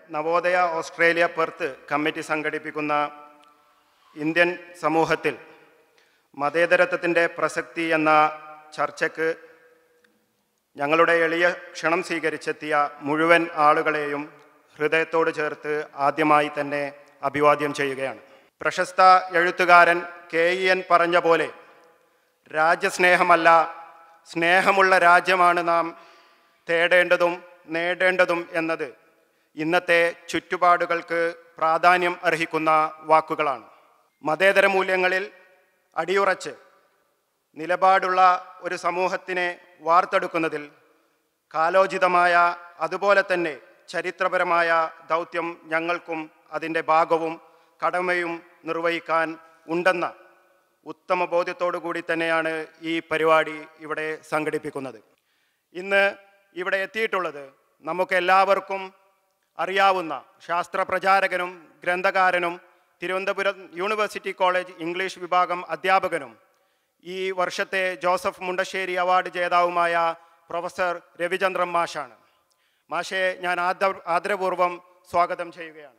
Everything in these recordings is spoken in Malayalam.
നവോദയ ഓസ്ട്രേലിയ പെർത്ത് കമ്മിറ്റി സംഘടിപ്പിക്കുന്ന ഇന്ത്യൻ സമൂഹത്തിൽ മതേതരത്വത്തിൻ്റെ പ്രസക്തി എന്ന ചർച്ചയ്ക്ക് ഞങ്ങളുടെ എളിയ ക്ഷണം സ്വീകരിച്ചെത്തിയ മുഴുവൻ ആളുകളെയും ഹൃദയത്തോട് ചേർത്ത് ആദ്യമായി തന്നെ അഭിവാദ്യം ചെയ്യുകയാണ് പ്രശസ്ത എഴുത്തുകാരൻ കെ ഇ എൻ പറഞ്ഞ പോലെ രാജ്യസ്നേഹമല്ല സ്നേഹമുള്ള രാജ്യമാണ് നാം തേടേണ്ടതും നേടേണ്ടതും എന്നത് ഇന്നത്തെ ചുറ്റുപാടുകൾക്ക് പ്രാധാന്യം അർഹിക്കുന്ന വാക്കുകളാണ് മതേതര മൂല്യങ്ങളിൽ അടിയുറച്ച് നിലപാടുള്ള ഒരു സമൂഹത്തിനെ വാർത്തെടുക്കുന്നതിൽ കാലോചിതമായ അതുപോലെ തന്നെ ചരിത്രപരമായ ദൗത്യം ഞങ്ങൾക്കും അതിൻ്റെ ഭാഗവും കടമയും നിർവഹിക്കാൻ ഉണ്ടെന്ന ഉത്തമ ബോധ്യത്തോടു കൂടി തന്നെയാണ് ഈ പരിപാടി ഇവിടെ സംഘടിപ്പിക്കുന്നത് ഇന്ന് ഇവിടെ എത്തിയിട്ടുള്ളത് നമുക്ക് എല്ലാവർക്കും അറിയാവുന്ന ശാസ്ത്ര പ്രചാരകനും ഗ്രന്ഥകാരനും തിരുവനന്തപുരം യൂണിവേഴ്സിറ്റി കോളേജ് ഇംഗ്ലീഷ് വിഭാഗം അധ്യാപകനും ഈ വർഷത്തെ ജോസഫ് മുണ്ടശ്ശേരി അവാർഡ് ജേതാവുമായ പ്രൊഫസർ രവിചന്ദ്രൻ മാഷാണ് മാഷെ ഞാൻ ആദ ആദരപൂർവ്വം സ്വാഗതം ചെയ്യുകയാണ്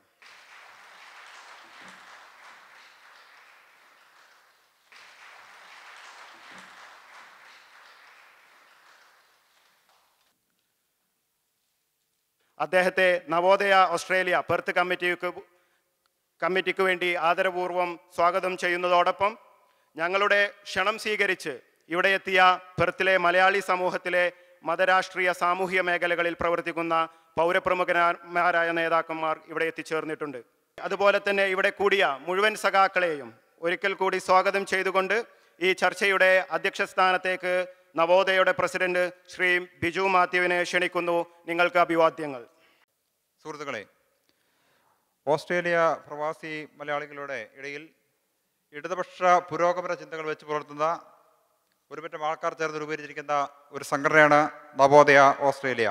അദ്ദേഹത്തെ നവോദയ ഓസ്ട്രേലിയ പെർത്ത് കമ്മിറ്റിക്ക് കമ്മിറ്റിക്ക് വേണ്ടി ആദരപൂർവ്വം സ്വാഗതം ചെയ്യുന്നതോടൊപ്പം ഞങ്ങളുടെ ക്ഷണം സ്വീകരിച്ച് ഇവിടെ എത്തിയ പെർത്തിലെ മലയാളി സമൂഹത്തിലെ മതരാഷ്ട്രീയ സാമൂഹ്യ മേഖലകളിൽ പ്രവർത്തിക്കുന്ന പൗരപ്രമുഖന്മാരായ നേതാക്കന്മാർ ഇവിടെ എത്തിച്ചേർന്നിട്ടുണ്ട് അതുപോലെ തന്നെ ഇവിടെ കൂടിയ മുഴുവൻ സഖാക്കളെയും ഒരിക്കൽ കൂടി സ്വാഗതം ചെയ്തുകൊണ്ട് ഈ ചർച്ചയുടെ അധ്യക്ഷ സ്ഥാനത്തേക്ക് നവോദയയുടെ പ്രസിഡന്റ് ശ്രീ ബിജു മാത്യുവിനെ ക്ഷണിക്കുന്നു നിങ്ങൾക്ക് അഭിവാദ്യങ്ങൾ സുഹൃത്തുക്കളെ ഓസ്ട്രേലിയ പ്രവാസി മലയാളികളുടെ ഇടയിൽ ഇടതുപക്ഷ പുരോഗമന ചിന്തകൾ വെച്ച് പുലർത്തുന്ന ഒരുപറ്റം ആൾക്കാർ ചേർന്ന് രൂപീകരിച്ചിരിക്കുന്ന ഒരു സംഘടനയാണ് നവോദയ ഓസ്ട്രേലിയ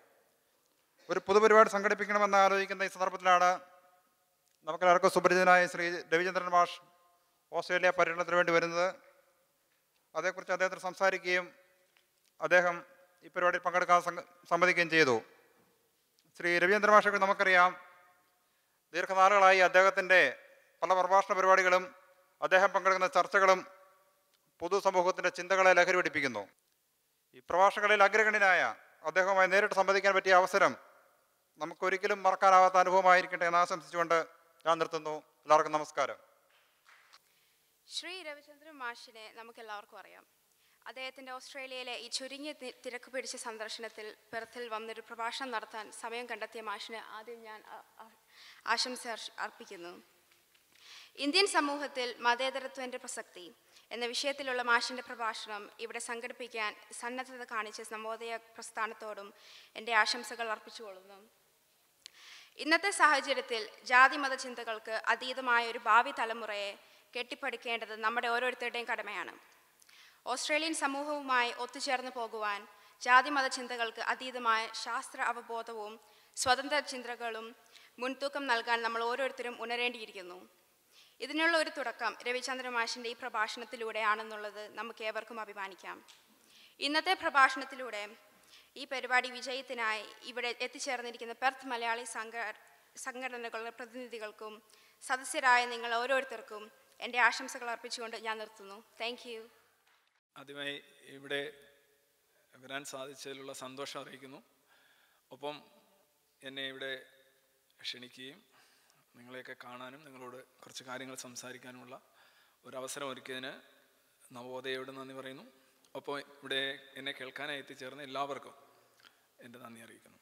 ഒരു പൊതുപരിപാടി സംഘടിപ്പിക്കണമെന്ന് ആലോചിക്കുന്ന ഈ സന്ദർഭത്തിലാണ് നമുക്കെല്ലാവർക്കും സുപരിചിതനായ ശ്രീ രവിചന്ദ്രൻ മാഷ് ഓസ്ട്രേലിയ പര്യടനത്തിന് വേണ്ടി വരുന്നത് അതേക്കുറിച്ച് അദ്ദേഹത്തിന് സംസാരിക്കുകയും അദ്ദേഹം ഈ പരിപാടിയിൽ പങ്കെടുക്കാൻ സംഘ- സമ്മതിക്കുകയും ചെയ്തു ശ്രീ രവീന്ദ്ര മാഷക്ക് നമുക്കറിയാം ദീർഘനാളുകളായി അദ്ദേഹത്തിൻ്റെ പല പ്രഭാഷണ പരിപാടികളും അദ്ദേഹം പങ്കെടുക്കുന്ന ചർച്ചകളും പൊതുസമൂഹത്തിൻ്റെ ചിന്തകളെ ലഹരി പിടിപ്പിക്കുന്നു ഈ പ്രഭാഷണങ്ങളിൽ അഗ്രഗണ്യനായ അദ്ദേഹവുമായി നേരിട്ട് സംവദിക്കാൻ പറ്റിയ അവസരം നമുക്കൊരിക്കലും മറക്കാനാവാത്ത അനുഭവമായിരിക്കട്ടെ എന്ന് ആശംസിച്ചുകൊണ്ട് ഞാൻ നിർത്തുന്നു എല്ലാവർക്കും നമസ്കാരം ശ്രീ രവിചന്ദ്രൻ മാഷിനെ നമുക്ക് എല്ലാവർക്കും അറിയാം അദ്ദേഹത്തിൻ്റെ ഓസ്ട്രേലിയയിലെ ഈ ചുരുങ്ങിയ തി- തിരക്ക് പിടിച്ച സന്ദർശനത്തിൽ പെർത്തിൽ വന്നൊരു പ്രഭാഷണം നടത്താൻ സമയം കണ്ടെത്തിയ മാഷിന് ആദ്യം ഞാൻ അ- അ- ആശംസ അർഷ്- അർപ്പിക്കുന്നു ഇന്ത്യൻ സമൂഹത്തിൽ മതേതരത്വൻ്റെ പ്രസക്തി എന്ന വിഷയത്തിലുള്ള മാഷിൻ്റെ പ്രഭാഷണം ഇവിടെ സംഘടിപ്പിക്കാൻ സന്നദ്ധത കാണിച്ച നവോദയ പ്രസ്ഥാനത്തോടും എൻ്റെ ആശംസകൾ അർപ്പിച്ചുകൊള്ളുന്നു ഇന്നത്തെ സാഹചര്യത്തിൽ ജാതി മത ചിന്തകൾക്ക് അതീതമായ ഒരു ഭാവി തലമുറയെ കെട്ടിപ്പടുക്കേണ്ടത് നമ്മുടെ ഓരോരുത്തരുടെയും കടമയാണ് ഓസ്ട്രേലിയൻ സമൂഹവുമായി ഒത്തുചേർന്ന് പോകുവാൻ ജാതി മത ചിന്തകൾക്ക് അതീതമായ ശാസ്ത്ര അവബോധവും സ്വതന്ത്ര ചിന്തകളും മുൻതൂക്കം നൽകാൻ നമ്മൾ ഓരോരുത്തരും ഉണരേണ്ടിയിരിക്കുന്നു ഇതിനുള്ള ഒരു തുടക്കം രവിചന്ദ്ര മാഷിൻ്റെ ഈ പ്രഭാഷണത്തിലൂടെയാണെന്നുള്ളത് നമുക്ക് ഏവർക്കും അഭിമാനിക്കാം ഇന്നത്തെ പ്രഭാഷണത്തിലൂടെ ഈ പരിപാടി വിജയത്തിനായി ഇവിടെ എത്തിച്ചേർന്നിരിക്കുന്ന പെർത്ത് മലയാളി സംഘ സംഘടനകളുടെ പ്രതിനിധികൾക്കും സദസ്യരായ നിങ്ങൾ ഓരോരുത്തർക്കും എൻ്റെ ആശംസകൾ അർപ്പിച്ചുകൊണ്ട് ഞാൻ നിർത്തുന്നു താങ്ക് യു ആദ്യമായി ഇവിടെ വരാൻ സാധിച്ചതിലുള്ള സന്തോഷം അറിയിക്കുന്നു ഒപ്പം എന്നെ ഇവിടെ ക്ഷണിക്കുകയും നിങ്ങളെയൊക്കെ കാണാനും നിങ്ങളോട് കുറച്ച് കാര്യങ്ങൾ സംസാരിക്കാനുമുള്ള ഒരു അവസരം ഒരുക്കിയതിന് നവോദയയോട് നന്ദി പറയുന്നു ഒപ്പം ഇവിടെ എന്നെ കേൾക്കാനായി എത്തിച്ചേർന്ന എല്ലാവർക്കും എൻ്റെ നന്ദി അറിയിക്കുന്നു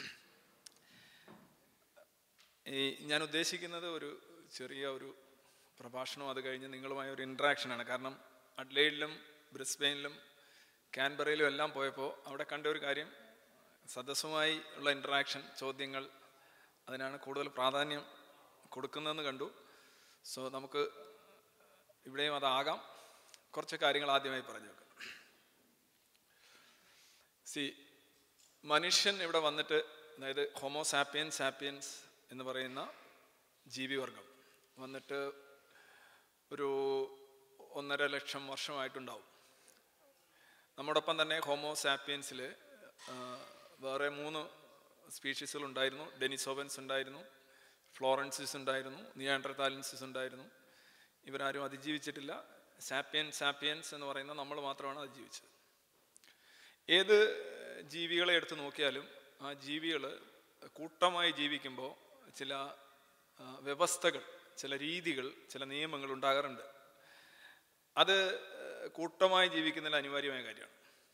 ഈ ഞാൻ ഉദ്ദേശിക്കുന്നത് ഒരു ചെറിയ ഒരു പ്രഭാഷണം അത് കഴിഞ്ഞ് നിങ്ങളുമായ ഒരു ഇൻട്രാക്ഷനാണ് കാരണം അഡ്ലൈഡിലും ബ്രിസ്ബെയിനിലും കാൻബറയിലും എല്ലാം പോയപ്പോൾ അവിടെ കണ്ട ഒരു കാര്യം സദസ്സുമായി ഉള്ള ഇൻട്രാക്ഷൻ ചോദ്യങ്ങൾ അതിനാണ് കൂടുതൽ പ്രാധാന്യം കൊടുക്കുന്നതെന്ന് കണ്ടു സോ നമുക്ക് ഇവിടെയും അതാകാം കുറച്ച് കാര്യങ്ങൾ ആദ്യമായി പറഞ്ഞു വെക്കാം സി മനുഷ്യൻ ഇവിടെ വന്നിട്ട് അതായത് ഹോമോ സാപ്പിയൻ സാപ്പിയൻസ് എന്ന് പറയുന്ന ജീവിവർഗം വന്നിട്ട് ഒരു ഒന്നര ലക്ഷം വർഷമായിട്ടുണ്ടാവും നമ്മോടൊപ്പം തന്നെ ഹോമോ സാപ്പിയൻസിൽ വേറെ മൂന്ന് സ്പീഷീസുകൾ ഉണ്ടായിരുന്നു ഡെനിസോവൻസ് ഉണ്ടായിരുന്നു ഫ്ലോറൻസിസ് ഉണ്ടായിരുന്നു നിയാൻഡർതാലൻസിസ് ഉണ്ടായിരുന്നു ഇവരാരും അതിജീവിച്ചിട്ടില്ല സാപ്പിയൻ സാപ്പിയൻസ് എന്ന് പറയുന്ന നമ്മൾ മാത്രമാണ് അതിജീവിച്ചത് ഏത് ജീവികളെ എടുത്ത് നോക്കിയാലും ആ ജീവികൾ കൂട്ടമായി ജീവിക്കുമ്പോൾ ചില ആ, വ്യവസ്ഥകൾ ചില രീതികൾ ചില നിയമങ്ങൾ ഉണ്ടാകാറുണ്ട് അത് കൂട്ടമായി ജീവിക്കുന്നതിൽ അനിവാര്യമായ കാര്യമാണ്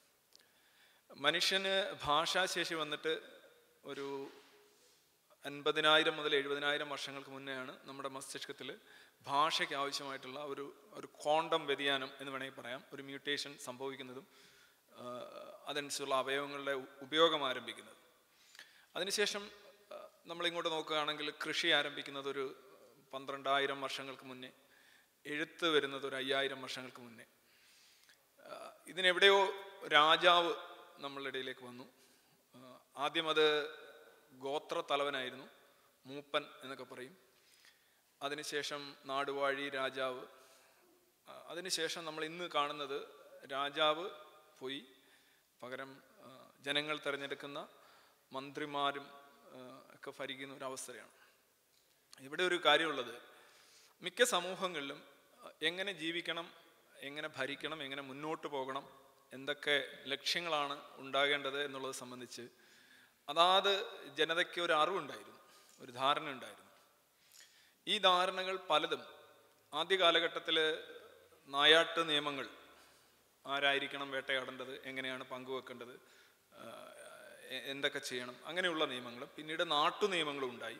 മനുഷ്യന് ഭാഷാശേഷി വന്നിട്ട് ഒരു അൻപതിനായിരം മുതൽ എഴുപതിനായിരം വർഷങ്ങൾക്ക് മുന്നെയാണ് നമ്മുടെ മസ്തിഷ്കത്തിൽ ഭാഷയ്ക്ക് ആവശ്യമായിട്ടുള്ള ഒരു ഒരു ക്വാണ്ടം വ്യതിയാനം എന്ന് വേണമെങ്കിൽ പറയാം ഒരു മ്യൂട്ടേഷൻ സംഭവിക്കുന്നതും ആ, അതനുസരിച്ചുള്ള അവയവങ്ങളുടെ ഉ- ഉപയോഗം ആരംഭിക്കുന്നത് അതിനുശേഷം ആ, നമ്മളിങ്ങോട്ട് നോക്കുകയാണെങ്കിൽ കൃഷി ആരംഭിക്കുന്നത് ഒരു പന്ത്രണ്ടായിരം വർഷങ്ങൾക്ക് മുന്നേ എഴുത്ത് വരുന്നത് ഒരു അയ്യായിരം വർഷങ്ങൾക്ക് മുന്നേ ആ, ഇതിനെവിടെയോ രാജാവ് നമ്മളുടെ ഇടയിലേക്ക് വന്നു ആ, ആദ്യം അത് ഗോത്ര തലവനായിരുന്നു മൂപ്പൻ എന്നൊക്കെ പറയും അതിനുശേഷം നാടുവാഴി രാജാവ് ആ, അതിനുശേഷം നമ്മൾ ഇന്ന് കാണുന്നത് രാജാവ് പോയി പകരം ആ, ജനങ്ങൾ തിരഞ്ഞെടുക്കുന്ന മന്ത്രിമാരും ആ, ഒക്കെ ഭരിക്കുന്ന ഒരു അവസ്ഥയാണ് ഇവിടെ ഒരു കാര്യമുള്ളത് മിക്ക സമൂഹങ്ങളിലും അഹ്, എങ്ങനെ ജീവിക്കണം എങ്ങനെ ഭരിക്കണം എങ്ങനെ മുന്നോട്ട് പോകണം എന്തൊക്കെ ലക്ഷ്യങ്ങളാണ് ഉണ്ടാകേണ്ടത് എന്നുള്ളത് സംബന്ധിച്ച് അതാത് ജനതയ്ക്ക് ഒരു അറിവുണ്ടായിരുന്നു ഒരു ധാരണ ഉണ്ടായിരുന്നു ഈ ധാരണകൾ പലതും ആദ്യ കാലഘട്ടത്തിൽ നായാട്ട് നിയമങ്ങൾ ആരായിരിക്കണം വേട്ടയാടേണ്ടത് എങ്ങനെയാണ് പങ്കുവെക്കേണ്ടത് ആ, എ- എന്തൊക്കെ ചെയ്യണം അങ്ങനെയുള്ള നിയമങ്ങളും പിന്നീട് നാട്ടു നിയമങ്ങളും ഉണ്ടായി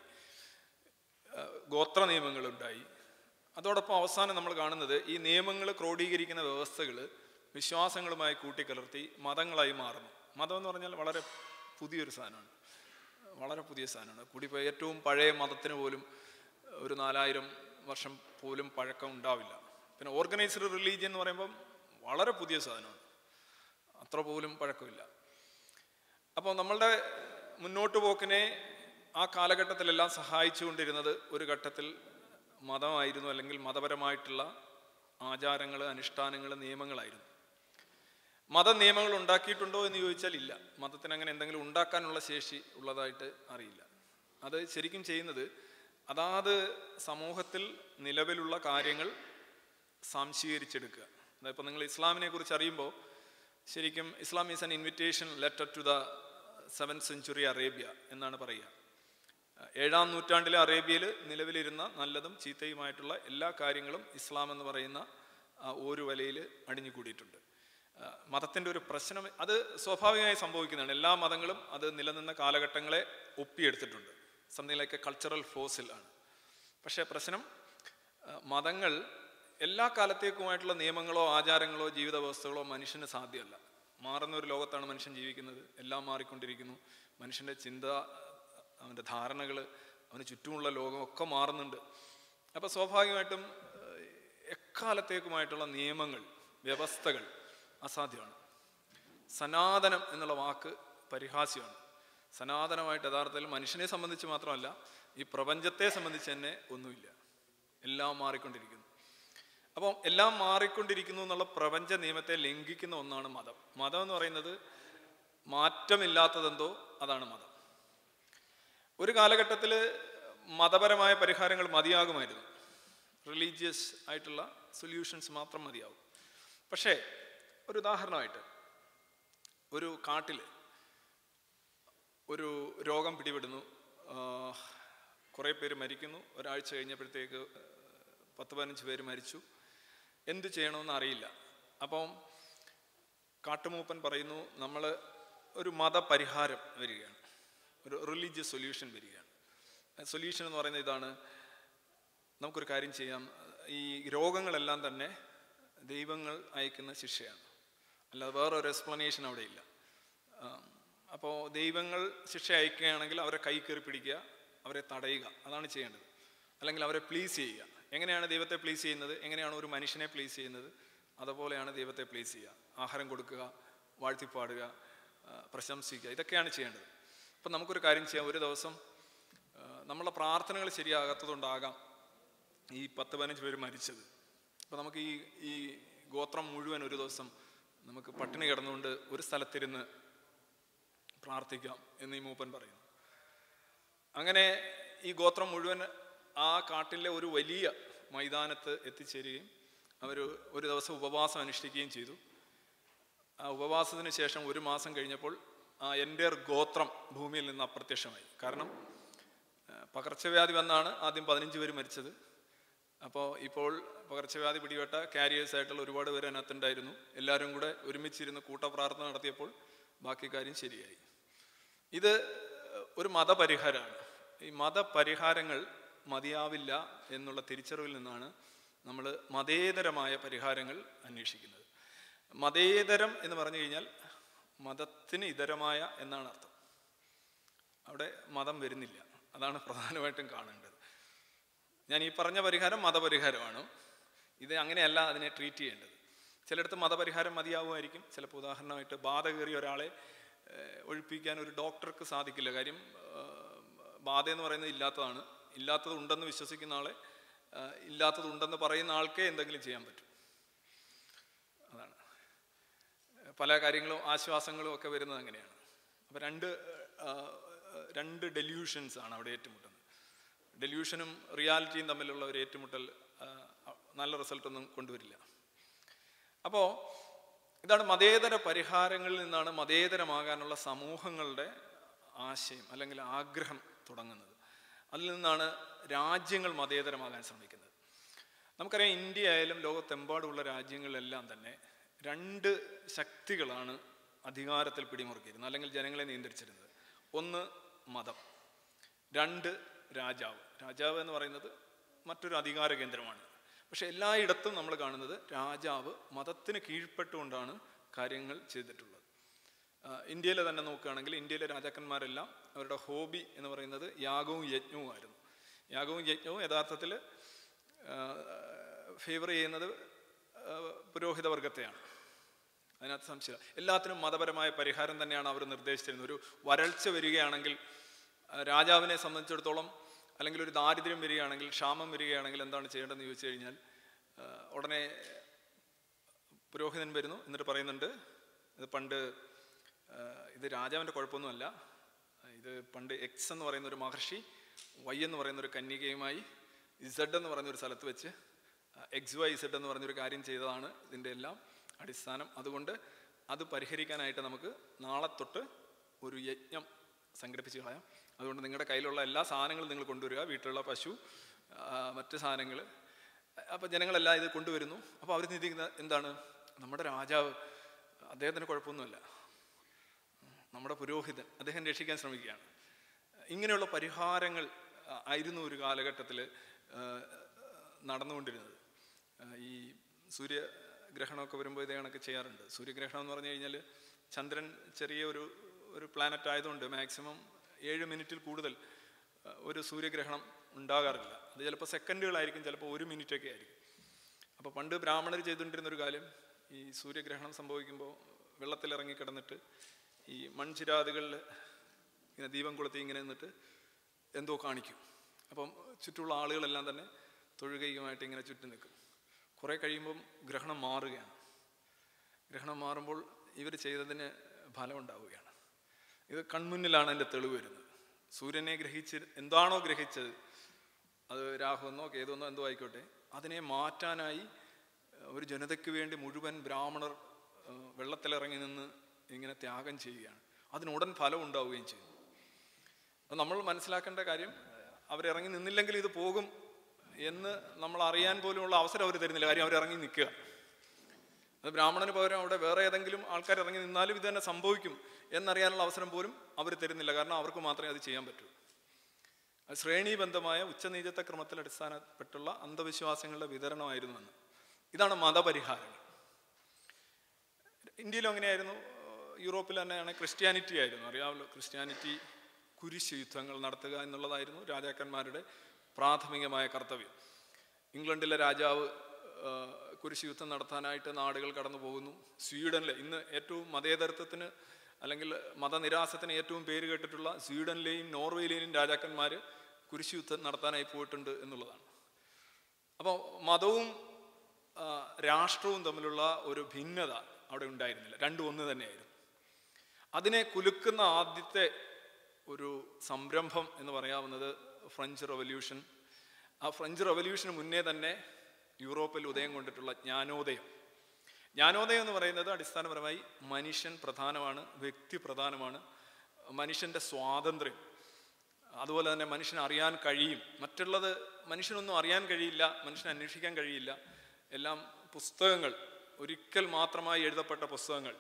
ആ, ഗോത്ര നിയമങ്ങളുണ്ടായി അതോടൊപ്പം അവസാനം നമ്മൾ കാണുന്നത് ഈ നിയമങ്ങൾ ക്രോഡീകരിക്കുന്ന വ്യവസ്ഥകൾ വിശ്വാസങ്ങളുമായി കൂട്ടിക്കലർത്തി മതങ്ങളായി മാറുന്നു മതം എന്ന് പറഞ്ഞാൽ വളരെ പുതിയൊരു സാധനമാണ് വളരെ പുതിയ സാധനമാണ് കൂടിപ്പോയി ഏറ്റവും പഴയ മതത്തിന് പോലും ഒരു നാലായിരം വർഷം പോലും പഴക്കം ഉണ്ടാവില്ല പിന്നെ ഓർഗനൈസ്ഡ് റിലീജിയൻ എന്ന് പറയുമ്പം വളരെ പുതിയ സാധനമാണ് അത്ര പോലും പഴക്കമില്ല അപ്പോൾ നമ്മളുടെ മുന്നോട്ട് പോക്കിനെ ആ കാലഘട്ടത്തിലെല്ലാം സഹായിച്ചുകൊണ്ടിരുന്നത് ഒരു ഘട്ടത്തിൽ മതമായിരുന്നു അല്ലെങ്കിൽ മതപരമായിട്ടുള്ള ആചാരങ്ങൾ അനുഷ്ഠാനങ്ങൾ നിയമങ്ങളായിരുന്നു മത നിയമങ്ങൾ ഉണ്ടാക്കിയിട്ടുണ്ടോ എന്ന് ചോദിച്ചാൽ ഇല്ല മതത്തിന് അങ്ങനെ എന്തെങ്കിലും ഉണ്ടാക്കാനുള്ള ശേഷി ഉള്ളതായിട്ട് അറിയില്ല അത് ശരിക്കും ചെയ്യുന്നത് അതാത് സമൂഹത്തിൽ നിലവിലുള്ള കാര്യങ്ങൾ സംശീകരിച്ചെടുക്കുക അതായത് നിങ്ങൾ ഇസ്ലാമിനെ കുറിച്ച് അറിയുമ്പോൾ ശരിക്കും Islam is an invitation letter to the seven century Arabia എന്നാണ് പറയുക ഏഴാം നൂറ്റാണ്ടിലെ അറേബ്യയിൽ നിലവിലിരുന്ന നല്ലതും ചീത്തയുമായിട്ടുള്ള എല്ലാ കാര്യങ്ങളും ഇസ്ലാം എന്ന് പറയുന്ന ആ ഒരു വലയിൽ അടിഞ്ഞുകൂടിയിട്ടുണ്ട് ആ, മതത്തിൻ്റെ ഒരു പ്രശ്നം അത് സ്വാഭാവികമായി സംഭവിക്കുന്നതാണ് എല്ലാ മതങ്ങളും അത് നിലനിന്ന കാലഘട്ടങ്ങളെ ഒപ്പിയെടുത്തിട്ടുണ്ട് something like a cultural fossil ആണ് പക്ഷേ പ്രശ്നം ആ, മതങ്ങൾ എല്ലാ കാലത്തേക്കുമായിട്ടുള്ള നിയമങ്ങളോ ആചാരങ്ങളോ ജീവിത വ്യവസ്ഥകളോ മനുഷ്യന് സാധ്യമല്ല മാറുന്ന ഒരു ലോകത്താണ് മനുഷ്യൻ ജീവിക്കുന്നത് എല്ലാം മാറിക്കൊണ്ടിരിക്കുന്നു മനുഷ്യൻ്റെ ചിന്ത അവൻ്റെ ധാരണകൾ അവന് ചുറ്റുമുള്ള ലോകം ഒക്കെ മാറുന്നുണ്ട് അപ്പോൾ സ്വാഭാവികമായിട്ടും ഏഹ്, എക്കാലത്തേക്കുമായിട്ടുള്ള നിയമങ്ങൾ വ്യവസ്ഥകൾ അസാധ്യമാണ് സനാതനം എന്നുള്ള വാക്ക് പരിഹാസ്യമാണ് സനാതനമായിട്ട് യഥാർത്ഥത്തിൽ മനുഷ്യനെ സംബന്ധിച്ച് മാത്രമല്ല ഈ പ്രപഞ്ചത്തെ സംബന്ധിച്ച് തന്നെ ഒന്നുമില്ല എല്ലാം മാറിക്കൊണ്ടിരിക്കുന്നു അപ്പം എല്ലാം മാറിക്കൊണ്ടിരിക്കുന്നു എന്നുള്ള പ്രപഞ്ച നിയമത്തെ ലംഘിക്കുന്ന ഒന്നാണ് മതം മതം എന്ന് പറയുന്നത് മാറ്റമില്ലാത്തതെന്തോ അതാണ് മതം ഒരു കാലഘട്ടത്തിൽ മതപരമായ പരിഹാരങ്ങൾ മതിയാകുമായിരുന്നു റിലീജിയസ് ആയിട്ടുള്ള സൊല്യൂഷൻസ് മാത്രം മതിയാവും പക്ഷേ ഒരു ഉദാഹരണമായിട്ട് ഒരു കാട്ടിൽ ഒരു രോഗം പിടിപെടുന്നു കുറേ പേര് മരിക്കുന്നു ഒരാഴ്ച കഴിഞ്ഞപ്പോഴത്തേക്ക് പത്ത് പതിനഞ്ച് പേര് മരിച്ചു എന്തു ചെയ്യണമെന്ന് അറിയില്ല അപ്പം കാട്ടുമൂപ്പൻ പറയുന്നു നമ്മൾ ഒരു മതപരിഹാരം വരികയാണ് ഒരു റിലീജിയസ് സൊല്യൂഷൻ വരികയാണ് സൊല്യൂഷൻ എന്ന് പറയുന്നത് ഇതാണ് നമുക്കൊരു കാര്യം ചെയ്യാം ഈ രോഗങ്ങളെല്ലാം തന്നെ ദൈവങ്ങൾ അയക്കുന്ന ശിക്ഷയാണ് അല്ലാതെ വേറൊരു എക്സ്പ്ലനേഷൻ അവിടെ ഇല്ല അപ്പോൾ ദൈവങ്ങൾ ശിക്ഷ അയക്കുകയാണെങ്കിൽ അവരെ കൈ കയറി പിടിക്കുക അവരെ തടയുക അതാണ് ചെയ്യേണ്ടത് അല്ലെങ്കിൽ അവരെ പ്ലീസ് ചെയ്യുക എങ്ങനെയാണ് ദൈവത്തെ പ്ലീസ് ചെയ്യുന്നത് എങ്ങനെയാണ് ഒരു മനുഷ്യനെ പ്ലീസ് ചെയ്യുന്നത് അതുപോലെയാണ് ദൈവത്തെ പ്ലീസ് ചെയ്യുക ആഹാരം കൊടുക്കുക വാഴ്ത്തിപ്പാടുക ആ, പ്രശംസിക്കുക ഇതൊക്കെയാണ് ചെയ്യേണ്ടത് അപ്പം നമുക്കൊരു കാര്യം ചെയ്യാം ഒരു ദിവസം ആ, നമ്മളെ പ്രാർത്ഥനകൾ ശരിയാകാത്തതുകൊണ്ടാകാം ഈ പത്ത് പതിനഞ്ച് പേര് മരിച്ചത് അപ്പോൾ നമുക്ക് ഈ ഈ ഗോത്രം മുഴുവൻ ഒരു ദിവസം നമുക്ക് പട്ടിണി കിടന്നുകൊണ്ട് ഒരു സ്ഥലത്തിരുന്ന് പ്രാർത്ഥിക്കാം എന്ന് ഈ മൂപ്പൻ പറയുന്നു അങ്ങനെ ഈ ഗോത്രം മുഴുവൻ ആ കാട്ടിലെ ഒരു വലിയ മൈതാനത്ത് എത്തിച്ചേരുകയും അവർ ഒരു ദിവസം ഉപവാസം അനുഷ്ഠിക്കുകയും ചെയ്തു ആ ഉപവാസത്തിന് ശേഷം ഒരു മാസം കഴിഞ്ഞപ്പോൾ ആ എൻ്റെ ഗോത്രം ഭൂമിയിൽ നിന്ന് അപ്രത്യക്ഷമായി കാരണം ആ, പകർച്ചവ്യാധി വന്നാണ് ആദ്യം പതിനഞ്ച് പേര് മരിച്ചത് അപ്പോൾ ഇപ്പോൾ പകർച്ചവ്യാധി പിടിപെട്ട കാരിയേഴ്സ് ആയിട്ടുള്ള ഒരുപാട് പേര് അതിനകത്തുണ്ടായിരുന്നു എല്ലാവരും കൂടെ ഒരുമിച്ചിരുന്ന് കൂട്ടപ്രാർത്ഥന നടത്തിയപ്പോൾ ബാക്കി കാര്യം ശരിയായി ഇത് ഒരു മതപരിഹാരമാണ് ഈ മതപരിഹാരങ്ങൾ മതിയാവില്ല എന്നുള്ള തിരിച്ചറിവിൽ നിന്നാണ് നമ്മൾ മതേതരമായ പരിഹാരങ്ങൾ അന്വേഷിക്കുന്നത് മതേതരം എന്ന് പറഞ്ഞു കഴിഞ്ഞാൽ മതത്തിന് ഇതരമായ എന്നാണ് അർത്ഥം അവിടെ മതം വരുന്നില്ല അതാണ് പ്രധാനമായിട്ടും കാണേണ്ടത് ഞാൻ ഈ പറഞ്ഞ പരിഹാരം മതപരിഹാരമാണ് ഇത് അങ്ങനെയല്ല അതിനെ ട്രീറ്റ് ചെയ്യേണ്ടത് ചിലയിടത്ത് മതപരിഹാരം മതിയാവുമായിരിക്കും ചിലപ്പോൾ ഉദാഹരണമായിട്ട് ബാധ കയറിയ ഒരാളെ ഏഹ്, ഒഴിപ്പിക്കാൻ ഒരു ഡോക്ടർക്ക് സാധിക്കില്ല കാര്യം ഏഹ്, ബാധ എന്ന് പറയുന്നത് ഇല്ലാത്തതാണ് ഇല്ലാത്തത് ഉണ്ടെന്ന് വിശ്വസിക്കുന്ന ആളെ ഏഹ്, ഇല്ലാത്തത് ഉണ്ടെന്ന് പറയുന്ന ആൾക്കേ എന്തെങ്കിലും ചെയ്യാൻ പറ്റും അതാണ് പല കാര്യങ്ങളും ആശ്വാസങ്ങളും ഒക്കെ വരുന്നത് അങ്ങനെയാണ് അപ്പോൾ രണ്ട് ആ, രണ്ട് ഡെല്യൂഷൻസ് ആണ് അവിടെ ഏറ്റുമുട്ടുന്നത് ഡെല്യൂഷനും റിയാലിറ്റിയും തമ്മിലുള്ള ഒരു ഏറ്റുമുട്ടൽ ആ, നല്ല റിസൾട്ടൊന്നും കൊണ്ടുവരില്ല അപ്പോൾ ഇതാണ് മതേതര പരിഹാരങ്ങളിൽ നിന്നാണ് മതേതരമാകാനുള്ള സമൂഹങ്ങളുടെ ആശയം അല്ലെങ്കിൽ ആഗ്രഹം തുടങ്ങുന്നത് അതിൽ നിന്നാണ് രാജ്യങ്ങൾ മതേതരമാകാൻ ശ്രമിക്കുന്നത് നമുക്കറിയാം ഇന്ത്യ ആയാലും ലോകത്തെമ്പാടുമുള്ള രാജ്യങ്ങളിലെല്ലാം തന്നെ രണ്ട് ശക്തികളാണ് അധികാരത്തിൽ പിടിമുറുക്കിയിരുന്നത് അല്ലെങ്കിൽ ജനങ്ങളെ നിയന്ത്രിച്ചിരുന്നത് ഒന്ന് മതം രണ്ട് രാജാവ് രാജാവ് എന്ന് പറയുന്നത് മറ്റൊരു അധികാര കേന്ദ്രമാണ് പക്ഷെ എല്ലായിടത്തും നമ്മൾ കാണുന്നത് രാജാവ് മതത്തിന് കീഴ്പ്പെട്ടുകൊണ്ടാണ് കാര്യങ്ങൾ ചെയ്തിട്ടുള്ളത് ഇന്ത്യയിൽ തന്നെ നോക്കുകയാണെങ്കിൽ ഇന്ത്യയിലെ രാജാക്കന്മാരെല്ലാം അവരുടെ ഹോബി എന്ന് പറയുന്നത് യാഗവും യജ്ഞവും ആയിരുന്നു യാഗവും യജ്ഞവും യഥാർത്ഥത്തിൽ ഫേവർ ചെയ്യുന്നത് ആ, പുരോഹിത വർഗത്തെയാണ് അതിനകത്ത് സംശയം എല്ലാത്തിനും മതപരമായ പരിഹാരം തന്നെയാണ് അവർ നിർദ്ദേശിച്ചിരുന്നത് ഒരു വരൾച്ച വരികയാണെങ്കിൽ ആ, രാജാവിനെ സംബന്ധിച്ചിടത്തോളം അല്ലെങ്കിൽ ഒരു ദാരിദ്ര്യം വരികയാണെങ്കിൽ ക്ഷാമം വരികയാണെങ്കിൽ എന്താണ് ചെയ്യേണ്ടതെന്ന് ചോദിച്ചു കഴിഞ്ഞാൽ ആ, ഉടനെ പുരോഹിതൻ വരുന്നു എന്നിട്ട് പറയുന്നുണ്ട് ഇത് പണ്ട് ആ, ഇത് രാജാവിൻ്റെ കുഴപ്പമൊന്നുമല്ല ഇത് പണ്ട് എക്സ് എന്ന് പറയുന്ന ഒരു മഹർഷി വൈ എന്ന് പറയുന്ന ഒരു കന്യകയുമായി ഇസഡ് എന്ന് പറയുന്ന ഒരു സ്ഥലത്ത് വെച്ച് എക്സ് വൈ ഇസഡ് എന്ന് പറഞ്ഞൊരു കാര്യം ചെയ്തതാണ് ഇതിൻ്റെ എല്ലാം അടിസ്ഥാനം അതുകൊണ്ട് അത് പരിഹരിക്കാനായിട്ട് നമുക്ക് നാളെ തൊട്ട് ഒരു യജ്ഞം സംഘടിപ്പിച്ച് കളയാം അതുകൊണ്ട് നിങ്ങളുടെ കയ്യിലുള്ള എല്ലാ സാധനങ്ങളും നിങ്ങൾ കൊണ്ടുവരിക വീട്ടിലുള്ള പശു ആ, മറ്റ് സാധനങ്ങൾ അപ്പോൾ ജനങ്ങളെല്ലാം ഇത് കൊണ്ടുവരുന്നു അപ്പോൾ അവർ ചിന്തിക്കുന്നത് എന്താണ് നമ്മുടെ രാജാവ് അദ്ദേഹത്തിന് കുഴപ്പമൊന്നുമില്ല നമ്മുടെ പുരോഹിതൻ അദ്ദേഹം രക്ഷിക്കാൻ ശ്രമിക്കുകയാണ് ഇങ്ങനെയുള്ള പരിഹാരങ്ങൾ ആ, ആയിരുന്നു ഒരു കാലഘട്ടത്തിൽ നടന്നുകൊണ്ടിരുന്നത് ആ, ഈ സൂര്യഗ്രഹണമൊക്കെ വരുമ്പോൾ ഇതേ കണക്ക് ചെയ്യാറുണ്ട് സൂര്യഗ്രഹണം എന്ന് പറഞ്ഞു കഴിഞ്ഞാൽ ചന്ദ്രൻ ചെറിയ ഒരു ഒരു പ്ലാനറ്റ് ആയതുകൊണ്ട് മാക്സിമം ഏഴ് മിനിറ്റിൽ കൂടുതൽ ആ, ഒരു സൂര്യഗ്രഹണം ഉണ്ടാകാറില്ല അത് ചിലപ്പോൾ സെക്കൻഡുകളായിരിക്കും ചിലപ്പോൾ ഒരു മിനിറ്റൊക്കെ ആയിരിക്കും അപ്പോൾ പണ്ട് ബ്രാഹ്മണർ ചെയ്തുകൊണ്ടിരുന്ന ഒരു കാര്യം ഈ സൂര്യഗ്രഹണം സംഭവിക്കുമ്പോൾ വെള്ളത്തിലിറങ്ങി കിടന്നിട്ട് ഈ മൺചിരാതുകളിൽ ഇങ്ങനെ ദീപം കൊളുത്തി ഇങ്ങനെ നിന്നിട്ട് എന്തോ കാണിക്കും അപ്പം ചുറ്റുമുള്ള ആളുകളെല്ലാം തന്നെ തൊഴുകയുമായിട്ട് ഇങ്ങനെ ചുറ്റും നിൽക്കും കുറേ കഴിയുമ്പം ഗ്രഹണം മാറുകയാണ് ഗ്രഹണം മാറുമ്പോൾ ഇവർ ചെയ്തതിന് ഫലം ഉണ്ടാവുകയാണ് ഇത് കൺമുന്നിലാണ് അതിൻ്റെ തെളിവ് വരുന്നത് സൂര്യനെ ഗ്രഹിച്ച് എന്താണോ ഗ്രഹിച്ചത് അത് രാഹുവെന്നോ കേതുവെന്നോ എന്തോ ആയിക്കോട്ടെ അതിനെ മാറ്റാനായി ഏഹ്, ഒരു ജനതയ്ക്ക് വേണ്ടി മുഴുവൻ ബ്രാഹ്മണർ ഏഹ്, വെള്ളത്തിലിറങ്ങി നിന്ന് ഇങ്ങനെ ത്യാഗം ചെയ്യുകയാണ് അതിനുടൻ ഫലം ഉണ്ടാവുകയും ചെയ്തു അപ്പം നമ്മൾ മനസ്സിലാക്കേണ്ട കാര്യം അവരിറങ്ങി നിന്നില്ലെങ്കിൽ ഇത് പോകും എന്ന് നമ്മൾ അറിയാൻ പോലുമുള്ള അവസരം അവർ തരുന്നില്ല കാര്യം അവരിറങ്ങി നിൽക്കുക അത് ബ്രാഹ്മണന് പകരം അവിടെ വേറെ ഏതെങ്കിലും ആൾക്കാർ ഇറങ്ങി നിന്നാലും ഇത് തന്നെ സംഭവിക്കും എന്നറിയാനുള്ള അവസരം പോലും അവർ തരുന്നില്ല കാരണം അവർക്ക് മാത്രമേ അത് ചെയ്യാൻ പറ്റൂ അത് ശ്രേണീബന്ധമായ ഉച്ചനീചത്വ ക്രമത്തിൽ അടിസ്ഥാനപ്പെട്ടുള്ള അന്ധവിശ്വാസങ്ങളുടെ വിതരണമായിരുന്നു എന്ന് ഇതാണ് മതപരിഹാരങ്ങൾ ഇന്ത്യയിലും അങ്ങനെയായിരുന്നു യൂറോപ്പിൽ തന്നെയാണ് ക്രിസ്ത്യാനിറ്റി ആയിരുന്നു അറിയാമല്ലോ ക്രിസ്ത്യാനിറ്റി കുരിശ് യുദ്ധങ്ങൾ നടത്തുക എന്നുള്ളതായിരുന്നു രാജാക്കന്മാരുടെ പ്രാഥമികമായ കർത്തവ്യം ഇംഗ്ലണ്ടിലെ രാജാവ് ആ, കുരിശ് യുദ്ധം നടത്താനായിട്ട് നാടുകൾ കടന്നു പോകുന്നു സ്വീഡനിലെ ഇന്ന് ഏറ്റവും മതേതരത്വത്തിന് അല്ലെങ്കിൽ മതനിരാസത്തിന് ഏറ്റവും പേര് കേട്ടിട്ടുള്ള സ്വീഡനിലെയും നോർവേയിലെയും രാജാക്കന്മാർ കുരിശ് യുദ്ധം നടത്താനായി പോയിട്ടുണ്ട് എന്നുള്ളതാണ് അപ്പോൾ മതവും ആ, രാഷ്ട്രവും തമ്മിലുള്ള ഒരു ഭിന്നത അവിടെ ഉണ്ടായിരുന്നില്ല രണ്ടും ഒന്ന് തന്നെയായിരുന്നു അതിനെ കുലുക്കുന്ന ആദ്യത്തെ ഒരു സംരംഭം എന്ന് പറയാവുന്നത് ഫ്രഞ്ച് റവല്യൂഷൻ ആ ഫ്രഞ്ച് റവല്യൂഷന് മുന്നേ തന്നെ യൂറോപ്പിൽ ഉദയം കൊണ്ടിട്ടുള്ള ജ്ഞാനോദയം ജ്ഞാനോദയം എന്ന് പറയുന്നത് അടിസ്ഥാനപരമായി മനുഷ്യൻ പ്രധാനമാണ് വ്യക്തി പ്രധാനമാണ് മനുഷ്യൻ്റെ സ്വാതന്ത്ര്യം അതുപോലെ തന്നെ മനുഷ്യന് അറിയാൻ കഴിയും മറ്റുള്ളത് മനുഷ്യനൊന്നും അറിയാൻ കഴിയില്ല മനുഷ്യന് അന്വേഷിക്കാൻ കഴിയില്ല എല്ലാം പുസ്തകങ്ങൾ ഒരിക്കൽ മാത്രമായി എഴുതപ്പെട്ട പുസ്തകങ്ങൾ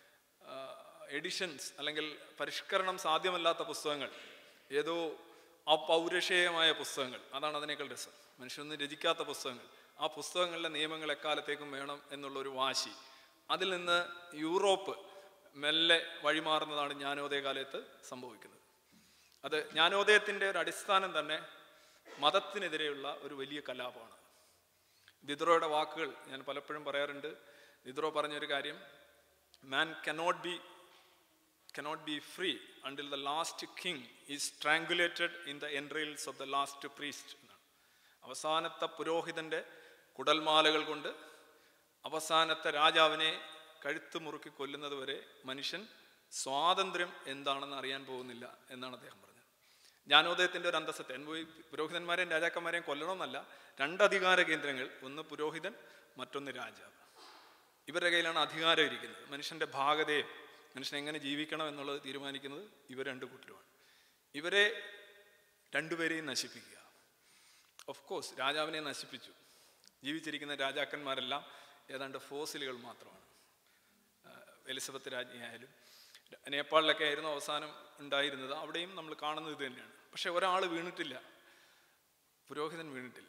എഡിഷൻസ് അല്ലെങ്കിൽ പരിഷ്കരണം സാധ്യമല്ലാത്ത പുസ്തകങ്ങൾ ഏതോ അപൗരുഷേയമായ പുസ്തകങ്ങൾ അതാണ് അതിനേക്കാൾ രസം മനുഷ്യനൊന്നും രചിക്കാത്ത പുസ്തകങ്ങൾ ആ പുസ്തകങ്ങളിലെ നിയമങ്ങൾ എക്കാലത്തേക്കും വേണം എന്നുള്ള ഒരു വാശി അതിൽ നിന്ന് യൂറോപ്പ് മെല്ലെ വഴിമാറുന്നതാണ് ജ്ഞാനോദയ കാലത്ത് സംഭവിക്കുന്നത് അത് ജ്ഞാനോദയത്തിൻ്റെ ഒരു അടിസ്ഥാനം തന്നെ മതത്തിനെതിരെയുള്ള ഒരു വലിയ കലാപമാണ് ദിദ്രോയുടെ വാക്കുകൾ ഞാൻ പലപ്പോഴും പറയാറുണ്ട് ദിദ്രോ പറഞ്ഞൊരു കാര്യം man cannot be cannot be free until the last king is strangulated in the entrails of the last priest എന്നാണ് അവസാനത്തെ പുരോഹിതന്റെ കുടൽമാലകൾ കൊണ്ട് അവസാനത്തെ രാജാവിനെ കഴുത്ത് മുറുക്കി കൊല്ലുന്നത് വരെ മനുഷ്യൻ സ്വാതന്ത്ര്യം എന്താണെന്ന് അറിയാൻ പോകുന്നില്ല എന്നാണ് അദ്ദേഹം പറഞ്ഞത് ജ്ഞാനോദയത്തിന്റെ ഒരു അന്തസ്സത്തെ പോയി പുരോഹിതന്മാരെയും രാജാക്കന്മാരെയും കൊല്ലണമെന്നല്ല രണ്ട് അധികാര കേന്ദ്രങ്ങൾ ഒന്ന് പുരോഹിതൻ മറ്റൊന്ന് രാജാവ് ഇവരുടെ കയ്യിലാണ് അധികാരം ഇരിക്കുന്നത് മനുഷ്യന്റെ ഭാഗതയും മനുഷ്യൻ എങ്ങനെ ജീവിക്കണം എന്നുള്ളത് തീരുമാനിക്കുന്നത് ഇവർ രണ്ട് കൂട്ടരുമാണ് ഇവരെ രണ്ടുപേരെയും നശിപ്പിക്കുക ഓഫ് കോഴ്സ് രാജാവിനെ നശിപ്പിച്ചു ജീവിച്ചിരിക്കുന്ന രാജാക്കന്മാരെല്ലാം ഏതാണ്ട് ഫോസിലുകൾ മാത്രമാണ് ആ, എലിസബത്ത് രാജ്ഞിയായാലും നേപ്പാളിലൊക്കെ ആയിരുന്നു അവസാനം ഉണ്ടായിരുന്നത് അവിടെയും നമ്മൾ കാണുന്നത് ഇത് തന്നെയാണ് പക്ഷെ ഒരാൾ വീണിട്ടില്ല പുരോഹിതൻ വീണിട്ടില്ല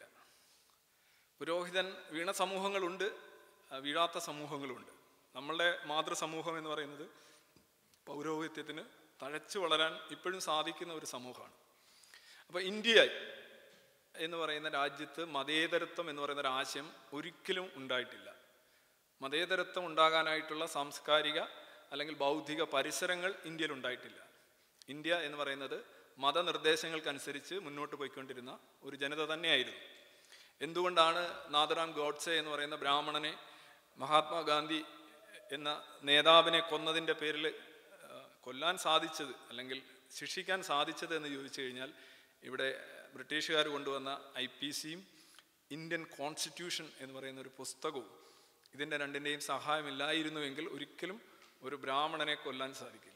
പുരോഹിതൻ വീണ സമൂഹങ്ങളുണ്ട് ആ, വീഴാത്ത സമൂഹങ്ങളുണ്ട് നമ്മളുടെ മാതൃസമൂഹം എന്ന് പറയുന്നത് പൗരോഹിത്യത്തിന് തഴച്ചു വളരാൻ ഇപ്പോഴും സാധിക്കുന്ന ഒരു സമൂഹമാണ് അപ്പോൾ ഇന്ത്യ എന്ന് പറയുന്ന രാജ്യത്ത് മതേതരത്വം എന്ന് പറയുന്ന ഒരു ആശയം ഒരിക്കലും ഉണ്ടായിട്ടില്ല മതേതരത്വം ഉണ്ടാകാനായിട്ടുള്ള സാംസ്കാരിക അല്ലെങ്കിൽ ബൗദ്ധിക പരിസരങ്ങൾ ഇന്ത്യയിൽ ഉണ്ടായിട്ടില്ല ഇന്ത്യ എന്ന് പറയുന്നത് മതനിർദ്ദേശങ്ങൾക്കനുസരിച്ച് മുന്നോട്ട് പോയിക്കൊണ്ടിരുന്ന ഒരു ജനത തന്നെയായിരുന്നു എന്തുകൊണ്ടാണ് നാഥറാം ഗോഡ്സെ എന്ന് പറയുന്ന ബ്രാഹ്മണനെ മഹാത്മാഗാന്ധി എന്ന നേതാവിനെ കൊന്നതിൻ്റെ പേരിൽ ആ, കൊല്ലാൻ സാധിച്ചത് അല്ലെങ്കിൽ ശിക്ഷിക്കാൻ സാധിച്ചത് എന്ന് ചോദിച്ചു കഴിഞ്ഞാൽ ഇവിടെ ബ്രിട്ടീഷുകാർ കൊണ്ടുവന്ന ഐ പി സിയും ഇന്ത്യൻ കോൺസ്റ്റിറ്റ്യൂഷൻ എന്ന് പറയുന്ന ഒരു പുസ്തകവും ഇതിൻ്റെ രണ്ടിൻ്റെയും സഹായമില്ലായിരുന്നുവെങ്കിൽ ഒരിക്കലും ഒരു ബ്രാഹ്മണനെ കൊല്ലാൻ സാധിക്കില്ല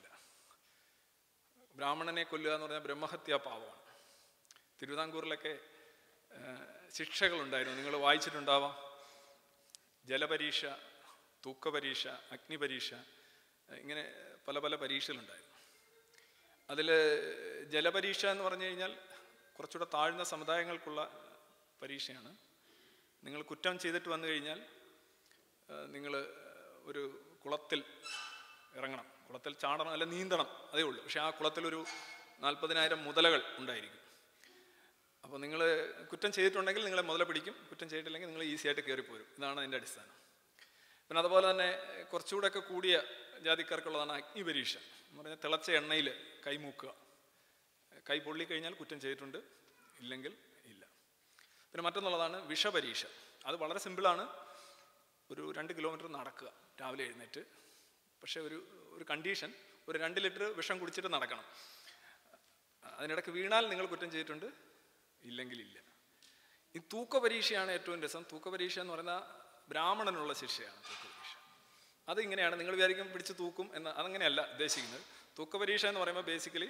ബ്രാഹ്മണനെ കൊല്ലുക എന്ന് പറഞ്ഞാൽ ബ്രഹ്മഹത്യാ പാവമാണ് തിരുവിതാംകൂറിലൊക്കെ ആ, ശിക്ഷകളുണ്ടായിരുന്നു നിങ്ങൾ വായിച്ചിട്ടുണ്ടാവാം ജലപരീക്ഷ തൂക്കപരീക്ഷ അഗ്നിപരീക്ഷ ഇങ്ങനെ പല പല പരീക്ഷകളുണ്ടായിരുന്നു അതിൽ ജലപരീക്ഷ എന്ന് പറഞ്ഞു കഴിഞ്ഞാൽ കുറച്ചുകൂടെ താഴ്ന്ന സമുദായങ്ങൾക്കുള്ള പരീക്ഷയാണ് നിങ്ങൾ കുറ്റം ചെയ്തിട്ട് വന്നു കഴിഞ്ഞാൽ നിങ്ങൾ ഒരു കുളത്തിൽ ഇറങ്ങണം കുളത്തിൽ ചാടണം അല്ല നീന്തണം അതേ ഉള്ളൂ പക്ഷേ ആ കുളത്തിലൊരു നാൽപ്പതിനായിരം മുതലകൾ ഉണ്ടായിരിക്കും അപ്പോൾ നിങ്ങൾ കുറ്റം ചെയ്തിട്ടുണ്ടെങ്കിൽ നിങ്ങളെ മുതല പിടിക്കും കുറ്റം ചെയ്തിട്ടില്ലെങ്കിൽ നിങ്ങൾ ഈസി ആയിട്ട് കയറിപ്പോരും ഇതാണ് അതിൻ്റെ അടിസ്ഥാനം പിന്നെ അതുപോലെ തന്നെ കുറച്ചുകൂടെയൊക്കെ കൂടിയ ജാതിക്കാർക്കുള്ളതാണ് അഗ്നിപരീക്ഷ എന്ന് പറഞ്ഞാൽ തിളച്ച എണ്ണയിൽ കൈമൂക്കുക കൈ പൊള്ളി കഴിഞ്ഞാൽ കുറ്റം ചെയ്തിട്ടുണ്ട് ഇല്ലെങ്കിൽ ഇല്ല പിന്നെ മറ്റൊന്നുള്ളതാണ് വിഷപരീക്ഷ അത് വളരെ സിമ്പിളാണ് ഒരു രണ്ട് കിലോമീറ്റർ നടക്കുക രാവിലെ എഴുന്നേറ്റ് പക്ഷേ ഒരു ഒരു കണ്ടീഷൻ ഒരു രണ്ട് ലിറ്റർ വിഷം കുടിച്ചിട്ട് നടക്കണം അതിനിടയ്ക്ക് വീണാൽ നിങ്ങൾ കുറ്റം ചെയ്തിട്ടുണ്ട് ഇല്ലെങ്കിൽ ഇല്ല ഈ തൂക്ക പരീക്ഷയാണ് ഏറ്റവും രസം തൂക്ക പരീക്ഷ എന്ന് പറയുന്ന ബ്രാഹ്മണനുള്ള ശിക്ഷയാണ് തൂക്ക പരീക്ഷ അത് ഇങ്ങനെയാണ് നിങ്ങൾ വിചാരിക്കും പിടിച്ച് തൂക്കും എന്ന് അതങ്ങനെയല്ല ഉദ്ദേശിക്കുന്നത് തൂക്ക പരീക്ഷ എന്ന് പറയുമ്പോൾ ബേസിക്കലി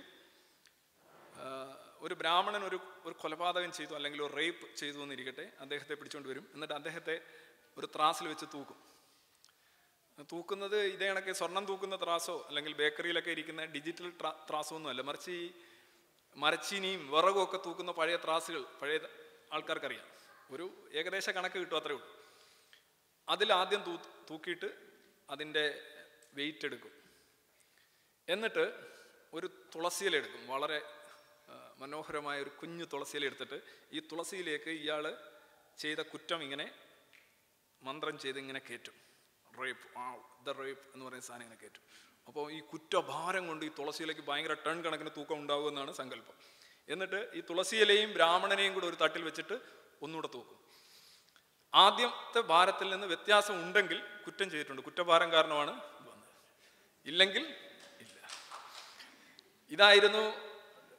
ഒരു ബ്രാഹ്മണൻ ഒരു ഒരു കൊലപാതകം ചെയ്തു അല്ലെങ്കിൽ ഒരു റേപ്പ് ചെയ്തു എന്നിരിക്കട്ടെ അദ്ദേഹത്തെ പിടിച്ചുകൊണ്ട് വരും എന്നിട്ട് അദ്ദേഹത്തെ ഒരു ത്രാസിൽ വെച്ച് തൂക്കും തൂക്കുന്നത് ഇതേ കണക്ക് സ്വർണം തൂക്കുന്ന ത്രാസോ അല്ലെങ്കിൽ ബേക്കറിയിലൊക്കെ ഇരിക്കുന്ന ഡിജിറ്റൽ ട്രാ ത്രാസോ ഒന്നുമല്ല മറിച്ച് ഈ മരച്ചീനിയും വിറകും ഒക്കെ തൂക്കുന്ന പഴയ ത്രാസുകൾ പഴയ ആൾക്കാർക്കറിയാം ഒരു ഏകദേശ കണക്ക് കിട്ടും അത്രേ ഉള്ളൂ അതിൽ ആദ്യം തൂ തൂക്കിയിട്ട് അതിൻ്റെ വെയിറ്റ് എടുക്കും എന്നിട്ട് ഒരു തുളസിയില എടുക്കും വളരെ ആ, മനോഹരമായ ഒരു കുഞ്ഞു തുളസിയില എടുത്തിട്ട് ഈ തുളസിയിലേക്ക് ഇയാൾ ചെയ്ത കുറ്റം ഇങ്ങനെ മന്ത്രം ചെയ്ത് ഇങ്ങനെ കയറ്റും റേപ്പ് ആ ദ റേപ്പ് എന്ന് പറയുന്ന സാധനം ഇങ്ങനെ കയറ്റും അപ്പോൾ ഈ കുറ്റഭാരം കൊണ്ട് ഈ തുളസിയിലേക്ക് ഭയങ്കര ടൺ കണക്കിന് തൂക്കം ഉണ്ടാകുമെന്നാണ് സങ്കല്പം എന്നിട്ട് ഈ തുളസിയിലയും ബ്രാഹ്മണനെയും കൂടെ ഒരു തട്ടിൽ വെച്ചിട്ട് ഒന്നുകൂടെ തൂക്കും ആദ്യത്തെ ഭാരത്തിൽ നിന്ന് വ്യത്യാസം ഉണ്ടെങ്കിൽ കുറ്റം ചെയ്തിട്ടുണ്ട് കുറ്റഭാരം കാരണമാണ് ഇത് വന്നത് ഇല്ലെങ്കിൽ ഇല്ല ഇതായിരുന്നു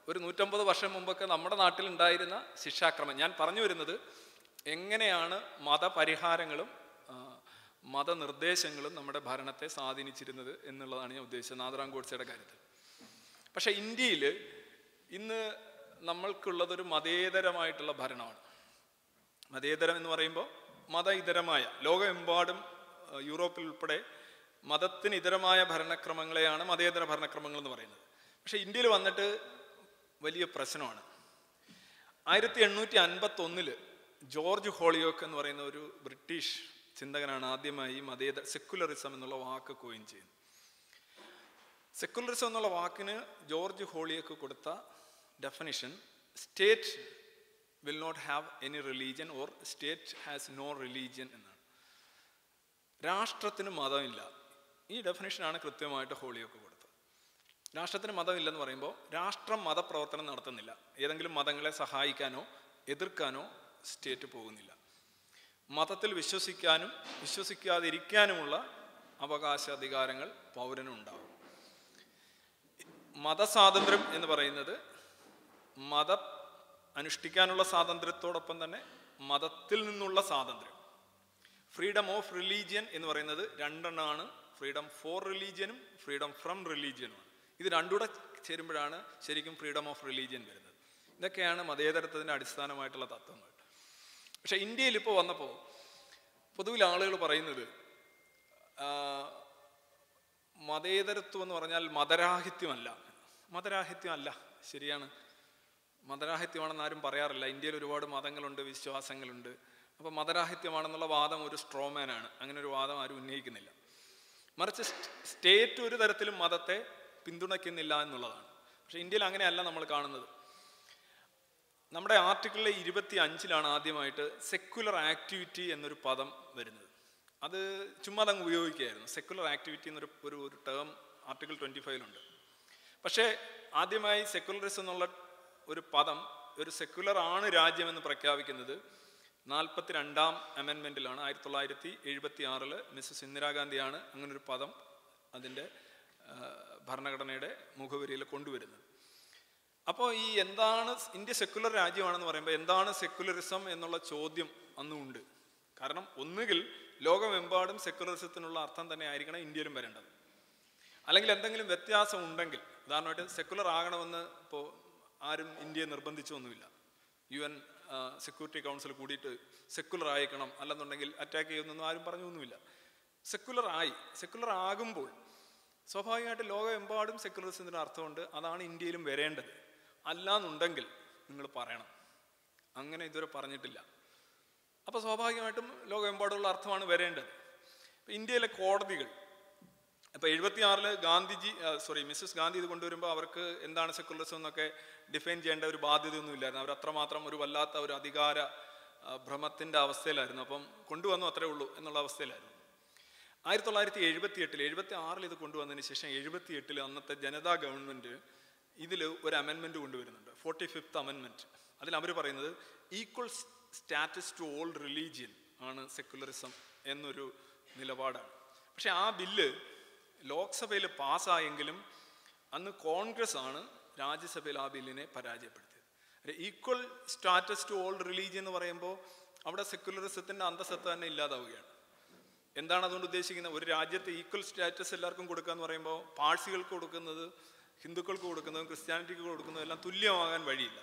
ഒരു നൂറ്റമ്പത് വർഷം മുമ്പൊക്കെ നമ്മുടെ നാട്ടിലുണ്ടായിരുന്ന ശിക്ഷാക്രമം ഞാൻ പറഞ്ഞു വരുന്നത് എങ്ങനെയാണ് മതപരിഹാരങ്ങളും ആ, മതനിർദ്ദേശങ്ങളും നമ്മുടെ ഭരണത്തെ സ്വാധീനിച്ചിരുന്നത് എന്നുള്ളതാണ് ഞാൻ ഉദ്ദേശിച്ചത് നാദറാം ഗോഡ്സയുടെ കാര്യത്തിൽ പക്ഷേ ഇന്ത്യയിൽ ഇന്ന് നമ്മൾക്കുള്ളതൊരു മതേതരമായിട്ടുള്ള ഭരണമാണ് മതേതരം എന്ന് പറയുമ്പോൾ മത ഇതരമായ ലോകമെമ്പാടും ആ, യൂറോപ്പിൽ ഉൾപ്പെടെ മതത്തിന് ഇതരമായ ഭരണക്രമങ്ങളെയാണ് മതേതര ഭരണക്രമങ്ങൾ എന്ന് പറയുന്നത് പക്ഷേ ഇന്ത്യയിൽ വന്നിട്ട് വലിയ പ്രശ്നമാണ് ആയിരത്തി എണ്ണൂറ്റി അൻപത്തി ഒന്നില് ജോർജ് ഹോളിയോക്ക് എന്ന് പറയുന്ന ഒരു ബ്രിട്ടീഷ് ചിന്തകനാണ് ആദ്യമായി മതേതര സെക്കുലറിസം എന്നുള്ള വാക്ക് കോയിൻ ചെയ്യുന്നത് സെക്കുലറിസം എന്നുള്ള വാക്കിന് ജോർജ് ഹോളിയോക്ക് കൊടുത്ത definition state will not have any religion or state has no religion എന്നാണ് രാഷ്ട്രത്തിന് മതമില്ല ഈ ഡെഫിനേഷനാണ് കൃത്യമായിട്ട് ഹോളിയൊക്കെ കൊടുത്തത് രാഷ്ട്രത്തിന് മതമില്ലെന്ന് പറയുമ്പോൾ രാഷ്ട്രം മതപ്രവർത്തനം നടത്തുന്നില്ല ഏതെങ്കിലും മതങ്ങളെ സഹായിക്കാനോ എതിർക്കാനോ സ്റ്റേറ്റ് പോകുന്നില്ല മതത്തിൽ വിശ്വസിക്കാനും വിശ്വസിക്കാതിരിക്കാനുമുള്ള അവകാശാധികാരങ്ങൾ പൗരനുണ്ടാവും മതസ്വാതന്ത്ര്യം എന്ന് പറയുന്നത് മത അനുഷ്ഠിക്കാനുള്ള സ്വാതന്ത്ര്യത്തോടൊപ്പം തന്നെ മതത്തിൽ നിന്നുള്ള സ്വാതന്ത്ര്യം ഫ്രീഡം ഓഫ് റിലീജിയൻ എന്ന് പറയുന്നത് രണ്ടെണ്ണമാണ് ഫ്രീഡം ഫോർ റിലീജിയനും ഫ്രീഡം ഫ്രം റിലീജിയനുമാണ് ഇത് രണ്ടുകൂടെ ചേരുമ്പോഴാണ് ശരിക്കും ഫ്രീഡം ഓഫ് റിലീജിയൻ വരുന്നത് ഇതൊക്കെയാണ് മതേതരത്വത്തിൻ്റെ അടിസ്ഥാനമായിട്ടുള്ള തത്വങ്ങൾ പക്ഷെ ഇന്ത്യയിൽ ഇപ്പോൾ വന്നപ്പോൾ പൊതുവിൽ ആളുകൾ പറയുന്നത് ആ, മതേതരത്വം എന്ന് പറഞ്ഞാൽ മതരാഹിത്യമല്ല മതരാഹിത്യം അല്ല ശരിയാണ് മതരാഹിത്യമാണെന്ന് ആരും പറയാറില്ല ഇന്ത്യയിൽ ഒരുപാട് മതങ്ങളുണ്ട് വിശ്വാസങ്ങളുണ്ട് അപ്പോൾ മതരാഹിത്യമാണെന്നുള്ള വാദം ഒരു സ്ട്രോമാനാണ് അങ്ങനെ ഒരു വാദം ആരും ഉന്നയിക്കുന്നില്ല മറിച്ച് സ്റ്റ്- സ്റ്റേറ്റ് ഒരു തരത്തിലും മതത്തെ പിന്തുണയ്ക്കുന്നില്ല എന്നുള്ളതാണ് പക്ഷേ ഇന്ത്യയിൽ അങ്ങനെയല്ല നമ്മൾ കാണുന്നത് നമ്മുടെ ആർട്ടിക്കിളിലെ ഇരുപത്തി അഞ്ചിലാണ് ആദ്യമായിട്ട് സെക്കുലർ ആക്ടിവിറ്റി എന്നൊരു പദം വരുന്നത് അത് ചുമ്മാ അതങ്ങ് ഉപയോഗിക്കുകയായിരുന്നു സെക്കുലർ ആക്ടിവിറ്റി എന്നൊരു ഒരു ഒരു ടേം ആർട്ടിക്കിൾ ട്വൻറ്റി ഫൈവിലുണ്ട് പക്ഷേ ആദ്യമായി സെക്കുലറിസം എന്നുള്ള ഒരു പദം ഒരു സെക്കുലർ ആണ് രാജ്യമെന്ന് പ്രഖ്യാപിക്കുന്നത് നാൽപ്പത്തി രണ്ടാം അമെൻമെൻറ്റിലാണ് ആയിരത്തി തൊള്ളായിരത്തി എഴുപത്തി ആറിൽ മിസ്സസ് ഇന്ദിരാഗാന്ധിയാണ് അങ്ങനൊരു പദം അതിൻ്റെ ആ, ഭരണഘടനയുടെ മുഖവരിയിൽ കൊണ്ടുവരുന്നത് അപ്പോൾ ഈ എന്താണ് ഇന്ത്യ സെക്കുലർ രാജ്യമാണെന്ന് പറയുമ്പോൾ എന്താണ് സെക്കുലറിസം എന്നുള്ള ചോദ്യം അന്നും ഉണ്ട് കാരണം ഒന്നുകിൽ ലോകമെമ്പാടും സെക്കുലറിസത്തിനുള്ള അർത്ഥം തന്നെ ആയിരിക്കണം ഇന്ത്യയിലും വരേണ്ടത് അല്ലെങ്കിൽ എന്തെങ്കിലും വ്യത്യാസം ഉണ്ടെങ്കിൽ ഉദാഹരണമായിട്ട് സെക്കുലർ ആകണമെന്ന് ഇപ്പോൾ ആരും ഇന്ത്യയെ നിർബന്ധിച്ചൊന്നുമില്ല യു എൻ സെക്യൂരിറ്റി കൗൺസിൽ കൂടിയിട്ട് സെക്കുലർ ആയിക്കണം അല്ലെന്നുണ്ടെങ്കിൽ അറ്റാക്ക് ചെയ്യുന്നൊന്നും ആരും പറഞ്ഞൊന്നുമില്ല സെക്കുലർ ആയി സെക്കുലർ ആകുമ്പോൾ സ്വാഭാവികമായിട്ട് ലോകമെമ്പാടും സെക്കുലറിസത്തിന് അർത്ഥമുണ്ട് അതാണ് ഇന്ത്യയിലും വരേണ്ടത് അല്ലാന്നുണ്ടെങ്കിൽ നിങ്ങൾ പറയണം അങ്ങനെ ഇതുവരെ പറഞ്ഞിട്ടില്ല അപ്പോൾ സ്വാഭാവികമായിട്ടും ലോകമെമ്പാടുള്ള അർത്ഥമാണ് വരേണ്ടത് ഇപ്പൊ ഇന്ത്യയിലെ കോടതികൾ ഇപ്പൊ എഴുപത്തിയാറില് ഗാന്ധിജി സോറി മിസ്സസ് ഗാന്ധി ഇത് കൊണ്ടുവരുമ്പോൾ അവർക്ക് എന്താണ് സെക്കുലറിസം എന്നൊക്കെ ഡിഫൈൻ ചെയ്യേണ്ട ഒരു ബാധ്യതയൊന്നും ഇല്ലായിരുന്നു അവർ അത്രമാത്രം ഒരു വല്ലാത്ത ഒരു അധികാര ആ, ഭ്രമത്തിന്റെ അവസ്ഥയിലായിരുന്നു അപ്പം കൊണ്ടുവന്നു അത്രേ ഉള്ളൂ എന്നുള്ള അവസ്ഥയിലായിരുന്നു ആയിരത്തി തൊള്ളായിരത്തി എഴുപത്തി എട്ടിൽ എഴുപത്തി ആറിൽ ഇത് കൊണ്ടുവന്നതിന് ശേഷം എഴുപത്തി എട്ടിൽ അന്നത്തെ ജനതാ ഗവൺമെന്റ് ഇതിൽ ഒരു അമെൻമെന്റ് കൊണ്ടുവരുന്നുണ്ട് ഫോർട്ടി ഫിഫ്ത്ത് അമെൻമെന്റ് അതിൽ അവർ പറയുന്നത് equal status to all religion ആണ് സെക്കുലറിസം എന്നൊരു നിലപാടാണ് പക്ഷെ ആ ബില്ല് ലോക്സഭയിൽ പാസ്സായെങ്കിലും അന്ന് കോൺഗ്രസ് ആണ് രാജ്യസഭയിൽ ആ ബില്ലിനെ പരാജയപ്പെടുത്തിയത് equal status to all religion എന്ന് പറയുമ്പോൾ അവിടെ സെക്കുലറിസത്തിന്റെ അന്തസത്ത തന്നെ ഇല്ലാതാവുകയാണ് എന്താണ് അതുകൊണ്ട് ഉദ്ദേശിക്കുന്നത് ഒരു രാജ്യത്ത് ഈക്വൽ സ്റ്റാറ്റസ് എല്ലാവർക്കും കൊടുക്കുക എന്ന് പറയുമ്പോൾ പാഴ്സികൾക്ക് കൊടുക്കുന്നത് ഹിന്ദുക്കൾക്ക് കൊടുക്കുന്നതും ക്രിസ്ത്യാനിറ്റിക്ക് കൊടുക്കുന്നതും എല്ലാം തുല്യമാകാൻ വഴിയില്ല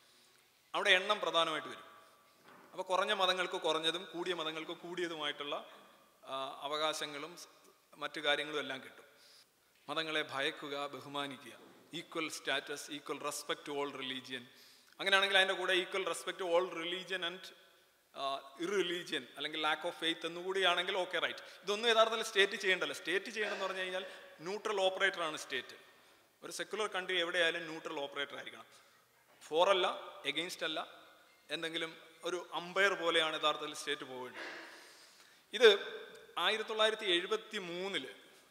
അവിടെ എണ്ണം പ്രധാനമായിട്ട് വരും അപ്പോൾ കുറഞ്ഞ മതങ്ങൾക്ക് കുറഞ്ഞതും കൂടിയ മതങ്ങൾക്ക് കൂടിയതുമായിട്ടുള്ള ആ, അവകാശങ്ങളും സ് മറ്റു കാര്യങ്ങളും എല്ലാം കിട്ടും മതങ്ങളെ ഭയക്കുക ബഹുമാനിക്കുക equal status equal respect to all religion അങ്ങനെയാണെങ്കിൽ അതിൻ്റെ കൂടെ equal respect to all religion and irreligion അല്ലെങ്കിൽ ലാക്ക് ഓഫ് ഫെയ്ത്ത് എന്നുകൂടിയാണെങ്കിൽ ഓക്കെ റൈറ്റ് ഇതൊന്നും യഥാർത്ഥത്തിൽ സ്റ്റേറ്റ് ചെയ്യേണ്ടല്ലോ സ്റ്റേറ്റ് ചെയ്യണമെന്ന് പറഞ്ഞു കഴിഞ്ഞാൽ ന്യൂട്രൽ ഓപ്പറേറ്റർ ആണ് സ്റ്റേറ്റ് ഒരു സെക്കുലർ കൺട്രി എവിടെയായാലും ന്യൂട്രൽ ഓപ്പറേറ്റർ ആയിരിക്കണം ഫോർ അല്ല എഗെയിൻസ്റ്റ് അല്ല എന്തെങ്കിലും ഒരു അമ്പയർ പോലെയാണ് യഥാർത്ഥത്തിൽ സ്റ്റേറ്റ് പോകേണ്ടത് ഇത് ആയിരത്തി തൊള്ളായിരത്തി എഴുപത്തി മൂന്നില്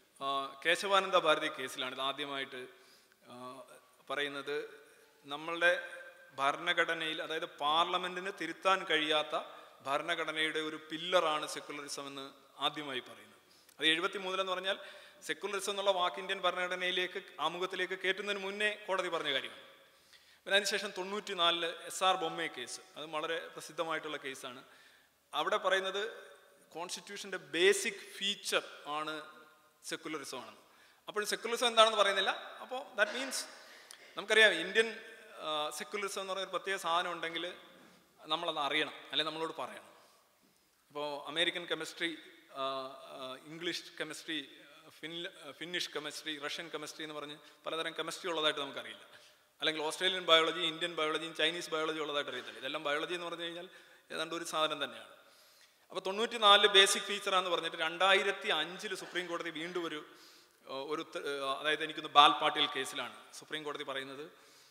കേശവാനന്ദ ഭാരതി കേസിലാണ് ഇത് ആദ്യമായിട്ട് ആ, പറയുന്നത് നമ്മളുടെ ഭരണഘടനയിൽ അതായത് പാർലമെന്റിന് തിരുത്താൻ കഴിയാത്ത ഭരണഘടനയുടെ ഒരു പില്ലറാണ് സെക്കുലറിസം എന്ന് ആദ്യമായി പറയുന്നത് അത് എഴുപത്തി മൂന്നിലെന്ന് പറഞ്ഞാൽ സെക്കുലറിസം എന്നുള്ള വാക്ക് ഇന്ത്യൻ ഭരണഘടനയിലേക്ക് ആമുഖത്തിലേക്ക് കയറ്റുന്നതിന് മുന്നേ കോടതി പറഞ്ഞ കാര്യമാണ് പിന്നെ അതിനുശേഷം തൊണ്ണൂറ്റി നാലില് എസ് ആർ ബൊമ്മെ കേസ് അത് വളരെ പ്രസിദ്ധമായിട്ടുള്ള കേസാണ് അവിടെ പറയുന്നത് കോൺസ്റ്റിറ്റ്യൂഷൻ്റെ ബേസിക് ഫീച്ചർ ആണ് സെക്കുലറിസം ആണെന്ന് അപ്പോൾ സെക്കുലറിസം എന്താണെന്ന് പറയുന്നില്ല അപ്പോൾ ദാറ്റ് മീൻസ് നമുക്കറിയാം ഇന്ത്യൻ സെക്കുലറിസം എന്ന് പറയുന്ന ഒരു പ്രത്യേക സാധനം ഉണ്ടെങ്കിൽ നമ്മളത് അറിയണം അല്ലെങ്കിൽ നമ്മളോട് പറയണം ഇപ്പോൾ American chemistry English chemistry fin Finnish chemistry Russian chemistry എന്ന് പറഞ്ഞ് പലതരം കെമിസ്ട്രി ഉള്ളതായിട്ട് നമുക്കറിയില്ല അല്ലെങ്കിൽ ഓസ്ട്രേലിയൻ ബയോളജി ഇന്ത്യൻ ബയോളജിയും ചൈനീസ് ബയോളജി ഉള്ളതായിട്ട് അറിയത്തില്ല ഇതെല്ലാം ബയോളജി എന്ന് പറഞ്ഞു കഴിഞ്ഞാൽ ഏതാണ്ട് ഒരു സാധനം തന്നെയാണ് അപ്പോൾ തൊണ്ണൂറ്റി നാലില് ബേസിക് ഫീച്ചറാന്ന് പറഞ്ഞിട്ട് രണ്ടായിരത്തി അഞ്ചിൽ സുപ്രീം കോടതി വീണ്ടും ഒരു ഏഹ്, ഒരു ഉത്ത- ഏഹ്, അതായത് എനിക്കൊന്ന് ബാൽ പാട്ടീൽ കേസിലാണ് സുപ്രീം കോടതി പറയുന്നത്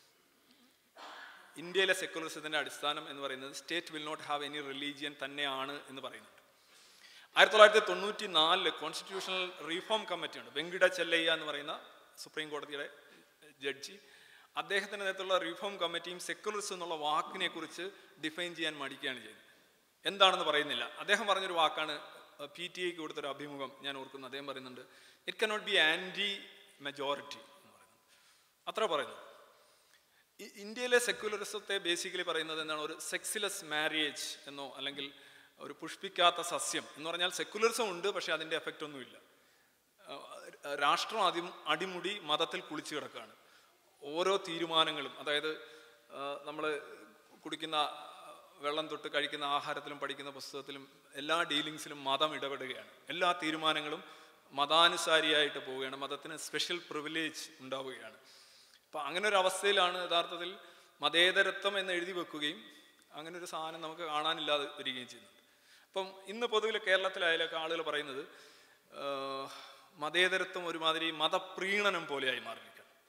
ഇന്ത്യയിലെ സെക്കുലറിസത്തിന്റെ അടിസ്ഥാനം എന്ന് പറയുന്നത് state will not have any religion തന്നെയാണ് എന്ന് പറയുന്നുണ്ട് ആയിരത്തി തൊള്ളായിരത്തി തൊണ്ണൂറ്റി നാലില് കോൺസ്റ്റിറ്റ്യൂഷണൽ റീഫോം കമ്മിറ്റിയുണ്ട് വെങ്കിട ചെല്ലയ്യ എന്ന് പറയുന്ന സുപ്രീം കോടതിയുടെ ജഡ്ജി അദ്ദേഹത്തിൻ്റെ നേതൃത്വമുള്ള റീഫോം കമ്മിറ്റിയും സെക്കുലറിസം എന്നുള്ള വാക്കിനെ കുറിച്ച് ഡിഫൈൻ ചെയ്യാൻ മടിക്കുകയാണ് ചെയ്തത് എന്താണെന്ന് പറയുന്നില്ല അദ്ദേഹം പറഞ്ഞൊരു വാക്കാണ് പി ടി ഐക്ക് കൊടുത്തൊരു അഭിമുഖം ഞാൻ ഓർക്കുന്നു അദ്ദേഹം പറയുന്നുണ്ട് it cannot be anti majority എന്ന് പറയുന്നത് അത്ര പറയുന്നു ഇ- ഇന്ത്യയിലെ സെക്യുലറിസത്തെ ബേസിക്കലി പറയുന്നത് എന്താണ് ഒരു സെക്സിലെസ് മാരേജ് എന്നോ അല്ലെങ്കിൽ ഒരു പുഷ്പിക്കാത്ത സസ്യം എന്ന് പറഞ്ഞാൽ സെക്യുലറിസം ഉണ്ട് പക്ഷെ അതിൻ്റെ എഫക്റ്റ് ഒന്നുമില്ല ആ, രാഷ്ട്രം അതി അടിമുടി മതത്തിൽ കുളിച്ചു കിടക്കുകയാണ് ഓരോ തീരുമാനങ്ങളും അതായത് നമ്മൾ കുടിക്കുന്ന വെള്ളം തൊട്ട് കഴിക്കുന്ന ആഹാരത്തിലും പഠിക്കുന്ന പുസ്തകത്തിലും എല്ലാ ഡീലിങ്സിലും മതം ഇടപെടുകയാണ് എല്ലാ തീരുമാനങ്ങളും മതാനുസാരിയായിട്ട് പോവുകയാണ് മതത്തിന് സ്പെഷ്യൽ പ്രിവിലേജ് ഉണ്ടാവുകയാണ് അപ്പം അങ്ങനെ ഒരു അവസ്ഥയിലാണ് യഥാർത്ഥത്തിൽ മതേതരത്വം എന്ന് എഴുതി വെക്കുകയും അങ്ങനെ ഒരു സാധനം നമുക്ക് കാണാനില്ലാതെ വരികയും ചെയ്യുന്നുണ്ട് അപ്പം ഇന്ന് പൊതുവിൽ കേരളത്തിലായാലൊക്കെ ആളുകൾ പറയുന്നത് ആ, മതേതരത്വം ഒരുമാതിരി മതപ്രീണനം പോലെയായി മാറിയിരിക്കുകയാണ്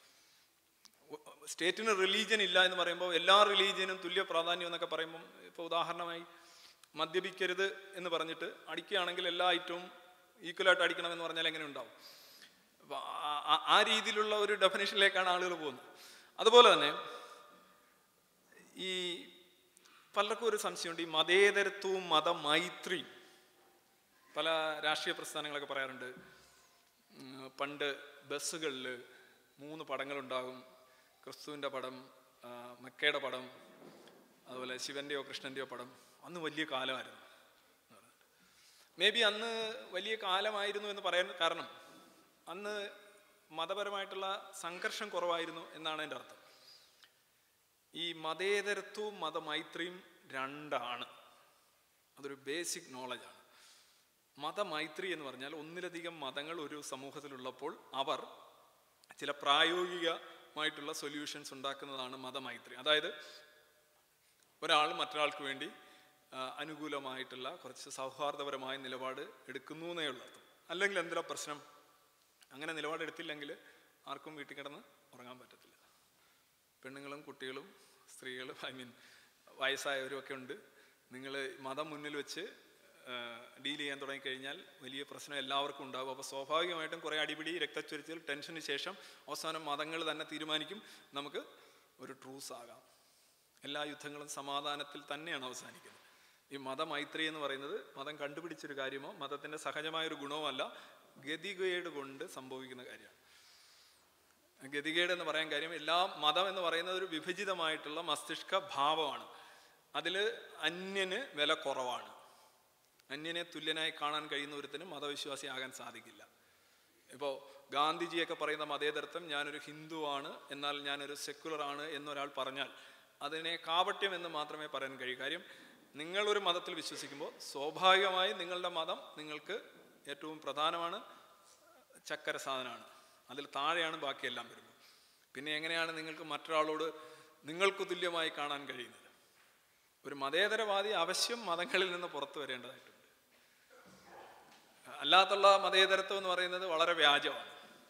സ്റ്റേറ്റിന് റിലീജിയൻ ഇല്ല എന്ന് പറയുമ്പോൾ എല്ലാ റിലീജിയനും തുല്യ പ്രാധാന്യം എന്നൊക്കെ പറയുമ്പം ഇപ്പോൾ ഉദാഹരണമായി മദ്യപിക്കരുത് എന്ന് പറഞ്ഞിട്ട് അടിക്കുകയാണെങ്കിൽ എല്ലാ ഐറ്റവും ഈക്വലായിട്ട് അടിക്കണം എന്ന് പറഞ്ഞാൽ എങ്ങനെ ഉണ്ടാവും അപ്പൊ ആ- ആ- ആ രീതിയിലുള്ള ഒരു ഡെഫിനേഷനിലേക്കാണ് ആളുകൾ പോകുന്നത് അതുപോലെ തന്നെ ഈ പലർക്കും ഒരു സംശയമുണ്ട് ഈ മതേതരത്വവും മതമൈത്രിയും പല രാഷ്ട്രീയ പ്രസ്ഥാനങ്ങളൊക്കെ പറയാറുണ്ട് ഉം, പണ്ട് ബസ്സുകളിൽ മൂന്ന് പടങ്ങളുണ്ടാകും ക്രിസ്തുവിൻ്റെ പടം ആ, മക്കയുടെ പടം അതുപോലെ ശിവൻ്റെയോ കൃഷ്ണൻ്റെയോ പടം അന്ന് വലിയ കാലമായിരുന്നു മേ ബി അന്ന് വലിയ കാലമായിരുന്നു എന്ന് പറയാൻ കാരണം അന്ന് മതപരമായിട്ടുള്ള സംഘർഷം കുറവായിരുന്നു എന്നാണ് എൻ്റെ അർത്ഥം ഈ മതേതരത്വവും മതമൈത്രിയും രണ്ടാണ് അതൊരു ബേസിക് നോളജാണ് മതമൈത്രി എന്ന് പറഞ്ഞാൽ ഒന്നിലധികം മതങ്ങൾ ഒരു സമൂഹത്തിലുള്ളപ്പോൾ അവർ ചില പ്രായോഗികമായിട്ടുള്ള സൊല്യൂഷൻസ് ഉണ്ടാക്കുന്നതാണ് മതമൈത്രി അതായത് ഒരാൾ മറ്റൊരാൾക്ക് വേണ്ടി ആ, അനുകൂലമായിട്ടുള്ള കുറച്ച് സൗഹാർദ്ദപരമായ നിലപാട് എടുക്കുന്നു എന്നേ ഉള്ളൂ അർത്ഥം അല്ലെങ്കിൽ എന്തിനാ പ്രശ്നം അങ്ങനെ നിലപാടെടുത്തില്ലെങ്കിൽ ആർക്കും വീട്ടിൽ കിടന്ന് ഉറങ്ങാൻ പറ്റത്തില്ല പെണ്ണുങ്ങളും കുട്ടികളും സ്ത്രീകളും ഐ മീൻ വയസ്സായവരും ഒക്കെ ഉണ്ട് നിങ്ങൾ മതം മുന്നിൽ വെച്ച് ഡീൽ ചെയ്യാൻ തുടങ്ങിക്കഴിഞ്ഞാൽ വലിയ പ്രശ്നം എല്ലാവർക്കും ഉണ്ടാകും അപ്പോൾ സ്വാഭാവികമായിട്ടും കുറേ അടിപിടി രക്തച്ചൊരിച്ചിൽ ടെൻഷന് ശേഷം അവസാനം മതങ്ങൾ തന്നെ തീരുമാനിക്കും നമുക്ക് ഒരു ട്രൂസ് ആകാം എല്ലാ യുദ്ധങ്ങളും സമാധാനത്തിൽ തന്നെയാണ് അവസാനിക്കുന്നത് ഈ മതമൈത്രി എന്ന് പറയുന്നത് മതം കണ്ടുപിടിച്ചൊരു കാര്യമോ മതത്തിൻ്റെ സഹജമായ ഒരു ഗുണമോ അല്ല ഗതികേട് കൊണ്ട് സംഭവിക്കുന്ന കാര്യമാണ് ഗതികേട് എന്ന് പറയാൻ കാര്യം എല്ലാ മതം എന്ന് പറയുന്നത് ഒരു വിഭജിതമായിട്ടുള്ള മസ്തിഷ്ക ഭാവമാണ് അതിൽ അന്യന് വില കുറവാണ് അന്യനെ തുല്യനായി കാണാൻ കഴിയുന്ന ഒരുത്തിനും മതവിശ്വാസിയാകാൻ സാധിക്കില്ല ഇപ്പോൾ ഗാന്ധിജിയൊക്കെ പറയുന്ന മതേതരത്വം ഞാനൊരു ഹിന്ദുവാണ് എന്നാൽ ഞാനൊരു സെക്കുലർ ആണ് എന്നൊരാൾ പറഞ്ഞാൽ അതിനെ കാപട്യം എന്ന് മാത്രമേ പറയാൻ കഴിയൂ കാര്യം നിങ്ങളൊരു മതത്തിൽ വിശ്വസിക്കുമ്പോൾ സ്വാഭാവികമായി നിങ്ങളുടെ മതം നിങ്ങൾക്ക് ഏറ്റവും പ്രധാനമാണ് ചക്കര സാധനമാണ് അതിൽ താഴെയാണ് ബാക്കിയെല്ലാം വരുന്നത് പിന്നെ എങ്ങനെയാണ് നിങ്ങൾക്ക് മറ്റൊരാളോട് നിങ്ങൾക്ക് തുല്യമായി കാണാൻ കഴിയുന്നത് ഒരു മതേതരവാദി അവശ്യം മതങ്ങളിൽ നിന്ന് പുറത്തു വരേണ്ടതായിട്ടുണ്ട് അല്ലാത്തുള്ള മതേതരത്വം എന്ന് പറയുന്നത് വളരെ വ്യാജമാണ്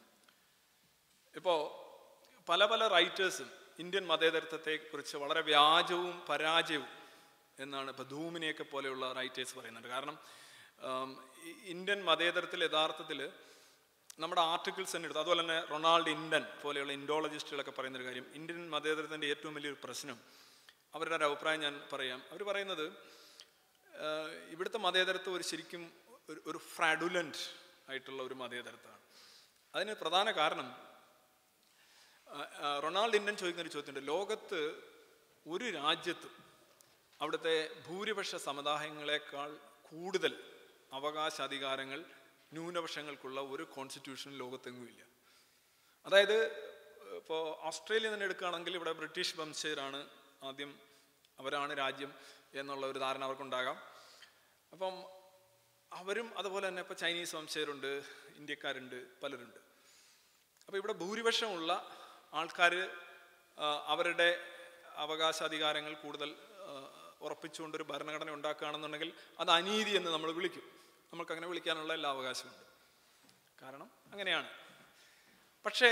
ഇപ്പോൾ പല പല റൈറ്റേഴ്സും ഇന്ത്യൻ മതേതരത്വത്തെ കുറിച്ച് വളരെ വ്യാജവും പരാജയവും എന്നാണ് ഇപ്പോൾ ധൂമിനെയൊക്കെ പോലെയുള്ള റൈറ്റേഴ്സ് പറയുന്നുണ്ട് കാരണം ആം, ഈ ഇന്ത്യൻ മതേതരത്തിൽ യഥാർത്ഥത്തിൽ നമ്മുടെ ആർട്ടിക്കിൾസ് തന്നെ എടുത്തു അതുപോലെ തന്നെ റൊണാൾഡ് ഇൻഡൻ പോലെയുള്ള ഇൻഡോളജിസ്റ്റുകളൊക്കെ പറയുന്നൊരു കാര്യം ഇന്ത്യൻ മതേതരത്തിൻ്റെ ഏറ്റവും വലിയൊരു പ്രശ്നം അവരുടെ ഒരു അഭിപ്രായം ഞാൻ പറയാം അവർ പറയുന്നത് ആഹ്, ഇവിടുത്തെ മതേതരത്വം ഒരു ശരിക്കും ഒരു ഒരു ഫ്രാഡുലൻ്റ് ആയിട്ടുള്ള ഒരു മതേതരത്വമാണ് അതിന് പ്രധാന കാരണം ആ, ആ, റൊണാൾഡ് ഇന്ത്യൻ ചോദിക്കുന്ന ഒരു ചോദ്യമുണ്ട് ലോകത്ത് ഒരു രാജ്യത്തും അവിടുത്തെ ഭൂരിപക്ഷ സമുദായങ്ങളെക്കാൾ കൂടുതൽ അവകാശാധികാരങ്ങൾ ന്യൂനപക്ഷങ്ങൾക്കുള്ള ഒരു കോൺസ്റ്റിറ്റ്യൂഷനും ലോകത്തെങ്ങും ഇല്ല അതായത് ഇപ്പോൾ ഓസ്ട്രേലിയ തന്നെ എടുക്കുകയാണെങ്കിൽ ഇവിടെ ബ്രിട്ടീഷ് വംശജരാണ് ആദ്യം അവരാണ് രാജ്യം എന്നുള്ള ഒരു ധാരണ അവർക്കുണ്ടാകാം അപ്പം അവരും അതുപോലെ തന്നെ ഇപ്പോൾ ചൈനീസ് വംശജരുണ്ട് ഇന്ത്യക്കാരുണ്ട് പലരുണ്ട് അപ്പോൾ ഇവിടെ ഭൂരിപക്ഷമുള്ള ആൾക്കാർ അവരുടെ അവകാശാധികാരങ്ങൾ കൂടുതൽ ആ, ഉറപ്പിച്ചുകൊണ്ട് ഒരു ഭരണഘടന ഉണ്ടാക്കുകയാണെന്നുണ്ടെങ്കിൽ അത് അനീതി എന്ന് നമ്മൾ വിളിക്കും നമുക്ക് അങ്ങനെ വിളിക്കാനുള്ള എല്ലാ അവകാശമുണ്ട് കാരണം അങ്ങനെയാണ് പക്ഷേ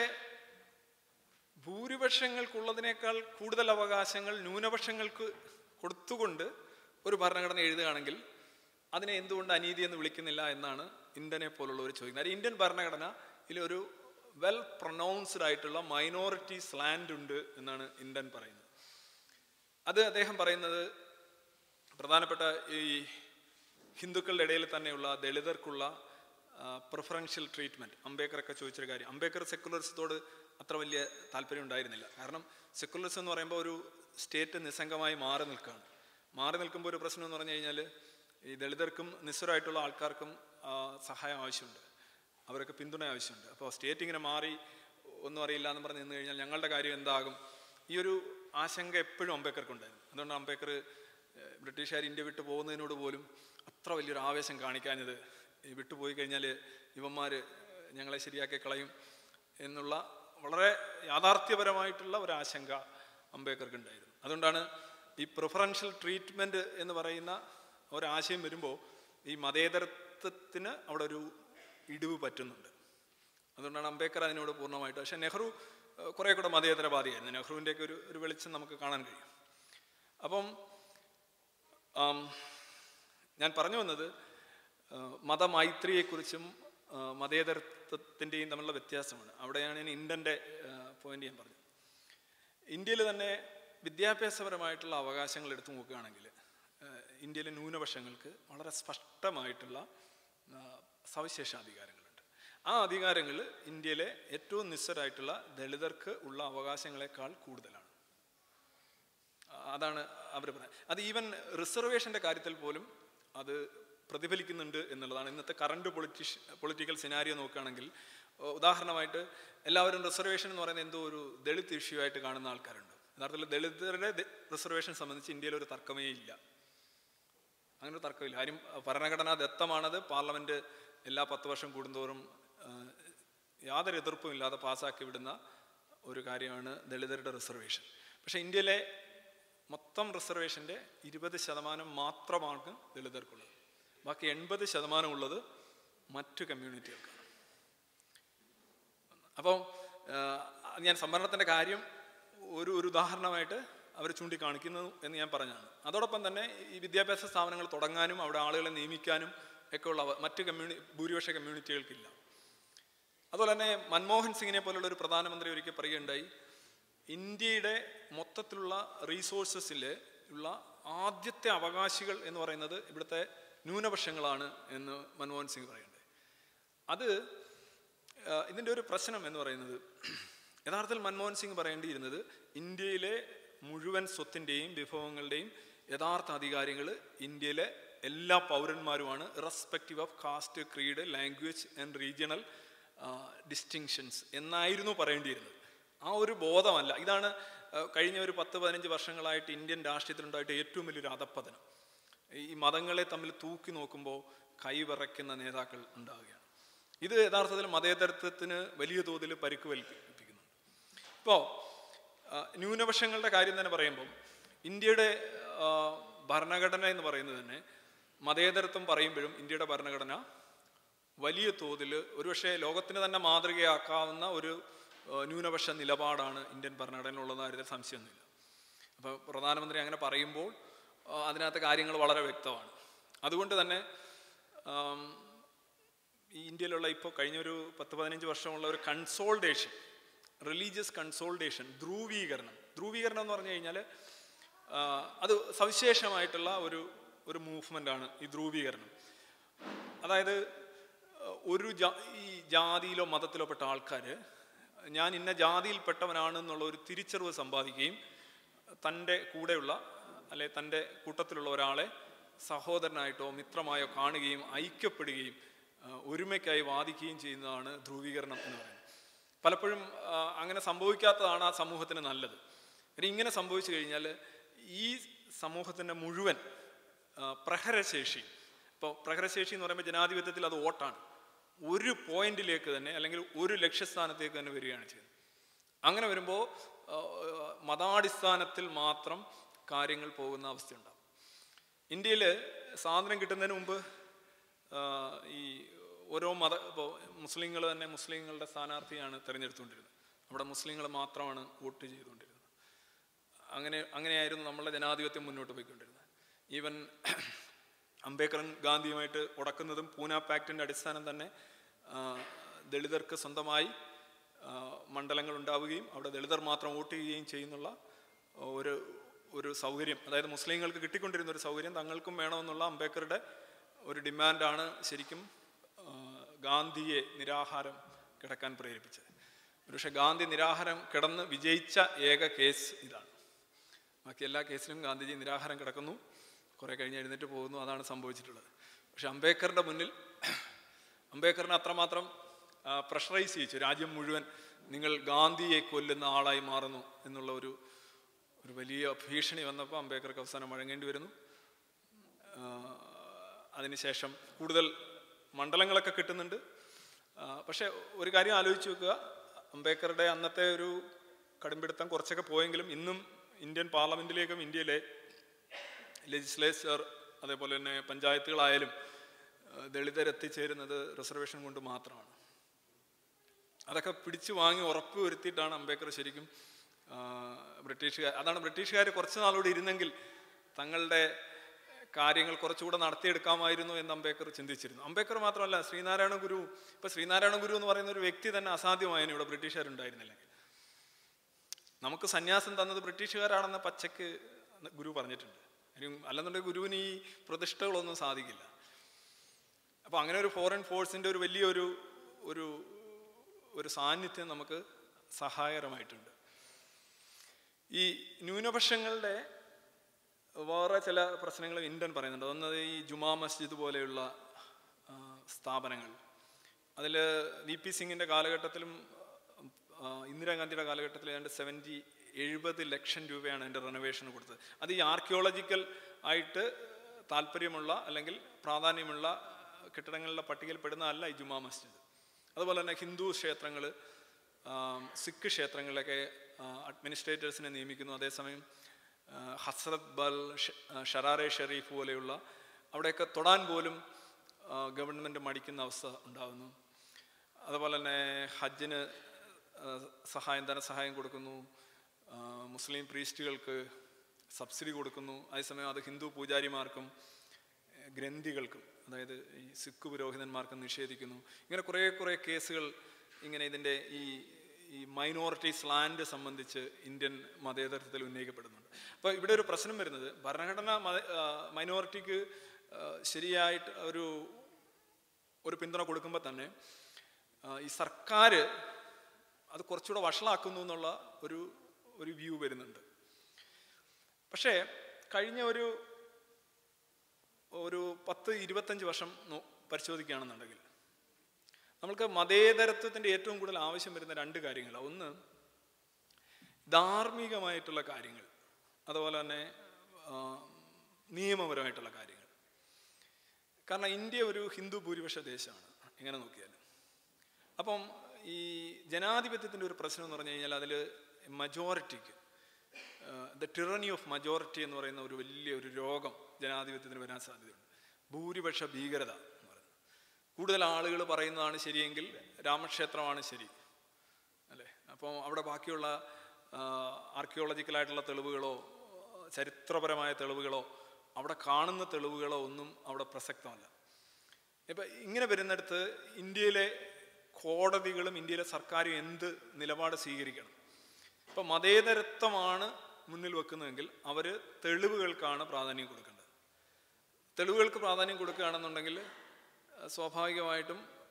ഭൂരിപക്ഷങ്ങൾക്കുള്ളതിനേക്കാൾ കൂടുതൽ അവകാശങ്ങൾ ന്യൂനപക്ഷങ്ങൾക്ക് കൊടുത്തുകൊണ്ട് ഒരു ഭരണഘടന എഴുതുകയാണെങ്കിൽ അതിനെ എന്തുകൊണ്ട് അനീതി എന്ന് വിളിക്കുന്നില്ല എന്നാണ് ഇന്ത്യനെ പോലുള്ള ഒരു ചോദിക്കുന്നത് കാര്യം ഇന്ത്യൻ ഭരണഘടന ഇതിലൊരു വെൽ പ്രൊനൗൺസ്ഡ് ആയിട്ടുള്ള മൈനോറിറ്റീസ് ലാൻഡ് ഉണ്ട് എന്നാണ് ഇന്ത്യൻ പറയുന്നത് അത് അദ്ദേഹം പറയുന്നത് പ്രധാനപ്പെട്ട ഈ ഹിന്ദുക്കളുടെ ഇടയിൽ തന്നെയുള്ള ദളിതർക്കുള്ള പ്രിഫറൻഷ്യൽ ട്രീറ്റ്മെൻറ്റ് അംബേദ്കറൊക്കെ ചോദിച്ചൊരു കാര്യം അംബേദ്കർ സെക്കുലറിസത്തോട് അത്ര വലിയ താല്പര്യം ഉണ്ടായിരുന്നില്ല കാരണം സെക്കുലറിസം എന്ന് പറയുമ്പോൾ ഒരു സ്റ്റേറ്റ് നിസ്സംഗമായി മാറി നിൽക്കുകയാണ് മാറി നിൽക്കുമ്പോൾ ഒരു പ്രശ്നം എന്ന് പറഞ്ഞു കഴിഞ്ഞാൽ ഈ ദളിതർക്കും നിസ്വരായിട്ടുള്ള ആൾക്കാർക്കും ആ, സഹായം ആവശ്യമുണ്ട് അവരൊക്കെ പിന്തുണ ആവശ്യമുണ്ട് അപ്പോൾ സ്റ്റേറ്റ് ഇങ്ങനെ മാറി ഒന്നും അറിയില്ല എന്ന് പറഞ്ഞ് നിന്ന് കഴിഞ്ഞാൽ ഞങ്ങളുടെ കാര്യം എന്താകും ഈ ഒരു ആശങ്ക എപ്പോഴും അംബേദ്കർക്ക് ഉണ്ടായിരുന്നു അതുകൊണ്ട് അംബേദ്കർ ഏഹ്, ബ്രിട്ടീഷുകാർ ഇന്ത്യ വിട്ടു പോകുന്നതിനോട് പോലും അത്ര വലിയൊരു ആവേശം കാണിക്കാഞ്ഞത് ഈ വിട്ടുപോയി കഴിഞ്ഞാൽ ഇവന്മാർ ഞങ്ങളെ ശരിയാക്കി കളയും എന്നുള്ള വളരെ യാഥാർത്ഥ്യപരമായിട്ടുള്ള ഒരു ആശങ്ക അംബേദ്കർക്ക് ഉണ്ടായിരുന്നു അതുകൊണ്ടാണ് ഈ പ്രിഫറൻഷ്യൽ ട്രീറ്റ്മെൻറ്റ് എന്ന് പറയുന്ന ഒരാശയം വരുമ്പോൾ ഈ മതേതരത്വത്തിന് അവിടെ ഒരു ഇടിവ് പറ്റുന്നുണ്ട് അതുകൊണ്ടാണ് അംബേദ്കർ അതിനോട് പൂർണ്ണമായിട്ട് പക്ഷേ നെഹ്റു ഏഹ്, കുറേ കൂടെ മതേതരവാദിയായിരുന്നു നെഹ്റുവിൻ്റെയൊക്കെ ഒരു ഒരു വെളിച്ചം നമുക്ക് കാണാൻ കഴിയും അപ്പം ആം, ഞാൻ പറഞ്ഞു വന്നത് ആ, മതമൈത്രിയെക്കുറിച്ചും ആ, മതേതരത്വത്തിൻ്റെയും തമ്മിലുള്ള വ്യത്യാസമാണ് അവിടെയാണ് ഞാൻ ഇന്ത്യൻ്റെ പോയിന്റ് ഞാൻ പറഞ്ഞത് ഇന്ത്യയിൽ തന്നെ വിദ്യാഭ്യാസപരമായിട്ടുള്ള അവകാശങ്ങൾ എടുത്തു നോക്കുകയാണെങ്കിൽ ആ, ഇന്ത്യയിലെ ന്യൂനപക്ഷങ്ങൾക്ക് വളരെ സ്പഷ്ടമായിട്ടുള്ള ആ, സവിശേഷാധികാരങ്ങളുണ്ട് ആ അധികാരങ്ങൾ ഇന്ത്യയിലെ ഏറ്റവും നിസ്സരായിട്ടുള്ള ദളിതർക്ക് ഉള്ള അവകാശങ്ങളെക്കാൾ കൂടുതലാണ് അതാണ് അവർ പറയുന്നത് അത് ഈവൻ റിസർവേഷൻ്റെ കാര്യത്തിൽ പോലും അത് പ്രതിഫലിക്കുന്നുണ്ട് എന്നുള്ളതാണ് ഇന്നത്തെ കറണ്ട് പൊളിറ്റിഷ് പൊളിറ്റിക്കൽ സിനാരിയോ നോക്കുകയാണെങ്കിൽ ഉ- ഉദാഹരണമായിട്ട് എല്ലാവരും റിസർവേഷൻ എന്ന് പറയുന്നത് എന്തോ ഒരു ദളിത് ഇഷ്യൂ ആയിട്ട് കാണുന്ന ആൾക്കാരുണ്ട് യഥാർത്ഥത്തിൽ ദളിതരുടെ റിസർവേഷൻ സംബന്ധിച്ച് ഇന്ത്യയിൽ ഒരു തർക്കമേ ഇല്ല അങ്ങനെ ഒരു തർക്കമില്ല കാര്യം ഭരണഘടനാ ദത്തമാണത് പാർലമെന്റ് എല്ലാ പത്ത് വർഷം കൂടുന്തോറും ആ, യാതൊരു എതിർപ്പും ഇല്ലാതെ പാസ്സാക്കി വിടുന്ന ഒരു കാര്യമാണ് ദളിതരുടെ റിസർവേഷൻ പക്ഷേ ഇന്ത്യയിലെ മൊത്തം റിസർവേഷൻ്റെ ഇരുപത് ശതമാനം മാത്രമാണ് ദളിതർക്കുള്ളത് ബാക്കി എൺപത് ശതമാനം ഉള്ളത് മറ്റു കമ്മ്യൂണിറ്റികൾക്കാണ് അപ്പം ആ, ഞാൻ സംവരണത്തിൻ്റെ കാര്യം ഒരു ഒരു ഉദാഹരണമായിട്ട് അവർ ചൂണ്ടിക്കാണിക്കുന്നു എന്ന് ഞാൻ പറഞ്ഞതാണ് അതോടൊപ്പം തന്നെ ഈ വിദ്യാഭ്യാസ സ്ഥാപനങ്ങൾ തുടങ്ങാനും അവിടെ ആളുകളെ നിയമിക്കാനും ഒക്കെ ഉള്ള അവ- മറ്റ് കമ്മ്യൂണി ഭൂരിപക്ഷ കമ്മ്യൂണിറ്റികൾക്കില്ല അതുപോലെ തന്നെ മൻമോഹൻ സിംഗിനെ പോലുള്ള ഒരു പ്രധാനമന്ത്രി ഒരിക്കൽ പറയുകയുണ്ടായി ഇന്ത്യയുടെ മൊത്തത്തിലുള്ള റീസോഴ്സസിൽ ഉള്ള ആദ്യത്തെ അവകാശികൾ എന്ന് പറയുന്നത് ഇവിടുത്തെ ന്യൂനപക്ഷങ്ങളാണ് എന്ന് മൻമോഹൻ സിംഗ് പറയുന്നുണ്ട് അത് ആ, ഇതിൻ്റെ ഒരു പ്രശ്നം എന്ന് പറയുന്നത് യഥാർത്ഥത്തിൽ മൻമോഹൻ സിംഗ് പറയേണ്ടിയിരുന്നത് ഇന്ത്യയിലെ മുഴുവൻ സ്വത്തിൻ്റെയും വിഭവങ്ങളുടെയും യഥാർത്ഥ അധികാരികൾ ഇന്ത്യയിലെ എല്ലാ പൗരന്മാരുമാണ് respective of caste creed language and regional distinctions എന്നായിരുന്നു പറയേണ്ടിയിരുന്നത് ആ ഒരു ബോധമല്ല ഇതാണ് ആ, കഴിഞ്ഞ ഒരു പത്ത് പതിനഞ്ച് വർഷങ്ങളായിട്ട് ഇന്ത്യൻ രാഷ്ട്രീയത്തിലുണ്ടായിട്ട് ഏറ്റവും വലിയൊരു അധപ്പതനം ഈ മതങ്ങളെ തമ്മിൽ തൂക്കി നോക്കുമ്പോൾ കൈവിറയ്ക്കുന്ന നേതാക്കൾ ഉണ്ടാവുകയാണ് ഇത് യഥാർത്ഥത്തിൽ മതേതരത്വത്തിന് വലിയ തോതിൽ പരിക്ക് വലിപ്പിക്കുന്നുണ്ട് ഇപ്പോൾ ന്യൂനപക്ഷങ്ങളുടെ കാര്യം തന്നെ പറയുമ്പോൾ ഇന്ത്യയുടെ ആ, ഭരണഘടന എന്ന് പറയുന്നത് തന്നെ മതേതരത്വം പറയുമ്പോഴും ഇന്ത്യയുടെ ഭരണഘടന വലിയ തോതിൽ ഒരുപക്ഷെ ലോകത്തിന് തന്നെ മാതൃകയാക്കാവുന്ന ഒരു ആ, ന്യൂനപക്ഷ നിലപാടാണ് ഇന്ത്യൻ ഭരണഘടനയിലുള്ളത് കാര്യത്തിൽ സംശയമൊന്നുമില്ല അപ്പോൾ പ്രധാനമന്ത്രി അങ്ങനെ പറയുമ്പോൾ ആ, അതിനകത്തെ കാര്യങ്ങൾ വളരെ വ്യക്തമാണ് അതുകൊണ്ട് തന്നെ ആം, ഈ ഇന്ത്യയിലുള്ള ഇപ്പോൾ കഴിഞ്ഞൊരു പത്ത് പതിനഞ്ച് വർഷമുള്ള ഒരു കൺസോൾട്ടേഷൻ റിലീജിയസ് കൺസോൾട്ടേഷൻ ധ്രുവീകരണം ധ്രുവീകരണം എന്ന് പറഞ്ഞു കഴിഞ്ഞാൽ അത് സവിശേഷമായിട്ടുള്ള ഒരു ഒരു മൂവ്മെൻ്റാണ് ഈ ധ്രുവീകരണം അതായത് ആ, ഒരു ജാ ഈ ജാതിയിലോ മതത്തിലോ പെട്ട ആൾക്കാർ ഞാൻ ഇന്ന ജാതിയിൽപ്പെട്ടവനാണ് എന്നുള്ള ഒരു തിരിച്ചറിവ് സമ്പാദിക്കുകയും തൻ്റെ കൂടെയുള്ള അല്ലെ തൻ്റെ കൂട്ടത്തിലുള്ള ഒരാളെ സഹോദരനായിട്ടോ മിത്രമായോ കാണുകയും ഐക്യപ്പെടുകയും ആ, ഒരുമയ്ക്കായി വാദിക്കുകയും ചെയ്യുന്നതാണ് ധ്രുവീകരണം എന്ന് പറയുന്നത് പലപ്പോഴും ആ, അങ്ങനെ സംഭവിക്കാത്തതാണ് ആ സമൂഹത്തിന് നല്ലത് ഇനി ഇങ്ങനെ സംഭവിച്ചു കഴിഞ്ഞാൽ ഈ സമൂഹത്തിൻ്റെ മുഴുവൻ ആ, പ്രഹരശേഷി ഇപ്പോൾ പ്രഹരശേഷി എന്ന് പറയുമ്പോൾ ജനാധിപത്യത്തിൽ അത് വോട്ടാണ് ഒരു പോയിന്റിലേക്ക് തന്നെ അല്ലെങ്കിൽ ഒരു ലക്ഷ്യസ്ഥാനത്തേക്ക് തന്നെ വരികയാണ് ചെയ്യുന്നത് അങ്ങനെ വരുമ്പോൾ മതാടിസ്ഥാനത്തിൽ മാത്രം കാര്യങ്ങൾ പോകുന്ന അവസ്ഥയുണ്ടാവും ഇന്ത്യയിൽ സ്വാതന്ത്ര്യം കിട്ടുന്നതിന് മുമ്പ് ആ, ഈ ഓരോ മത ഇപ്പോൾ മുസ്ലിങ്ങൾ തന്നെ മുസ്ലിങ്ങളുടെ സ്ഥാനാർത്ഥിയാണ് തിരഞ്ഞെടുത്തുകൊണ്ടിരുന്നത് അവിടെ മുസ്ലിങ്ങൾ മാത്രമാണ് വോട്ട് ചെയ്തുകൊണ്ടിരുന്നത് അങ്ങനെ അങ്ങനെയായിരുന്നു നമ്മളുടെ ജനാധിപത്യം മുന്നോട്ട് പോയിക്കൊണ്ടിരുന്നത് ഈവൻ അംബേദ്കറും ഗാന്ധിയുമായിട്ട് ഉടക്കുന്നതും പൂന പാക്റ്റിൻ്റെ അടിസ്ഥാനം തന്നെ ആ, ദളിതർക്ക് സ്വന്തമായി ആ, മണ്ഡലങ്ങൾ ഉണ്ടാവുകയും അവിടെ ദളിതർ മാത്രം വോട്ട് ചെയ്യുകയും ചെയ്യുന്നുള്ള ഒരു ഒരു സൗകര്യം അതായത് മുസ്ലിങ്ങൾക്ക് കിട്ടിക്കൊണ്ടിരുന്ന ഒരു സൗകര്യം തങ്ങൾക്കും വേണമെന്നുള്ള അംബേദ്കറുടെ ഒരു ഡിമാൻഡാണ് ശരിക്കും ആ, ഗാന്ധിയെ നിരാഹാരം കിടക്കാൻ പ്രേരിപ്പിച്ചത് പക്ഷേ ഗാന്ധി നിരാഹാരം കിടന്ന് വിജയിച്ച ഏക കേസ് ഇതാണ് ബാക്കി എല്ലാ കേസിലും ഗാന്ധിജി നിരാഹാരം കിടക്കുന്നു കുറേ കഴിഞ്ഞ് എഴുന്നേറ്റ് പോകുന്നു അതാണ് സംഭവിച്ചിട്ടുള്ളത് പക്ഷെ അംബേദ്കറുടെ മുന്നിൽ അംബേദ്കറിനെ അത്രമാത്രം പ്രഷറൈസ് ചെയ്യിച്ചു രാജ്യം മുഴുവൻ നിങ്ങൾ ഗാന്ധിയെ കൊല്ലുന്ന ആളായി മാറുന്നു എന്നുള്ള ഒരു ഒരു വലിയ ഭീഷണി വന്നപ്പോൾ അംബേദ്കർക്ക് അവസാനം വഴങ്ങേണ്ടി വരുന്നു ആ, അതിനുശേഷം കൂടുതൽ മണ്ഡലങ്ങളൊക്കെ കിട്ടുന്നുണ്ട് ആ, പക്ഷേ ഒരു കാര്യം ആലോചിച്ച് വെക്കുക അംബേദ്കറുടെ അന്നത്തെ ഒരു കടുംപിടുത്തം കുറച്ചൊക്കെ പോയെങ്കിലും ഇന്നും ഇന്ത്യൻ പാർലമെന്റിലേക്കും ഇന്ത്യയിലെ ലെജിസ്ലേച്ചർ അതേപോലെ തന്നെ പഞ്ചായത്തുകളായാലും ആ, ദളിതരെത്തിച്ചേരുന്നത് റിസർവേഷൻ കൊണ്ട് മാത്രമാണ് അതൊക്കെ പിടിച്ചു വാങ്ങി ഉറപ്പ് വരുത്തിയിട്ടാണ് അംബേദ്കർ ശരിക്കും ആ, ബ്രിട്ടീഷുകാർ അതാണ് ബ്രിട്ടീഷുകാർ കുറച്ച് നാളോടെ ഇരുന്നെങ്കിൽ തങ്ങളുടെ കാര്യങ്ങൾ കുറച്ചുകൂടെ നടത്തിയെടുക്കാമായിരുന്നു എന്ന് അംബേദ്കർ ചിന്തിച്ചിരുന്നു അംബേദ്കർ മാത്രമല്ല ശ്രീനാരായണ ഗുരു ഇപ്പൊ ശ്രീനാരായണ ഗുരു എന്ന് പറയുന്ന ഒരു വ്യക്തി തന്നെ അസാധ്യമായതിന് ഇവിടെ ബ്രിട്ടീഷുകാരുണ്ടായിരുന്നില്ലെങ്കിൽ നമുക്ക് സന്യാസം തന്നത് ബ്രിട്ടീഷുകാരാണെന്ന് പച്ചക്ക് ഗുരു പറഞ്ഞിട്ടുണ്ട് ഇനി അല്ലെന്നുണ്ടെങ്കിൽ ഗുരുവിന് ഈ പ്രതിഷ്ഠകളൊന്നും സാധിക്കില്ല അപ്പോൾ അങ്ങനെ ഒരു ഫോറിൻ ഫോഴ്സിൻ്റെ ഒരു വലിയൊരു ഒരു ഒരു സാന്നിധ്യം നമുക്ക് സഹായകരമായിട്ടുണ്ട് ഈ ന്യൂനപക്ഷങ്ങളുടെ വേറെ ചില പ്രശ്നങ്ങൾ ഇന്ത്യൻ പറയുന്നുണ്ട് ഒന്ന് ഈ ജുമാ മസ്ജിദ് പോലെയുള്ള ആ, സ്ഥാപനങ്ങൾ അതിൽ വി പി സിംഗിൻ്റെ കാലഘട്ടത്തിലും ആ, ഇന്ദിരാഗാന്ധിയുടെ കാലഘട്ടത്തിൽ ഏതാണ്ട് സെവൻറ്റി എഴുപത് ലക്ഷം രൂപയാണ് അതിൻ്റെ റെനോവേഷന് കൊടുത്തത് അത് ഈ ആർക്കിയോളജിക്കൽ ആയിട്ട് താല്പര്യമുള്ള അല്ലെങ്കിൽ പ്രാധാന്യമുള്ള കെട്ടിടങ്ങളുടെ പട്ടികയിൽ പെടുന്നതല്ല ഈ ജുമാ മസ്ജിദ് അതുപോലെ തന്നെ ഹിന്ദു ക്ഷേത്രങ്ങൾ സിഖ് ക്ഷേത്രങ്ങളിലൊക്കെ അഡ്മിനിസ്ട്രേറ്റേഴ്സിനെ നിയമിക്കുന്നു അതേസമയം ആ, ഹസ്രത് ബൽ ഷ- ആ, ഷറാറെ ഷെറീഫ് പോലെയുള്ള അവിടെയൊക്കെ തൊടാൻ പോലും ഗവൺമെൻറ് മടിക്കുന്ന അവസ്ഥ ഉണ്ടാകുന്നു അതുപോലെ തന്നെ ഹജ്ജിന് ആ, സഹായം ധനസഹായം കൊടുക്കുന്നു ആ, മുസ്ലിം പ്രീസ്റ്റുകൾക്ക് സബ്സിഡി കൊടുക്കുന്നു അതേസമയം അത് ഹിന്ദു പൂജാരിമാർക്കും ഏഹ്, ഗ്രന്ഥികൾക്കും അതായത് ഈ സിഖ് പുരോഹിതന്മാർക്കും നിഷേധിക്കുന്നു ഇങ്ങനെ കുറേ കുറേ കേസുകൾ ഇങ്ങനെ ഇതിൻ്റെ ഈ ഈ മൈനോറിറ്റീസ് ലാൻഡ് സംബന്ധിച്ച് ഇന്ത്യൻ മതേതരത്വത്തിൽ ഉന്നയിക്കപ്പെടുന്നുണ്ട് അപ്പോൾ ഇവിടെ ഒരു പ്രശ്നം വരുന്നത് ഭരണഘടന മത മൈനോറിറ്റിക്ക് ശരിയായിട്ട് ഒരു ഒരു പിന്തുണ കൊടുക്കുമ്പോൾ തന്നെ ആ, ഈ സർക്കാർ അത് കുറച്ചുകൂടെ വഷളാക്കുന്നു എന്നുള്ള ഒരു ഒരു വ്യൂ വരുന്നുണ്ട് പക്ഷേ കഴിഞ്ഞ ഒരു ഒരു പത്ത് ഇരുപത്തഞ്ച് വർഷം നോ- പരിശോധിക്കുകയാണെന്നുണ്ടെങ്കിൽ നമ്മൾക്ക് മതേതരത്വത്തിൻ്റെ ഏറ്റവും കൂടുതൽ ആവശ്യം വരുന്ന രണ്ട് കാര്യങ്ങളാണ് ഒന്ന് ധാർമ്മികമായിട്ടുള്ള കാര്യങ്ങൾ അതുപോലെ തന്നെ ആ, നിയമപരമായിട്ടുള്ള കാര്യങ്ങൾ കാരണം ഇന്ത്യ ഒരു ഹിന്ദു ഭൂരിപക്ഷ ദേശമാണ് എങ്ങനെ നോക്കിയാലും അപ്പം ഈ ജനാധിപത്യത്തിൻ്റെ ഒരു പ്രശ്നം എന്ന് പറഞ്ഞു കഴിഞ്ഞാൽ അതിൽ മജോറിറ്റിക്ക് ദ ടിറണി ഓഫ് മജോറിറ്റി എന്ന് പറയുന്ന ഒരു വലിയ ഒരു രോഗം ജനാധിപത്യത്തിന് വരാൻ സാധ്യതയുണ്ട് ഭൂരിപക്ഷ ഭീകരത എന്ന് പറയുന്നത് കൂടുതൽ ആളുകൾ പറയുന്നതാണ് ശരിയെങ്കിൽ രാമക്ഷേത്രമാണ് ശരി അല്ലേ അപ്പോൾ അവിടെ ബാക്കിയുള്ള ആർക്കിയോളജിക്കലായിട്ടുള്ള തെളിവുകളോ ചരിത്രപരമായ തെളിവുകളോ അവിടെ കാണുന്ന തെളിവുകളോ ഒന്നും അവിടെ പ്രസക്തമല്ല ഇപ്പം ഇങ്ങനെ വരുന്നിടത്ത് ഇന്ത്യയിലെ കോടതികളും ഇന്ത്യയിലെ സർക്കാരും എന്ത് നിലപാട് സ്വീകരിക്കണം ഇപ്പം മതേതരത്വമാണ് മുന്നിൽ വെക്കുന്നതെങ്കിൽ അവർ തെളിവുകൾക്കാണ് പ്രാധാന്യം കൊടുക്കേണ്ടത് തെളിവുകൾക്ക് പ്രാധാന്യം കൊടുക്കുകയാണെന്നുണ്ടെങ്കിൽ അഹ് സ്വാഭാവികമായിട്ടും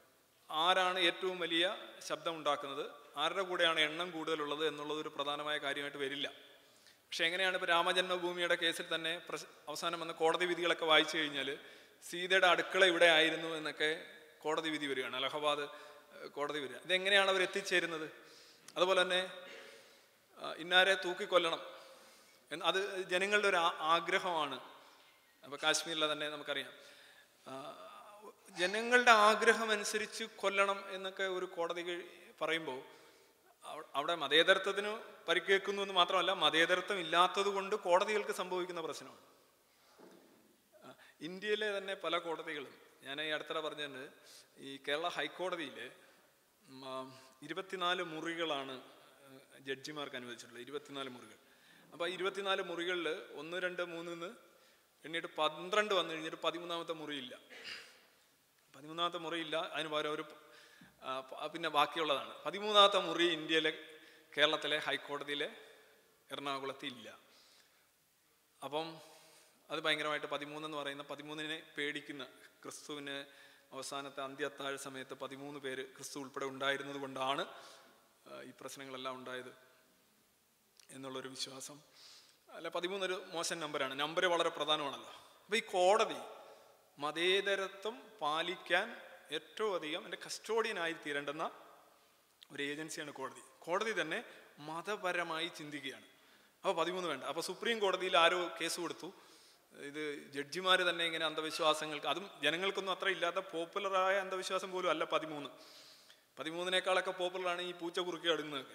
ആരാണ് ഏറ്റവും വലിയ ശബ്ദം ഉണ്ടാക്കുന്നത് ആരുടെ കൂടെയാണ് എണ്ണം കൂടുതലുള്ളത് എന്നുള്ളത് ഒരു പ്രധാനമായ കാര്യമായിട്ട് വരില്ല പക്ഷെ എങ്ങനെയാണ് ഇപ്പോൾ രാമജന്മഭൂമിയുടെ കേസിൽ തന്നെ പ്രശ് അവസാനം വന്ന കോടതി വിധികളൊക്കെ വായിച്ചു കഴിഞ്ഞാൽ സീതയുടെ അടുക്കള ഇവിടെ ആയിരുന്നു എന്നൊക്കെ കോടതി വിധി വരികയാണ് അലഹബാദ് ഏഹ്, കോടതി വരിക ഇതെങ്ങനെയാണ് അവർ എത്തിച്ചേരുന്നത് അതുപോലെ തന്നെ ആ, ഇന്നാരെ തൂക്കിക്കൊല്ലണം എന്ന് അത് ജനങ്ങളുടെ ഒരു ആ- ആഗ്രഹമാണ് അപ്പോൾ കാശ്മീരിലെ തന്നെ നമുക്കറിയാം ആ, ജനങ്ങളുടെ ആഗ്രഹം അനുസരിച്ച് കൊല്ലണം എന്നൊക്കെ ഒരു കോടതി കഴി- പറയുമ്പോൾ അവ- അവിടെ മതേതരത്വത്തിന് പരിക്കേൽക്കുന്നു എന്ന് മാത്രമല്ല മതേതരത്വം ഇല്ലാത്തത് കൊണ്ട് കോടതികൾക്ക് സംഭവിക്കുന്ന പ്രശ്നമാണ് ആ, ഇന്ത്യയിലെ തന്നെ പല കോടതികളും ഞാൻ ഈ അടുത്തിടെ പറഞ്ഞിട്ടുണ്ട് ഈ കേരള ഹൈക്കോടതിയിൽ ഇരുപത്തിനാല് മുറികളാണ് ആ, ജഡ്ജിമാർക്ക് അനുവദിച്ചിട്ടുള്ളത് ഇരുപത്തിനാല് മുറികൾ അപ്പോൾ ആ ഇരുപത്തിനാല് മുറികളിൽ ഒന്ന് രണ്ട് മൂന്നിന്ന് എണ്ണിയിട്ട് പന്ത്രണ്ട് വന്നു കഴിഞ്ഞിട്ട് പതിമൂന്നാമത്തെ മുറിയില്ല പതിമൂന്നാമത്തെ മുറിയില്ല അതിന് പകരം ഒരു ആ, പ- പിന്നെ ബാക്കിയുള്ളതാണ് പതിമൂന്നാമത്തെ മുറി ഇന്ത്യയിലെ കേരളത്തിലെ ഹൈക്കോടതിയിലെ എറണാകുളത്ത് ഇല്ല അപ്പം അത് ഭയങ്കരമായിട്ട് പതിമൂന്നെന്ന് പറയുന്ന പതിമൂന്നിനെ പേടിക്കുന്ന ക്രിസ്തുവിന് അവസാനത്തെ അന്ത്യത്താഴ സമയത്ത് പതിമൂന്ന് പേര് ക്രിസ്തു ഉൾപ്പെടെ ഉണ്ടായിരുന്നത് കൊണ്ടാണ് ആ, ഈ പ്രശ്നങ്ങളെല്ലാം ഉണ്ടായത് എന്നുള്ളൊരു വിശ്വാസം അല്ല പതിമൂന്നൊരു മോശം നമ്പറാണ് നമ്പർ വളരെ പ്രധാനമാണല്ലോ അപ്പോൾ ഈ കോടതി മതേതരത്വം പാലിക്കാൻ ഏറ്റവും അധികം എൻ്റെ കസ്റ്റോഡിയനായി തീരേണ്ടുന്ന ഒരു ഏജൻസിയാണ് കോടതി കോടതി തന്നെ മതപരമായി ചിന്തിക്കുകയാണ് അപ്പോൾ പതിമൂന്ന് വേണ്ട അപ്പോൾ സുപ്രീം കോടതിയിൽ ആരോ കേസ് കൊടുത്തു ഇത് ജഡ്ജിമാർ തന്നെ ഇങ്ങനെ അന്ധവിശ്വാസങ്ങൾക്ക് അതും ജനങ്ങൾക്കൊന്നും അത്ര ഇല്ലാത്ത പോപ്പുലറായ അന്ധവിശ്വാസം പോലും അല്ല പതിമൂന്ന് പതിമൂന്നിനേക്കാളൊക്കെ പോപ്പുലറാണ് ഈ പൂച്ച കുറുക്കി അടുങ്ങുന്നതൊക്കെ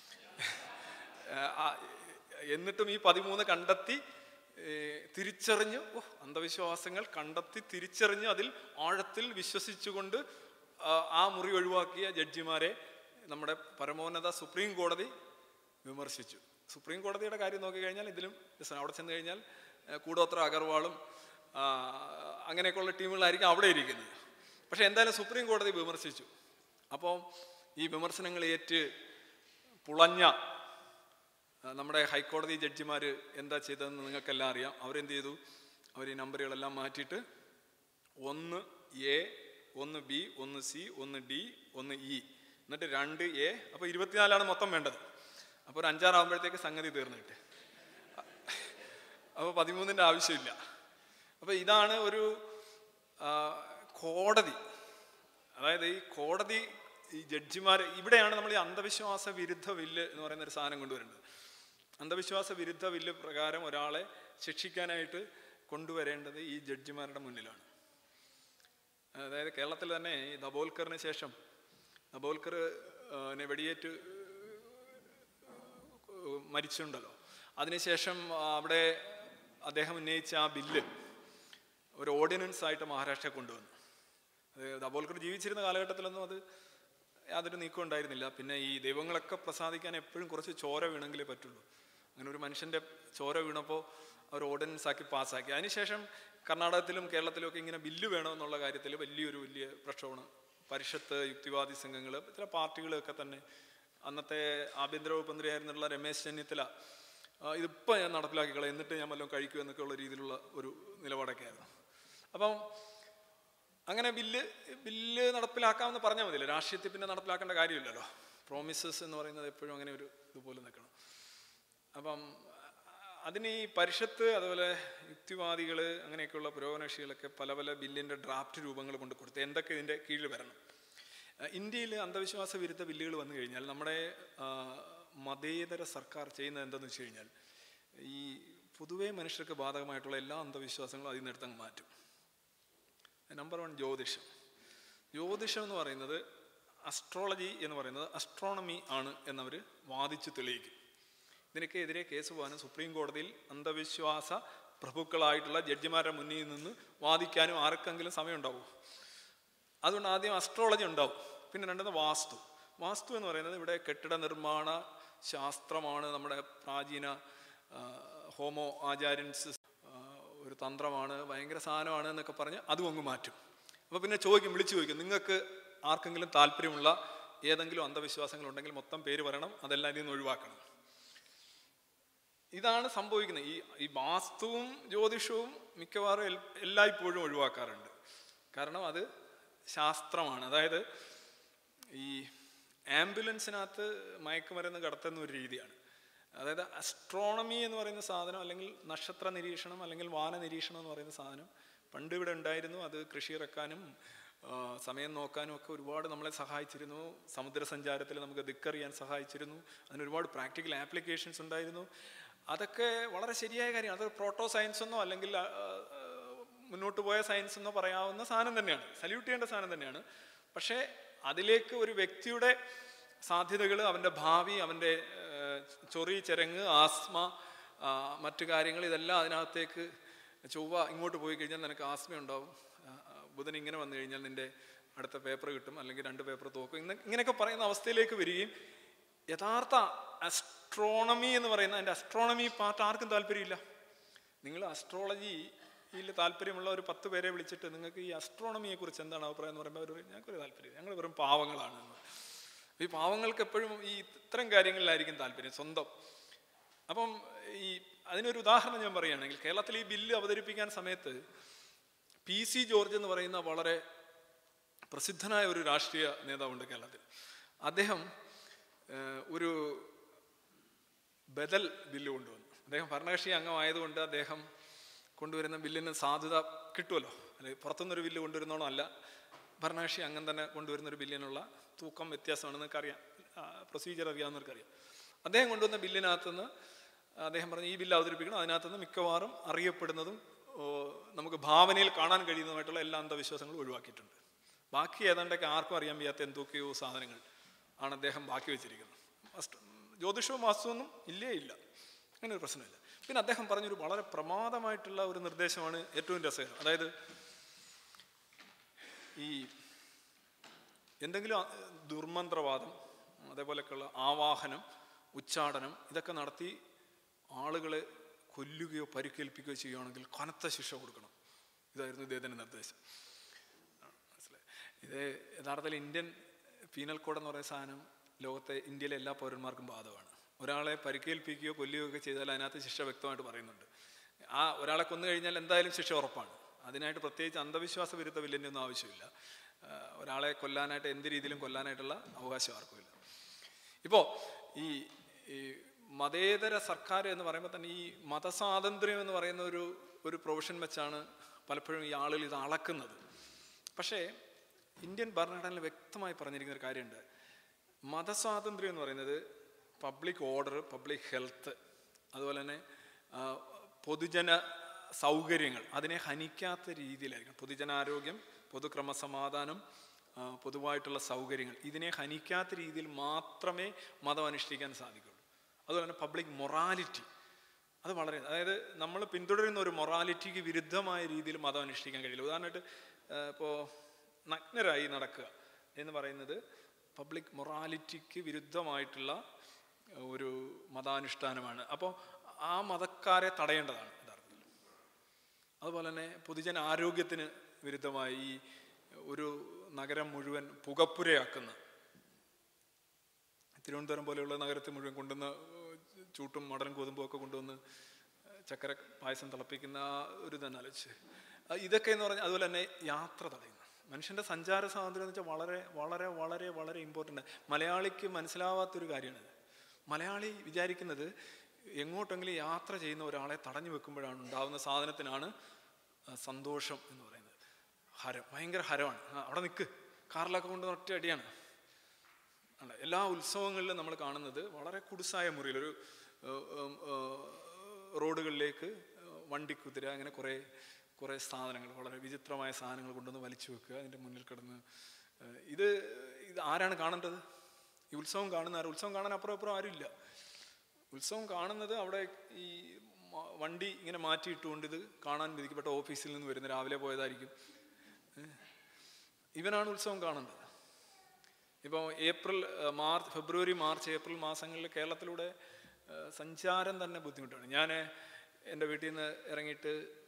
ആ, എന്നിട്ടും ഈ പതിമൂന്ന് കണ്ടെത്തി ഏ, തിരിച്ചറിഞ്ഞ് ഓ അന്ധവിശ്വാസങ്ങൾ കണ്ടെത്തി തിരിച്ചറിഞ്ഞ് അതിൽ ആഴത്തിൽ വിശ്വസിച്ചുകൊണ്ട് ആ, ആ മുറി ഒഴിവാക്കിയ ജഡ്ജിമാരെ നമ്മുടെ പരമോന്നത സുപ്രീം കോടതി വിമർശിച്ചു സുപ്രീം കോടതിയുടെ കാര്യം നോക്കിക്കഴിഞ്ഞാൽ ഇതിലും രസമാണ്. അവിടെ ചെന്ന് കഴിഞ്ഞാൽ ഏ, കൂടോത്ര അഗർവാളും ആ, അങ്ങനെയൊക്കെയുള്ള ടീമുകളായിരിക്കും അവിടെ ഇരിക്കുന്നത് പക്ഷെ എന്തായാലും സുപ്രീം കോടതി വിമർശിച്ചു അപ്പോൾ ഈ വിമർശനങ്ങൾ ഏറ്റ് പുളഞ്ഞ ആ, നമ്മുടെ ഹൈക്കോടതി ജഡ്ജിമാർ എന്താ ചെയ്തതെന്ന് നിങ്ങൾക്കെല്ലാം അറിയാം അവരെന്ത് ചെയ്തു അവർ ഈ നമ്പറുകളെല്ലാം മാറ്റിയിട്ട് ഒന്ന് എ ഒന്ന് ബി ഒന്ന് സി ഒന്ന് ഡി ഒന്ന് ഇ എന്നിട്ട് രണ്ട് എ അപ്പോൾ ഇരുപത്തിനാലാണ് മൊത്തം വേണ്ടത് അപ്പോൾ ഒരു അഞ്ചാറാകുമ്പോഴത്തേക്ക് സംഗതി തീർന്നിട്ട് അപ്പോൾ പതിമൂന്നിൻ്റെ ആവശ്യമില്ല അപ്പോൾ ഇതാണ് ഒരു ആ, കോടതി അതായത് ഈ കോടതി ഈ ജഡ്ജിമാർ ഇവിടെയാണ് നമ്മൾ ഈ അന്ധവിശ്വാസ വിരുദ്ധ വില്ല് എന്ന് പറയുന്ന ഒരു സാധനം കൊണ്ടുവരേണ്ടത് അന്ധവിശ്വാസ വിരുദ്ധ വില്ല് പ്രകാരം ഒരാളെ ശിക്ഷിക്കാനായിട്ട് കൊണ്ടുവരേണ്ടത് ഈ ജഡ്ജിമാരുടെ മുന്നിലാണ് അതായത് കേരളത്തിൽ തന്നെ ഈ ദബോൽക്കറിന് ശേഷം ദബോൽക്കർ ആ, നെ വെടിയേറ്റ് മരിച്ചിട്ടുണ്ടല്ലോ അതിനുശേഷം ആ, അവിടെ അദ്ദേഹം ഉന്നയിച്ച ആ ബില്ല് ഒരു ഓർഡിനൻസ് ആയിട്ട് മഹാരാഷ്ട്ര കൊണ്ടുവന്നു അത് ദബോൽക്കർ ജീവിച്ചിരുന്ന കാലഘട്ടത്തിലൊന്നും അത് യാതൊരു നീക്കം ഉണ്ടായിരുന്നില്ല പിന്നെ ഈ ദൈവങ്ങളൊക്കെ പ്രസാദിക്കാൻ എപ്പോഴും കുറച്ച് ചോര വീണെങ്കിലേ പറ്റുള്ളൂ അങ്ങനെ ഒരു മനുഷ്യൻ്റെ ചോര വീണപ്പോൾ അവർ ഓർഡിനൻസ് ആക്കി പാസ്സാക്കി അതിനുശേഷം കർണാടകത്തിലും കേരളത്തിലും ഒക്കെ ഇങ്ങനെ ബില്ല് വേണമെന്നുള്ള കാര്യത്തിൽ വലിയൊരു വലിയ പ്രക്ഷോഭണം പരിഷത്ത് യുക്തിവാദി സംഘങ്ങൾ ചില പാർട്ടികളൊക്കെ തന്നെ അന്നത്തെ ആഭ്യന്തര വകുപ്പ് മന്ത്രിയായിരുന്നുള്ള രമേശ് ചെന്നിത്തല ആ, ഇതിപ്പോൾ ഞാൻ നടപ്പിലാക്കിക്കളെ എന്നിട്ട് ഞാൻ വല്ലതും കഴിക്കൂ എന്നൊക്കെ ഉള്ള രീതിയിലുള്ള ഒരു നിലപാടൊക്കെ ആയിരുന്നു അപ്പം അങ്ങനെ ബില്ല് ബില്ല് നടപ്പിലാക്കാമെന്ന് പറഞ്ഞാൽ മതിയല്ലോ രാഷ്ട്രീയത്തിൽ പിന്നെ നടപ്പിലാക്കേണ്ട കാര്യമില്ലല്ലോ പ്രോമിസസ് എന്ന് പറയുന്നത് എപ്പോഴും അങ്ങനെ ഒരു ഇതുപോലെ നിൽക്കണം അപ്പം അതിന് ഈ പരിഷത്ത് അതുപോലെ യുക്തിവാദികൾ അങ്ങനെയൊക്കെയുള്ള പുരോഗമനകക്ഷികളൊക്കെ പല പല ബില്ലിൻ്റെ ഡ്രാഫ്റ്റ് രൂപങ്ങൾ കൊണ്ട് കൊടുത്ത് എന്തൊക്കെ ഇതിൻ്റെ കീഴിൽ വരണം അഹ് ഇന്ത്യയിൽ അന്ധവിശ്വാസ വിരുദ്ധ ബില്ലുകൾ വന്നു കഴിഞ്ഞാൽ നമ്മുടെ ആ, മതേതര സർക്കാർ ചെയ്യുന്നത് എന്തെന്ന് വെച്ച് കഴിഞ്ഞാൽ ഈ പൊതുവേ മനുഷ്യർക്ക് ബാധകമായിട്ടുള്ള എല്ലാ അന്ധവിശ്വാസങ്ങളും അതിൽ നിന്ന് എടുത്തങ്ങ് മാറ്റും നമ്പർ വൺ ജ്യോതിഷം ജ്യോതിഷം എന്ന് പറയുന്നത് അസ്ട്രോളജി എന്ന് പറയുന്നത് അസ്ട്രോണമി ആണ് എന്നവർ വാദിച്ച് തെളിയിക്കും ഇതിനൊക്കെ എതിരെ കേസ് പോകാനും സുപ്രീം കോടതിയിൽ അന്ധവിശ്വാസ പ്രഭുക്കളായിട്ടുള്ള ജഡ്ജിമാരുടെ മുന്നിൽ നിന്ന് വാദിക്കാനും ആർക്കെങ്കിലും സമയം ഉണ്ടാവും അതുകൊണ്ട് ആദ്യം അസ്ട്രോളജി ഉണ്ടാവും പിന്നെ രണ്ടത് വാസ്തു വാസ്തു എന്ന് പറയുന്നത് ഇവിടെ കെട്ടിട നിർമ്മാണ ശാസ്ത്രമാണ് നമ്മുടെ പ്രാചീന ആ, ഹോമോ ആചാര്യൻസ് ആ, ഒരു തന്ത്രമാണ് ഭയങ്കര സാധനമാണ് എന്നൊക്കെ പറഞ്ഞ് അതും അങ്ങ് മാറ്റും അപ്പോൾ പിന്നെ ചോദിക്കും വിളിച്ചു ചോദിക്കും നിങ്ങൾക്ക് ആർക്കെങ്കിലും താല്പര്യമുള്ള ഏതെങ്കിലും അന്ധവിശ്വാസങ്ങൾ ഉണ്ടെങ്കിൽ മൊത്തം പേര് പറയണം അതെല്ലാം ഇതിൽ നിന്ന് ഒഴിവാക്കണം ഇതാണ് സംഭവിക്കുന്നത് ഈ ഈ വാസ്തുവും ജ്യോതിഷവും മിക്കവാറും എൽ- എല്ലായ്പ്പോഴും ഒഴിവാക്കാറുണ്ട് കാരണം അത് ശാസ്ത്രമാണ് അതായത് ആംബുലൻസിനകത്ത് മയക്കുമരുന്ന് കടത്തുന്ന ഒരു രീതിയാണ് അതായത് അസ്ട്രോണമി എന്ന് പറയുന്ന സാധനം അല്ലെങ്കിൽ നക്ഷത്ര നിരീക്ഷണം അല്ലെങ്കിൽ വാന നിരീക്ഷണം എന്ന് പറയുന്ന സാധനം പണ്ട് ഇവിടെ ഉണ്ടായിരുന്നു അത് കൃഷി ഇറക്കാനും ആ, സമയം നോക്കാനും ഒക്കെ ഒരുപാട് നമ്മളെ സഹായിച്ചിരുന്നു സമുദ്ര സഞ്ചാരത്തിൽ നമുക്ക് ദിക്കറിയാൻ സഹായിച്ചിരുന്നു അതിന് ഒരുപാട് പ്രാക്ടിക്കൽ ആപ്ലിക്കേഷൻസ് ഉണ്ടായിരുന്നു അതൊക്കെ വളരെ ശരിയായ കാര്യമാണ് അത് പ്രോട്ടോ സയൻസ് എന്നോ അല്ലെങ്കിൽ ആ, ആ, മുന്നോട്ട് പോയ സയൻസ് എന്നോ പറയാവുന്ന സാധനം തന്നെയാണ് സല്യൂട്ട് ചെയ്യേണ്ട സാധനം തന്നെയാണ് പക്ഷേ അതിലേക്ക് ഒരു വ്യക്തിയുടെ സാധ്യതകൾ അവൻ്റെ ഭാവി അവൻ്റെ ഏഹ്, ചൊറി ചിരങ്ങ് ആസ്മ ആ, മറ്റു കാര്യങ്ങൾ ഇതെല്ലാം അതിനകത്തേക്ക് ചൊവ്വ ഇങ്ങോട്ട് പോയി കഴിഞ്ഞാൽ നിനക്ക് ആസ്മ ഉണ്ടാവും ആ, ആ, ബുധൻ ഇങ്ങനെ വന്നു കഴിഞ്ഞാൽ നിന്റെ അടുത്ത പേപ്പർ കിട്ടും അല്ലെങ്കിൽ രണ്ട് പേപ്പർ തോക്കും ഇന്ന് ഇങ്ങനെയൊക്കെ പറയുന്ന അവസ്ഥയിലേക്ക് വരികയും യഥാർത്ഥ അസ്ട്രോണമി എന്ന് പറയുന്ന അതിൻ്റെ അസ്ട്രോണമി പാർട്ട് ആർക്കും താല്പര്യമില്ല നിങ്ങൾ അസ്ട്രോളജിയിൽ താല്പര്യമുള്ള ഒരു പത്ത് പേരെ വിളിച്ചിട്ട് നിങ്ങൾക്ക് ഈ അസ്ട്രോണമിയെ കുറിച്ച് എന്താണ് അഭിപ്രായം എന്ന് പറയുമ്പോൾ അവർ പറയും, ഞങ്ങൾക്കൊരു താല്പര്യം ഞങ്ങൾ വെറും പാവങ്ങളാണ് എന്ന്." ഈ പാവങ്ങൾക്ക് എപ്പോഴും ഈ ഇത്തരം കാര്യങ്ങളിലായിരിക്കും താല്പര്യം സ്വന്തം അപ്പം ഈ അതിനൊരു ഉദാഹരണം ഞാൻ പറയുകയാണെങ്കിൽ കേരളത്തിൽ ഈ ബില്ല് അവതരിപ്പിക്കാൻ സമയത്ത് പി സി ജോർജ് എന്ന് പറയുന്ന വളരെ പ്രസിദ്ധനായ ഒരു രാഷ്ട്രീയ നേതാവുണ്ട് കേരളത്തിൽ അദ്ദേഹം ഏഹ്, ഒരു ബദൽ ബില്ല് കൊണ്ടുവന്നു അദ്ദേഹം ഭരണകക്ഷി അംഗമായതുകൊണ്ട് അദ്ദേഹം കൊണ്ടുവരുന്ന ബില്ലിന് സാധുത കിട്ടുമല്ലോ അല്ലെങ്കിൽ പുറത്തുനിന്നൊരു ബില്ല് കൊണ്ടുവരുന്നോണോ അല്ല ഭരണകക്ഷി അംഗം തന്നെ കൊണ്ടുവരുന്ന ഒരു ബില്ലിനുള്ള തൂക്കം വ്യത്യാസമാണ് നിങ്ങൾക്കറിയാം പ്രൊസീജിയർ അറിയാവുന്നവർക്കറിയാം അദ്ദേഹം കൊണ്ടുവന്ന ബില്ലിനകത്തുനിന്ന് അദ്ദേഹം പറഞ്ഞു ഈ ബില്ല് അവതരിപ്പിക്കണം അതിനകത്തുനിന്ന് മിക്കവാറും അറിയപ്പെടുന്നതും ഓ, നമുക്ക് ഭാവനയിൽ കാണാൻ കഴിയുന്നതുമായിട്ടുള്ള എല്ലാ അന്ധവിശ്വാസങ്ങളും ഒഴിവാക്കിയിട്ടുണ്ട് ബാക്കി ഏതാണ്ടൊക്കെ ആർക്കും അറിയാൻ വയ്യാത്ത എന്തൊക്കെയോ സാധനങ്ങൾ ആണ് അദ്ദേഹം ബാക്കി വെച്ചിരിക്കുന്നത് അസ്റ്റ്- ജ്യോതിഷവും വാസ്തുവൊന്നും ഇല്ലേ ഇല്ല അങ്ങനെ ഒരു പ്രശ്നമില്ല പിന്നെ അദ്ദേഹം പറഞ്ഞൊരു വളരെ പ്രമാദമായിട്ടുള്ള ഒരു നിർദ്ദേശമാണ് ഏറ്റവും രസകരം അതായത് ഈ എന്തെങ്കിലും ആ- ദുർമന്ത്രവാദം അതേപോലെയൊക്കെയുള്ള ആവാഹനം ഉച്ചാടനം ഇതൊക്കെ നടത്തി ആളുകളെ കൊല്ലുകയോ പരിക്കേൽപ്പിക്കുകയോ ചെയ്യുകയാണെങ്കിൽ കനത്ത ശിക്ഷ കൊടുക്കണം ഇതായിരുന്നു ഇദ്ദേഹത്തിൻ്റെ നിർദ്ദേശം മനസ്സിലായി ഇത് യഥാർത്ഥത്തിൽ ഇന്ത്യൻ പീനൽ കോഡ് എന്ന് പറയുന്ന സാധനം ലോകത്തെ ഇന്ത്യയിലെ എല്ലാ പൗരന്മാർക്കും ബാധകമാണ് ഒരാളെ പരിക്കേൽപ്പിക്കുകയോ കൊല്ലുകയോ ഒക്കെ ചെയ്താൽ അതിനകത്ത് ശിക്ഷ വ്യക്തമായിട്ട് പറയുന്നുണ്ട് ആ ഒരാളെ കൊന്നു കഴിഞ്ഞാൽ എന്തായാലും ശിക്ഷ ഉറപ്പാണ് അതിനായിട്ട് പ്രത്യേകിച്ച് അന്ധവിശ്വാസ വിരുദ്ധ വില്ലിൻ്റെ ഒന്നും ആവശ്യമില്ല ആ, ഒരാളെ കൊല്ലാനായിട്ട് എന്ത് രീതിയിലും കൊല്ലാനായിട്ടുള്ള അവകാശം ആർക്കുമില്ല ഇപ്പോൾ ഈ ഈ മതേതര സർക്കാർ എന്ന് പറയുമ്പോൾ തന്നെ ഈ മതസ്വാതന്ത്ര്യം എന്ന് പറയുന്ന ഒരു ഒരു പ്രൊവിഷൻ വെച്ചാണ് പലപ്പോഴും ഈ ആളുകൾ ഇത് അളക്കുന്നത് പക്ഷേ ഇന്ത്യൻ ഭരണഘടനയിൽ വ്യക്തമായി പറഞ്ഞിരിക്കുന്ന ഒരു കാര്യമുണ്ട് മതസ്വാതന്ത്ര്യം എന്ന് പറയുന്നത് പബ്ലിക് ഓർഡർ പബ്ലിക് ഹെൽത്ത് അതുപോലെ തന്നെ ആ, പൊതുജന സൗകര്യങ്ങൾ അതിനെ ഹനിക്കാത്ത രീതിയിലായിരിക്കണം പൊതുജനാരോഗ്യം പൊതുക്രമസമാധാനം ആ, പൊതുവായിട്ടുള്ള സൗകര്യങ്ങൾ ഇതിനെ ഹനിക്കാത്ത രീതിയിൽ മാത്രമേ മതം അനുഷ്ഠിക്കാൻ സാധിക്കുള്ളൂ അതുപോലെ തന്നെ പബ്ലിക് മൊറാലിറ്റി അത് വളരെ അതായത് നമ്മൾ പിന്തുടരുന്ന ഒരു മൊറാലിറ്റിക്ക് വിരുദ്ധമായ രീതിയിൽ മതം അനുഷ്ഠിക്കാൻ കഴിയില്ല ഉദാഹരണമായിട്ട് ഇപ്പോൾ നഗ്നരായി നടക്കുക എന്ന് പറയുന്നത് പബ്ലിക് മൊറാലിറ്റിക്ക് വിരുദ്ധമായിട്ടുള്ള ഒരു മതാനുഷ്ഠാനമാണ് അപ്പോൾ ആ മതക്കാരെ തടയേണ്ടതാണ് യഥാർത്ഥത്തിൽ അതുപോലെ തന്നെ പൊതുജന ആരോഗ്യത്തിന് വിരുദ്ധമായി ഈ ഒരു നഗരം മുഴുവൻ പുകപ്പുരയാക്കുന്ന തിരുവനന്തപുരം പോലെയുള്ള നഗരത്തിൽ മുഴുവൻ കൊണ്ടുവന്ന് ചൂട്ടും മടൻ ഗോതമ്പും ഒക്കെ കൊണ്ടുവന്ന് ചക്കര പായസം തിളപ്പിക്കുന്ന ആ ഒരു ഇതെന്ന് ആലോചിച്ച് ആ ഇതൊക്കെ എന്ന് പറഞ്ഞാൽ അതുപോലെ തന്നെ യാത്ര തടയുന്നു മനുഷ്യൻ്റെ സഞ്ചാര സ്വാതന്ത്ര്യം എന്ന് വെച്ചാൽ വളരെ വളരെ വളരെ വളരെ ഇമ്പോർട്ടൻ്റ് മലയാളിക്ക് മനസ്സിലാവാത്തൊരു കാര്യമാണ് മലയാളി വിചാരിക്കുന്നത് എങ്ങോട്ടെങ്കിലും യാത്ര ചെയ്യുന്ന ഒരാളെ തടഞ്ഞു വെക്കുമ്പോഴാണ് ഉണ്ടാകുന്ന സാധനത്തിനാണ് ആ, സന്തോഷം എന്ന് പറയുന്നത് ഹരം ഭയങ്കര ഹരമാണ് ആ, അവിടെ നിൽക്ക് കാറിലൊക്കെ കൊണ്ട് ഒറ്റ അടിയാണ് അല്ല എല്ലാ ഉത്സവങ്ങളിലും നമ്മൾ കാണുന്നത് വളരെ കുടുസായ മുറിയിൽ ഒരു ഏഹ്, ഉം, ഏഹ്, റോഡുകളിലേക്ക് ഏഹ്, വണ്ടിക്കുതിര അങ്ങനെ കുറേ കുറേ സാധനങ്ങൾ വളരെ വിചിത്രമായ സാധനങ്ങൾ കൊണ്ടുവന്ന് വലിച്ചു വെക്കുക അതിൻ്റെ മുന്നിൽ കിടന്ന് ഏഹ്, ഇത് ഇത് ആരാണ് കാണേണ്ടത് ഈ ഉത്സവം കാണുന്ന ആരും ഉത്സവം കാണാൻ അപ്പുറം അപ്പുറം ആരുമില്ല ഉത്സവം കാണുന്നത് അവിടെ ഈ മ- വണ്ടി ഇങ്ങനെ മാറ്റിയിട്ടുകൊണ്ട് ഇത് കാണാൻ വിധിക്കപ്പെട്ട ഓഫീസിൽ നിന്ന് വരുന്ന രാവിലെ പോയതായിരിക്കും ഏഹ്. ഇവനാണ് ഉത്സവം കാണേണ്ടത് ഇപ്പോൾ ഏപ്രിൽ ഏഹ്, മാർച്ച് ഫെബ്രുവരി മാർച്ച് ഏപ്രിൽ മാസങ്ങളിൽ കേരളത്തിലൂടെ ഏഹ്, സഞ്ചാരം തന്നെ ബുദ്ധിമുട്ടാണ് ഞാൻ എൻ്റെ വീട്ടിൽ നിന്ന് ഇറങ്ങിയിട്ട്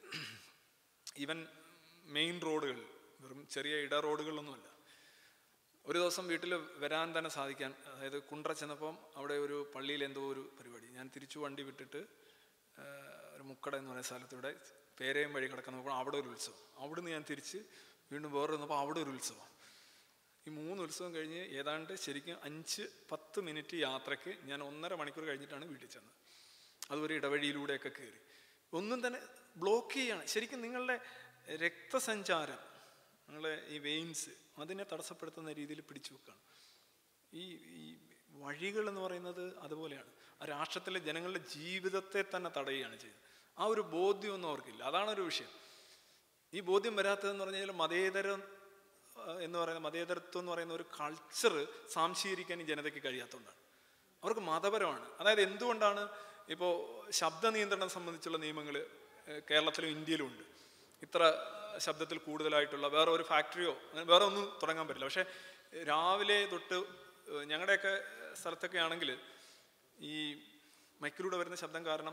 ഈവൻ മെയിൻ റോഡുകൾ വെറും ചെറിയ ഇട റോഡുകളിലൊന്നുമല്ല ഒരു ദിവസം വീട്ടിൽ വരാൻ തന്നെ സാധിക്കാൻ അതായത് കുണ്ട്ര ചെന്നപ്പം അവിടെ ഒരു പള്ളിയിൽ എന്തോ ഒരു പരിപാടി ഞാൻ തിരിച്ചു വണ്ടി വിട്ടിട്ട് ഏഹ്, ഒരു മുക്കട എന്ന് പറയുന്ന സ്ഥലത്തൂടെ പേരയും വഴി കിടക്കുന്നപ്പോൾ അവിടെ ഒരു ഉത്സവം അവിടുന്ന് ഞാൻ തിരിച്ച് വീണ്ടും വേറെ വന്നപ്പോൾ അവിടെ ഒരു ഉത്സവം ഈ മൂന്ന് ഉത്സവം കഴിഞ്ഞ് ഏതാണ്ട് ശരിക്കും അഞ്ച് പത്ത് മിനിറ്റ് യാത്രയ്ക്ക് ഞാൻ ഒന്നര മണിക്കൂർ കഴിഞ്ഞിട്ടാണ് വീട്ടിൽ ചെന്നത് അതുവരെ ഇടവഴിയിലൂടെയൊക്കെ കയറി ഒന്നും തന്നെ ബ്ലോക്ക് ചെയ്യാണ് ശരിക്കും നിങ്ങളുടെ രക്തസഞ്ചാരം നിങ്ങളെ ഈ വെയിൻസ് അതിനെ തടസ്സപ്പെടുത്തുന്ന രീതിയിൽ പിടിച്ചു വെക്കുകയാണ് ഈ ഈ വഴികൾ എന്ന് പറയുന്നത് അതുപോലെയാണ് ആ രാഷ്ട്രത്തിലെ ജനങ്ങളുടെ ജീവിതത്തെ തന്നെ തടയുകയാണ് ചെയ്യുന്നത് ആ ഒരു ബോധ്യമൊന്നും അവർക്കില്ല അതാണ് ഒരു വിഷയം ഈ ബോധ്യം വരാത്തതെന്ന് പറഞ്ഞു കഴിഞ്ഞാൽ മതേതരം ആ, എന്ന് പറയുന്ന മതേതരത്വം എന്ന് പറയുന്ന ഒരു കൾച്ചർ സാംശീകരിക്കാൻ ഈ ജനതയ്ക്ക് കഴിയാത്തതുകൊണ്ടാണ് അവർക്ക് മതപരമാണ് അതായത് എന്തുകൊണ്ടാണ് ഇപ്പോൾ ശബ്ദ നിയന്ത്രണം സംബന്ധിച്ചുള്ള നിയമങ്ങൾ കേരളത്തിലും ഇന്ത്യയിലും ഉണ്ട് ഇത്ര ശബ്ദത്തിൽ കൂടുതലായിട്ടുള്ള വേറെ ഒരു ഫാക്ടറിയോ അങ്ങനെ വേറെ ഒന്നും തുടങ്ങാൻ പറ്റില്ല പക്ഷേ രാവിലെ തൊട്ട് ഏഹ്, ഞങ്ങളുടെയൊക്കെ സ്ഥലത്തൊക്കെ ആണെങ്കിൽ ഈ മൈക്കിലൂടെ വരുന്ന ശബ്ദം കാരണം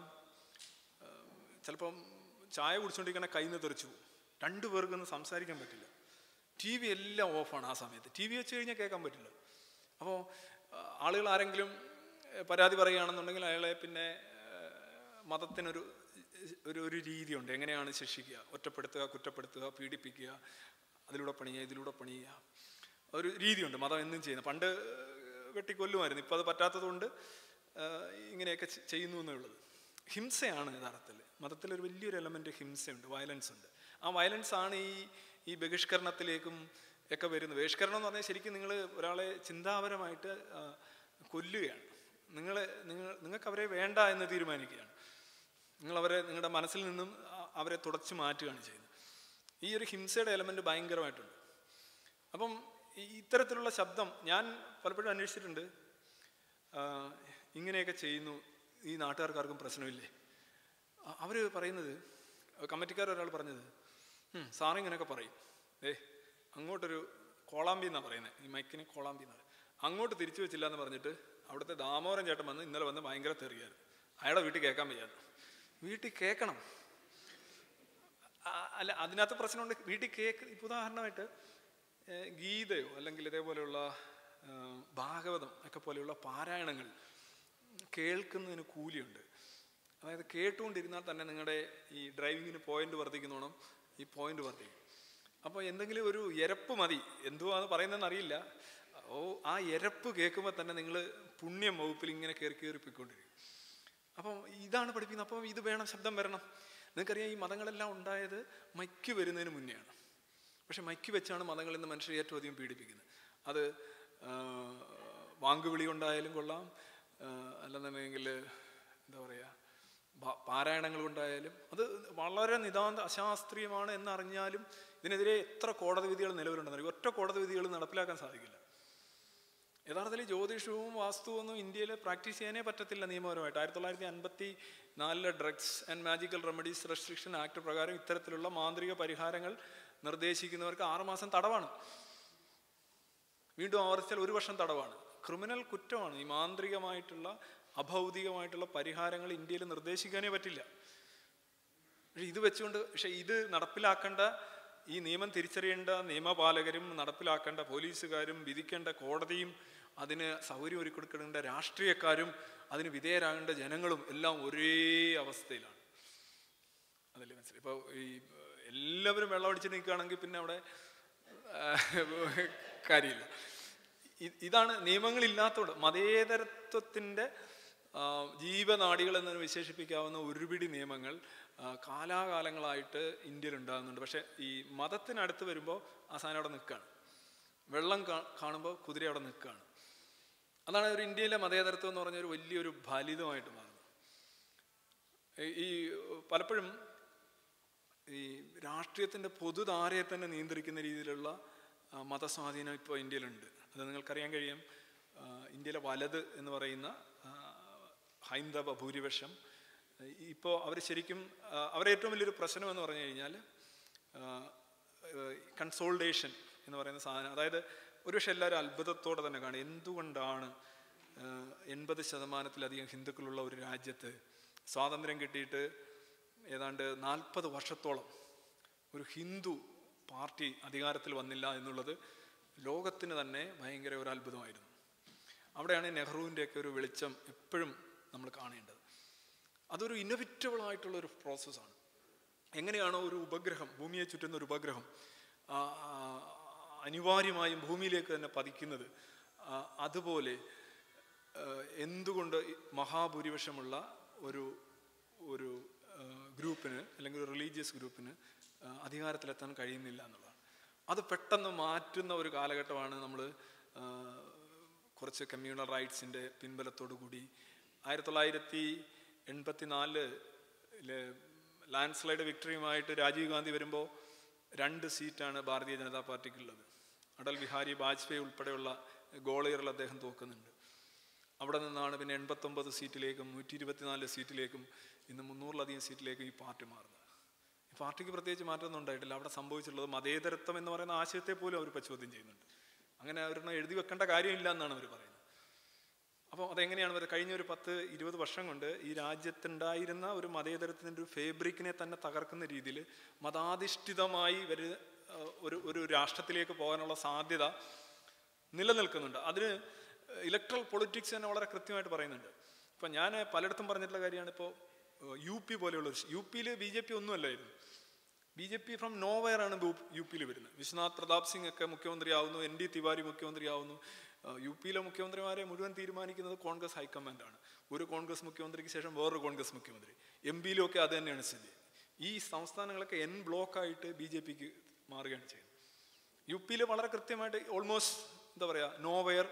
ചിലപ്പം ചായ കുടിച്ചുകൊണ്ടിരിക്കണ കയ്യിൽ നിന്ന് തെറിച്ചു പോകും രണ്ടു പേർക്കൊന്നും സംസാരിക്കാൻ പറ്റില്ല ടി വി എല്ലാം ഓഫാണ് ആ സമയത്ത് ടി വി വെച്ച് കഴിഞ്ഞാൽ കേൾക്കാൻ പറ്റില്ല അപ്പോൾ ആളുകൾ ആരെങ്കിലും ഏഹ്, പരാതി പറയുകയാണെന്നുണ്ടെങ്കിൽ അയാളെ പിന്നെ ഏഹ്, മതത്തിനൊരു ഒരു ഒരു രീതിയുണ്ട് എങ്ങനെയാണ് ശിക്ഷിക്കുക ഒറ്റപ്പെടുത്തുക കുറ്റപ്പെടുത്തുക പീഡിപ്പിക്കുക അതിലൂടെ പണിയുക ഇതിലൂടെ പണിയുക ഒരു രീതിയുണ്ട് മതം എന്നും ചെയ്യുന്നത് പണ്ട് ഏഹ്, വെട്ടിക്കൊല്ലുമായിരുന്നു ഇപ്പോൾ അത് പറ്റാത്തതുകൊണ്ട് ഏഹ്, ഇങ്ങനെയൊക്കെ ചെ- ചെയ്യുന്നു എന്നുള്ളത് ഹിംസയാണ് യഥാർത്ഥത്തിൽ മതത്തിൽ ഒരു വലിയൊരു എലമെന്റ് ഹിംസയുണ്ട് വയലൻസ് ഉണ്ട് ആ വയലൻസ് ആണ് ഈ ഈ ബഹിഷ്കരണത്തിലേക്കും ഒക്കെ വരുന്നത് ബഹിഷ്കരണം എന്ന് പറഞ്ഞാൽ ശരിക്കും നിങ്ങൾ ഒരാളെ ചിന്താപരമായിട്ട് ആ, കൊല്ലുകയാണ് നിങ്ങൾ നിങ്ങൾ നിങ്ങൾക്ക് അവരെ വേണ്ട എന്ന് തീരുമാനിക്കുകയാണ് നിങ്ങൾ അവരെ നിങ്ങളുടെ മനസ്സിൽ നിന്നും ആ- അവരെ തുടച്ചു മാറ്റുകയാണ് ചെയ്യുന്നത് ഈ ഒരു ഹിംസയുടെ എലമെന്റ് ഭയങ്കരമായിട്ടുണ്ട് അപ്പം ഈ ഇത്തരത്തിലുള്ള ശബ്ദം ഞാൻ പലപ്പോഴും അന്വേഷിച്ചിട്ടുണ്ട് ആ, ഇങ്ങനെയൊക്കെ ചെയ്യുന്നു ഈ നാട്ടുകാർക്കാർക്കും പ്രശ്നമില്ലേ അവർ പറയുന്നത് കമ്മിറ്റിക്കാർ ഒരാൾ പറഞ്ഞത് "ഉം, സാറ് ഇങ്ങനെയൊക്കെ പറയും ഏ അങ്ങോട്ടൊരു കോളാമ്പി എന്നാണ് പറയുന്നത് ഈ മൈക്കിന് കോളാമ്പി എന്നാണ് അങ്ങോട്ട് തിരിച്ചു വെച്ചില്ല എന്ന് പറഞ്ഞിട്ട് അവിടുത്തെ ദാമോദരൻ ചേട്ടൻ വന്ന് ഇന്നലെ വന്ന് ഭയങ്കര തെറിയായിരുന്നു അയാളെ വീട്ടിൽ കേൾക്കാൻ വയ്യായിരുന്നു വീട്ടിൽ കേൾക്കണം ആ- അല്ല അതിനകത്ത് പ്രശ്നമുണ്ട് വീട്ടിൽ കേക്ക് ഇപ്പൊ ഉദാഹരണമായിട്ട് ഏ, ഗീതയോ അല്ലെങ്കിൽ ഇതേപോലെയുള്ള ആ, ഭാഗവതം ഒക്കെ പോലെയുള്ള പാരായണങ്ങൾ കേൾക്കുന്നതിന് കൂലിയുണ്ട് അതായത് കേട്ടുകൊണ്ടിരുന്നാൽ തന്നെ നിങ്ങളുടെ ഈ ഡ്രൈവിങ്ങിന് പോയിന്റ് വർദ്ധിക്കുന്നോണം ഈ പോയിന്റ് വർദ്ധിക്കും അപ്പോൾ എന്തെങ്കിലും ഒരു എരപ്പ് മതി എന്തുവാന്ന് പറയുന്നതെന്ന് അറിയില്ല ഓ ആ എരപ്പ് കേൾക്കുമ്പോൾ തന്നെ നിങ്ങൾ പുണ്യം വകുപ്പിൽ ഇങ്ങനെ കയറി കയറി പോയിക്കൊണ്ടിരിക്കും അപ്പം ഇതാണ് പഠിപ്പിക്കുന്നത് അപ്പം ഇത് വേണം ശബ്ദം വരണം നിങ്ങൾക്കറിയാം ഈ മതങ്ങളെല്ലാം ഉണ്ടായത് മൈക്ക് വരുന്നതിന് മുന്നെയാണ് പക്ഷെ മൈക്ക് വെച്ചാണ് മതങ്ങളിൽ നിന്ന് മനുഷ്യരെ ഏറ്റവും അധികം പീഡിപ്പിക്കുന്നത് അത് ആ, വാങ്കുവിളി കൊണ്ടായാലും കൊള്ളാം ആ, അല്ലെന്നുണ്ടെങ്കിൽ എന്താ പറയുക ഭ- പാരായണങ്ങൾ കൊണ്ടായാലും അത് വളരെ നിതാന്ത അശാസ്ത്രീയമാണ് എന്നറിഞ്ഞാലും ഇതിനെതിരെ എത്ര കോടതി വിധികൾ നിലവിലുണ്ടെന്ന് ഒറ്റ കോടതി വിധികൾ നടപ്പിലാക്കാൻ സാധിക്കില്ല യഥാർത്ഥത്തിൽ ജ്യോതിഷവും വാസ്തുവും ഒന്നും ഇന്ത്യയിൽ പ്രാക്ടീസ് ചെയ്യാനേ പറ്റത്തില്ല നിയമപരമായിട്ട് ആയിരത്തി തൊള്ളായിരത്തി അൻപത്തി നാലിലെ drugs and magical remedies restriction act പ്രകാരം ഇത്തരത്തിലുള്ള മാന്ത്രിക പരിഹാരങ്ങൾ നിർദ്ദേശിക്കുന്നവർക്ക് ആറുമാസം തടവാണ് വീണ്ടും ആവർത്തിച്ചാൽ ഒരു വർഷം തടവാണ് ക്രിമിനൽ കുറ്റമാണ് ഈ മാന്ത്രികമായിട്ടുള്ള അഭൗതികമായിട്ടുള്ള പരിഹാരങ്ങൾ ഇന്ത്യയിൽ നിർദ്ദേശിക്കാനേ പറ്റില്ല പക്ഷെ ഇത് വെച്ചുകൊണ്ട് പക്ഷെ ഇത് നടപ്പിലാക്കേണ്ട ഈ നിയമം തിരിച്ചറിയേണ്ട നിയമപാലകരും നടപ്പിലാക്കേണ്ട പോലീസുകാരും വിധിക്കേണ്ട കോടതിയും അതിന് സൗകര്യം ഒരുക്കിക്കൊടുക്കേണ്ട രാഷ്ട്രീയക്കാരും അതിന് വിധേയരാകേണ്ട ജനങ്ങളും എല്ലാം ഒരേ അവസ്ഥയിലാണ് അതല്ലേ മനസ്സിലായി ഇപ്പോൾ ഈ എല്ലാവരും വെള്ളം അടിച്ച് നിൽക്കുകയാണെങ്കിൽ പിന്നെ അവിടെ ആ, കാര്യമില്ല ഇ- ഇതാണ് നിയമങ്ങളില്ലാത്തതുകൊണ്ട് മതേതരത്വത്തിൻ്റെ ആ, ജീവനാഡികൾ എന്ന് വിശേഷിപ്പിക്കാവുന്ന ഒരുപിടി നിയമങ്ങൾ ആ, കാലാകാലങ്ങളായിട്ട് ഇന്ത്യയിൽ ഉണ്ടാകുന്നുണ്ട് പക്ഷേ ഈ മതത്തിനടുത്ത് വരുമ്പോൾ ആ സാധനം അവിടെ നിൽക്കുകയാണ് വെള്ളം കാ- കാണുമ്പോൾ കുതിര അവിടെ നിൽക്കുകയാണ് അതാണ് ഒരു ഇന്ത്യയിലെ മതേതരത്വം എന്ന് പറഞ്ഞ ഒരു വലിയൊരു ഫലിതമായിട്ട് മാറുന്നത് ഈ- ഈ പലപ്പോഴും ഈ രാഷ്ട്രീയത്തിൻ്റെ പൊതുധാരയെ തന്നെ നിയന്ത്രിക്കുന്ന രീതിയിലുള്ള ആ, മതസ്വാധീനം ഇപ്പോൾ ഇന്ത്യയിലുണ്ട് അത് നിങ്ങൾക്കറിയാൻ കഴിയും ആ, ഇന്ത്യയിലെ വലത് എന്ന് പറയുന്ന ആ, ഹൈന്ദവ ഭൂരിപക്ഷം ഇപ്പോൾ അവർ ശരിക്കും ആ, അവരുടെ ഏറ്റവും വലിയൊരു പ്രശ്നം എന്ന് പറഞ്ഞു കഴിഞ്ഞാൽ കൺസോൾട്ടേഷൻ എന്ന് പറയുന്ന സാധനം അതായത് ഒരുപക്ഷെ എല്ലാവരും അത്ഭുതത്തോടെ തന്നെ കാണും എന്തുകൊണ്ടാണ് എൺപത് ശതമാനത്തിലധികം ഹിന്ദുക്കളുള്ള ഒരു രാജ്യത്ത് സ്വാതന്ത്ര്യം കിട്ടിയിട്ട് ഏതാണ്ട് നാൽപ്പത് വർഷത്തോളം ഒരു ഹിന്ദു പാർട്ടി അധികാരത്തിൽ വന്നില്ല എന്നുള്ളത് ലോകത്തിന് തന്നെ ഭയങ്കര ഒരു അത്ഭുതമായിരുന്നു അവിടെയാണ് നെഹ്റുവിൻ്റെയൊക്കെ ഒരു വെളിച്ചം എപ്പോഴും നമ്മൾ കാണേണ്ടത് അതൊരു ഇന്നോവേറ്റബിൾ ആയിട്ടുള്ള ഒരു പ്രോസസ്സാണ് എങ്ങനെയാണോ ഒരു ഉപഗ്രഹം ഭൂമിയെ ചുറ്റുന്ന ഒരു ഉപഗ്രഹം ആ, ആ, അനിവാര്യമായും ഭൂമിയിലേക്ക് തന്നെ പതിക്കുന്നത് ആ, അതുപോലെ ആ, എന്തുകൊണ്ട് ഈ മഹാഭൂരിപക്ഷമുള്ള ഒരു ഒരു ആ, ഗ്രൂപ്പിന് അല്ലെങ്കിൽ ഒരു റിലീജിയസ് ഗ്രൂപ്പിന് ആ, അധികാരത്തിലെത്താൻ കഴിയുന്നില്ല എന്നുള്ളതാണ് അത് പെട്ടെന്ന് മാറ്റുന്ന ഒരു കാലഘട്ടമാണ് നമ്മൾ കുറച്ച് കമ്മ്യൂണൽ റൈറ്റ്സിൻ്റെ പിൻബലത്തോടു കൂടി ആയിരത്തി തൊള്ളായിരത്തി എൺപത്തി നാലില് ലാൻഡ് സ്ലൈഡ് വിക്ടറിയുമായിട്ട് രാജീവ് ഗാന്ധി വരുമ്പോൾ രണ്ട് സീറ്റാണ് ഭാരതീയ ജനതാ പാർട്ടിക്കുള്ളത് അടൽ ബിഹാരി വാജ്പേയി ഉൾപ്പെടെയുള്ള ഗോളയറിൽ അദ്ദേഹം തോക്കുന്നുണ്ട് അവിടെ നിന്നാണ് പിന്നെ എൺപത്തൊമ്പത് സീറ്റിലേക്കും നൂറ്റി ഇരുപത്തിനാല് സീറ്റിലേക്കും ഇന്ന് മുന്നൂറിലധികം സീറ്റിലേക്കും ഈ പാർട്ടി മാറുന്നത് ഈ പാർട്ടിക്ക് പ്രത്യേകിച്ച് മാറ്റമൊന്നും ഉണ്ടായിട്ടില്ല അവിടെ സംഭവിച്ചിട്ടുള്ളത് മതേതരത്വം എന്ന് പറയുന്ന ആശയത്തെ പോലും അവർ ഇപ്പോൾ ചോദ്യം ചെയ്യുന്നുണ്ട് അങ്ങനെ അവരൊന്നും എഴുതി വെക്കേണ്ട കാര്യമില്ല എന്നാണ് അവർ പറയുന്നത് അപ്പോൾ അതെങ്ങനെയാണ് വരുന്നത് കഴിഞ്ഞ ഒരു പത്ത് ഇരുപത് വർഷം കൊണ്ട് ഈ രാജ്യത്തുണ്ടായിരുന്ന ഒരു മതേതരത്തിൻ്റെ ഒരു ഫേബ്രിക്കിനെ തന്നെ തകർക്കുന്ന രീതിയിൽ മതാധിഷ്ഠിതമായി വരു ഒരു ഒരു രാഷ്ട്രത്തിലേക്ക് പോകാനുള്ള സാധ്യത നിലനിൽക്കുന്നുണ്ട് അതിന് ഇലക്ട്രൽ പൊളിറ്റിക്സ് തന്നെ വളരെ കൃത്യമായിട്ട് പറയുന്നുണ്ട് ഇപ്പം ഞാൻ പലയിടത്തും പറഞ്ഞിട്ടുള്ള കാര്യമാണ് ഇപ്പോൾ യു പി പോലെയുള്ള ഒരു യു പിയിൽ ബി ജെ പി ഒന്നുമല്ലായിരുന്നു B J P from nowhere ആണ് യു പിയിൽ വരുന്നത് വിശ്വനാഥ് പ്രതാപ് സിംഗ് ഒക്കെ മുഖ്യമന്ത്രിയാവുന്നു എൻ ഡി തിവാരി മുഖ്യമന്ത്രിയാവുന്നു ഏഹ് യു പിയിലെ മുഖ്യമന്ത്രിമാരെ മുഴുവൻ തീരുമാനിക്കുന്നത് കോൺഗ്രസ് ഹൈക്കമാൻഡാണ് ഒരു കോൺഗ്രസ് മുഖ്യമന്ത്രിക്ക് ശേഷം വേറൊരു കോൺഗ്രസ് മുഖ്യമന്ത്രി എം പിയിലൊക്കെ അത് തന്നെയാണ് സ്ഥിതി ഈ സംസ്ഥാനങ്ങളൊക്കെ എൻ ബ്ലോക്കായിട്ട് ബി ജെ പിക്ക് മാറുകയാണ് ചെയ്യുന്നത് യു പിയിൽ വളരെ കൃത്യമായിട്ട് ഓൾമോസ്റ്റ് എന്താ പറയുക നോവെയർ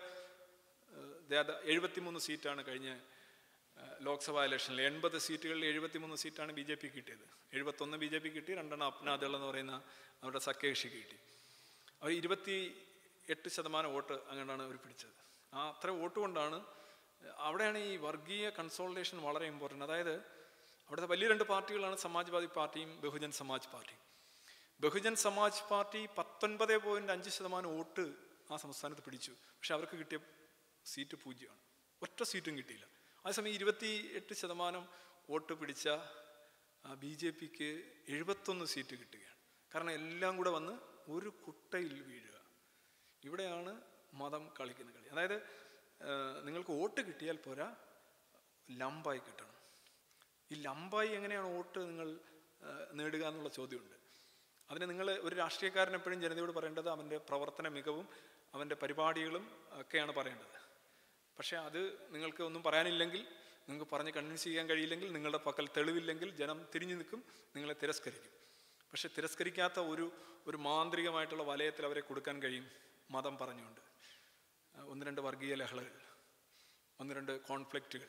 എഴുപത്തിമൂന്ന് സീറ്റാണ് കഴിഞ്ഞ ഏഹ്, ലോക്സഭാ ഇലക്ഷനിൽ എൺപത് സീറ്റുകളിൽ എഴുപത്തിമൂന്ന് സീറ്റാണ് ബി ജെ പി കിട്ടിയത് എഴുപത്തൊന്ന് ബി ജെ പി കിട്ടി രണ്ടെണ്ണം അപ്നാദൾ എന്ന് പറയുന്ന അവരുടെ സഖ്യകക്ഷിക്ക് കിട്ടി അവർ ഇരുപത്തി എട്ട് ശതമാനം വോട്ട് അങ്ങനെയാണ് അവർ പിടിച്ചത് ആ അത്ര വോട്ട് കൊണ്ടാണ് അവിടെയാണ് ഈ വർഗീയ കൺസോൾട്ടേഷൻ വളരെ ഇമ്പോർട്ടൻ്റ് അതായത് അവിടുത്തെ വലിയ രണ്ട് പാർട്ടികളാണ് സമാജ്വാദി പാർട്ടിയും ബഹുജൻ സമാജ് പാർട്ടിയും ബഹുജൻ സമാജ് പാർട്ടി പത്തൊൻപത് പോയിന്റ് അഞ്ച് ശതമാനം വോട്ട് ആ സംസ്ഥാനത്ത് പിടിച്ചു പക്ഷെ അവർക്ക് കിട്ടിയ സീറ്റ് പൂജ്യമാണ് ഒറ്റ സീറ്റും കിട്ടിയില്ല അതേസമയം ഇരുപത്തി എട്ട് ശതമാനം വോട്ട് പിടിച്ച ബി ജെ പിക്ക് എഴുപത്തൊന്ന് സീറ്റ് കിട്ടുകയാണ് കാരണം എല്ലാം കൂടെ വന്ന് ഒരു കുട്ടയിൽ വീഴുക ഇവിടെയാണ് മതം കളിക്കുന്ന കളി അതായത് ആ, നിങ്ങൾക്ക് വോട്ട് കിട്ടിയാൽ പോരാ ലംബായി കിട്ടണം ഈ ലംബായി എങ്ങനെയാണ് വോട്ട് നിങ്ങൾ ആ, നേടുക എന്നുള്ള ചോദ്യമുണ്ട് അതിന് നിങ്ങൾ ഒരു രാഷ്ട്രീയക്കാരൻ എപ്പോഴും ജനതയോട് പറയേണ്ടത് അവൻ്റെ പ്രവർത്തന മികവും അവൻ്റെ പരിപാടികളും ഒക്കെയാണ് പറയേണ്ടത് പക്ഷേ അത് നിങ്ങൾക്ക് ഒന്നും പറയാനില്ലെങ്കിൽ നിങ്ങൾക്ക് പറഞ്ഞ് കൺവിൻസ് ചെയ്യാൻ കഴിയില്ലെങ്കിൽ നിങ്ങളുടെ പക്കൽ തെളിവില്ലെങ്കിൽ ജനം തിരിഞ്ഞു നിൽക്കും നിങ്ങളെ തിരസ്കരിക്കും പക്ഷെ തിരസ്കരിക്കാത്ത ഒരു ഒരു മാന്ത്രികമായിട്ടുള്ള വലയത്തിൽ അവരെ കൊടുക്കാൻ കഴിയും മതം പറഞ്ഞുകൊണ്ട് ആ, ഒന്ന് രണ്ട് വർഗീയ ലഹളകൾ ഒന്ന് രണ്ട് കോൺഫ്ലിക്റ്റുകൾ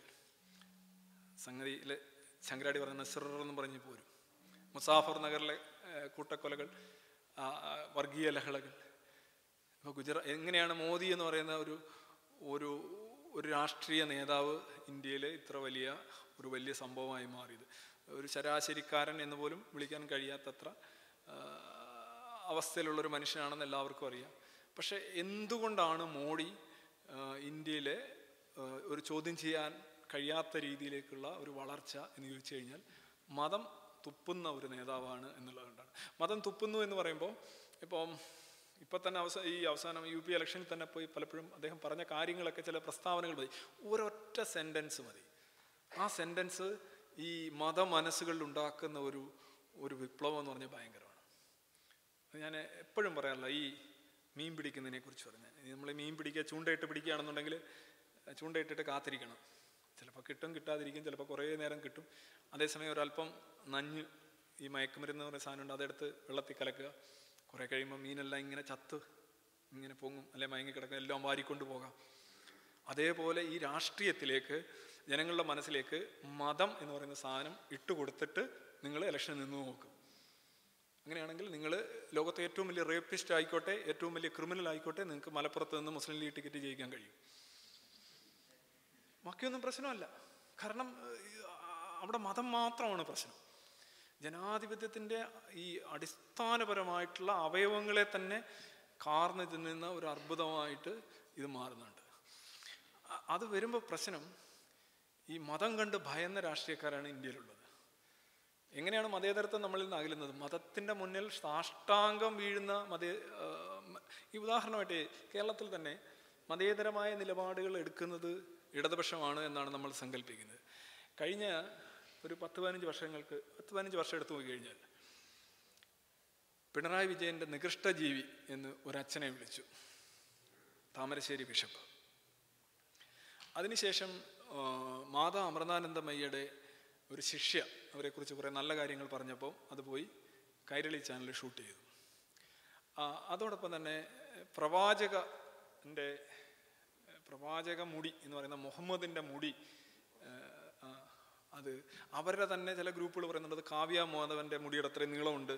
സംഗതിയിൽ ശങ്കരാടി പറയുന്ന സിറെന്ന് പറഞ്ഞ് പോരും മുസാഫർ നഗറിലെ ആ, കൂട്ടക്കൊലകൾ ആ, ആ, വർഗീയ ലഹളകൾ ഇപ്പോൾ ഗുജറാത്ത് എങ്ങനെയാണ് മോദി എന്ന് പറയുന്ന ഒരു ഒരു ഒരു രാഷ്ട്രീയ നേതാവ് ഇന്ത്യയിലെ ഇത്ര വലിയ ഒരു വലിയ സംഭവമായി മാറിയത് ഒരു ശരാശരിക്കാരൻ എന്ന് പോലും വിളിക്കാൻ കഴിയാത്തത്ര ആ, അവസ്ഥയിലുള്ളൊരു മനുഷ്യനാണെന്ന് എല്ലാവർക്കും അറിയാം പക്ഷെ എന്തുകൊണ്ടാണ് മോഡി ആ, ഇന്ത്യയിലെ ആ, ഒരു ചോദ്യം ചെയ്യാൻ കഴിയാത്ത രീതിയിലേക്കുള്ള ഒരു വളർച്ച എന്ന് ചോദിച്ചു കഴിഞ്ഞാൽ മതം തുപ്പുന്ന ഒരു നേതാവാണ് എന്നുള്ളതുകൊണ്ടാണ് മതം തുപ്പുന്നു എന്ന് പറയുമ്പോൾ ഇപ്പം ഇപ്പം തന്നെ അവസാ ഈ അവസാനം യു പി ഇലക്ഷനിൽ തന്നെ പോയി പലപ്പോഴും അദ്ദേഹം പറഞ്ഞ കാര്യങ്ങളൊക്കെ ചില പ്രസ്താവനകൾ മതി ഒരൊറ്റ സെൻറ്റൻസ് മതി ആ സെൻറ്റൻസ് ഈ മത മനസ്സുകളിൽ ഉണ്ടാക്കുന്ന ഒരു ഒരു വിപ്ലവം എന്ന് പറഞ്ഞാൽ ഭയങ്കരമാണ് അത് ഞാൻ എപ്പോഴും പറയാറില്ല ഈ മീൻ പിടിക്കുന്നതിനെ കുറിച്ച് പറഞ്ഞാൽ നമ്മൾ മീൻ പിടിക്കുക ചൂണ്ടയിട്ട് പിടിക്കുകയാണെന്നുണ്ടെങ്കിൽ ചൂണ്ടയിട്ടിട്ട് കാത്തിരിക്കണം ചിലപ്പോൾ കിട്ടും കിട്ടാതിരിക്കും ചിലപ്പോൾ കുറേ നേരം കിട്ടും അതേസമയം ഒരല്പം നഞ്ഞ് ഈ മയക്കുമരുന്ന് എന്ന് പറയുന്ന സാധനമുണ്ട് അതെടുത്ത് വെള്ളത്തിൽ കലക്കുക കുറേ കഴിയുമ്പോൾ മീനെല്ലാം ഇങ്ങനെ ചത്ത് ഇങ്ങനെ പൊങ്ങും അല്ലെ മയങ്ങി കിടക്കും എല്ലാം വാരിക്കൊണ്ട് പോകാം അതേപോലെ ഈ രാഷ്ട്രീയത്തിലേക്ക് ജനങ്ങളുടെ മനസ്സിലേക്ക് മതം എന്ന് പറയുന്ന സാധനം ഇട്ട് കൊടുത്തിട്ട് നിങ്ങൾ ഇലക്ഷൻ നിന്ന് നോക്കും അങ്ങനെയാണെങ്കിൽ നിങ്ങൾ ലോകത്തെ ഏറ്റവും വലിയ റേപ്പിസ്റ്റ് ആയിക്കോട്ടെ ഏറ്റവും വലിയ ക്രിമിനൽ ആയിക്കോട്ടെ നിങ്ങൾക്ക് മലപ്പുറത്ത് നിന്ന് മുസ്ലിം ലീഗ് ടിക്കറ്റ് ജയിക്കാൻ കഴിയും ബാക്കിയൊന്നും പ്രശ്നമല്ല കാരണം ഏഹ്, അവിടെ മതം മാത്രമാണ് പ്രശ്നം ജനാധിപത്യത്തിൻ്റെ ഈ അടിസ്ഥാനപരമായിട്ടുള്ള അവയവങ്ങളെ തന്നെ കാർന്നു തിന്നുന്ന ഒരു അർബുദമായിട്ട് ഇത് മാറുന്നുണ്ട് അ- അത് വരുമ്പോൾ പ്രശ്നം ഈ മതം കണ്ട് ഭയന്ന രാഷ്ട്രീയക്കാരാണ് ഇന്ത്യയിലുള്ളത് എങ്ങനെയാണ് മതേതരത്വം നമ്മളിൽ നിന്ന് അകലുന്നത് മതത്തിൻ്റെ മുന്നിൽ സാഷ്ടാംഗം വീഴുന്ന മതേ ആ, മ- ഈ ഉദാഹരണമായിട്ട് കേരളത്തിൽ തന്നെ മതേതരമായ നിലപാടുകൾ എടുക്കുന്നത് ഇടതുപക്ഷമാണ് എന്നാണ് നമ്മൾ സങ്കല്പിക്കുന്നത് കഴിഞ്ഞ ഒരു പത്ത് പതിനഞ്ച് വർഷങ്ങൾക്ക് പത്ത് പതിനഞ്ച് വർഷം എടുത്തു പോയി കഴിഞ്ഞാൽ പിണറായി വിജയൻ്റെ നികൃഷ്ടജീവി എന്ന് ഒരച്ഛനെ വിളിച്ചു താമരശ്ശേരി ബിഷപ്പ് അതിനുശേഷം ആ, മാതാ അമൃതാനന്ദമയ്യയുടെ ഒരു ശിഷ്യ അവരെക്കുറിച്ച് കുറേ നല്ല കാര്യങ്ങൾ പറഞ്ഞപ്പോൾ അത് പോയി കൈരളി ചാനൽ ഷൂട്ട് ചെയ്തു ആ, അതോടൊപ്പം തന്നെ പ്രവാചകൻ്റെ പ്രവാചക മുടി എന്ന് പറയുന്ന മുഹമ്മദിൻ്റെ മുടി ആ, ആ, അത് അവരുടെ തന്നെ ചില ഗ്രൂപ്പുകൾ പറയുന്നുണ്ട് അത് കാവ്യ മാധവൻ്റെ മുടിയുടെ അത്രയും നീളമുണ്ട്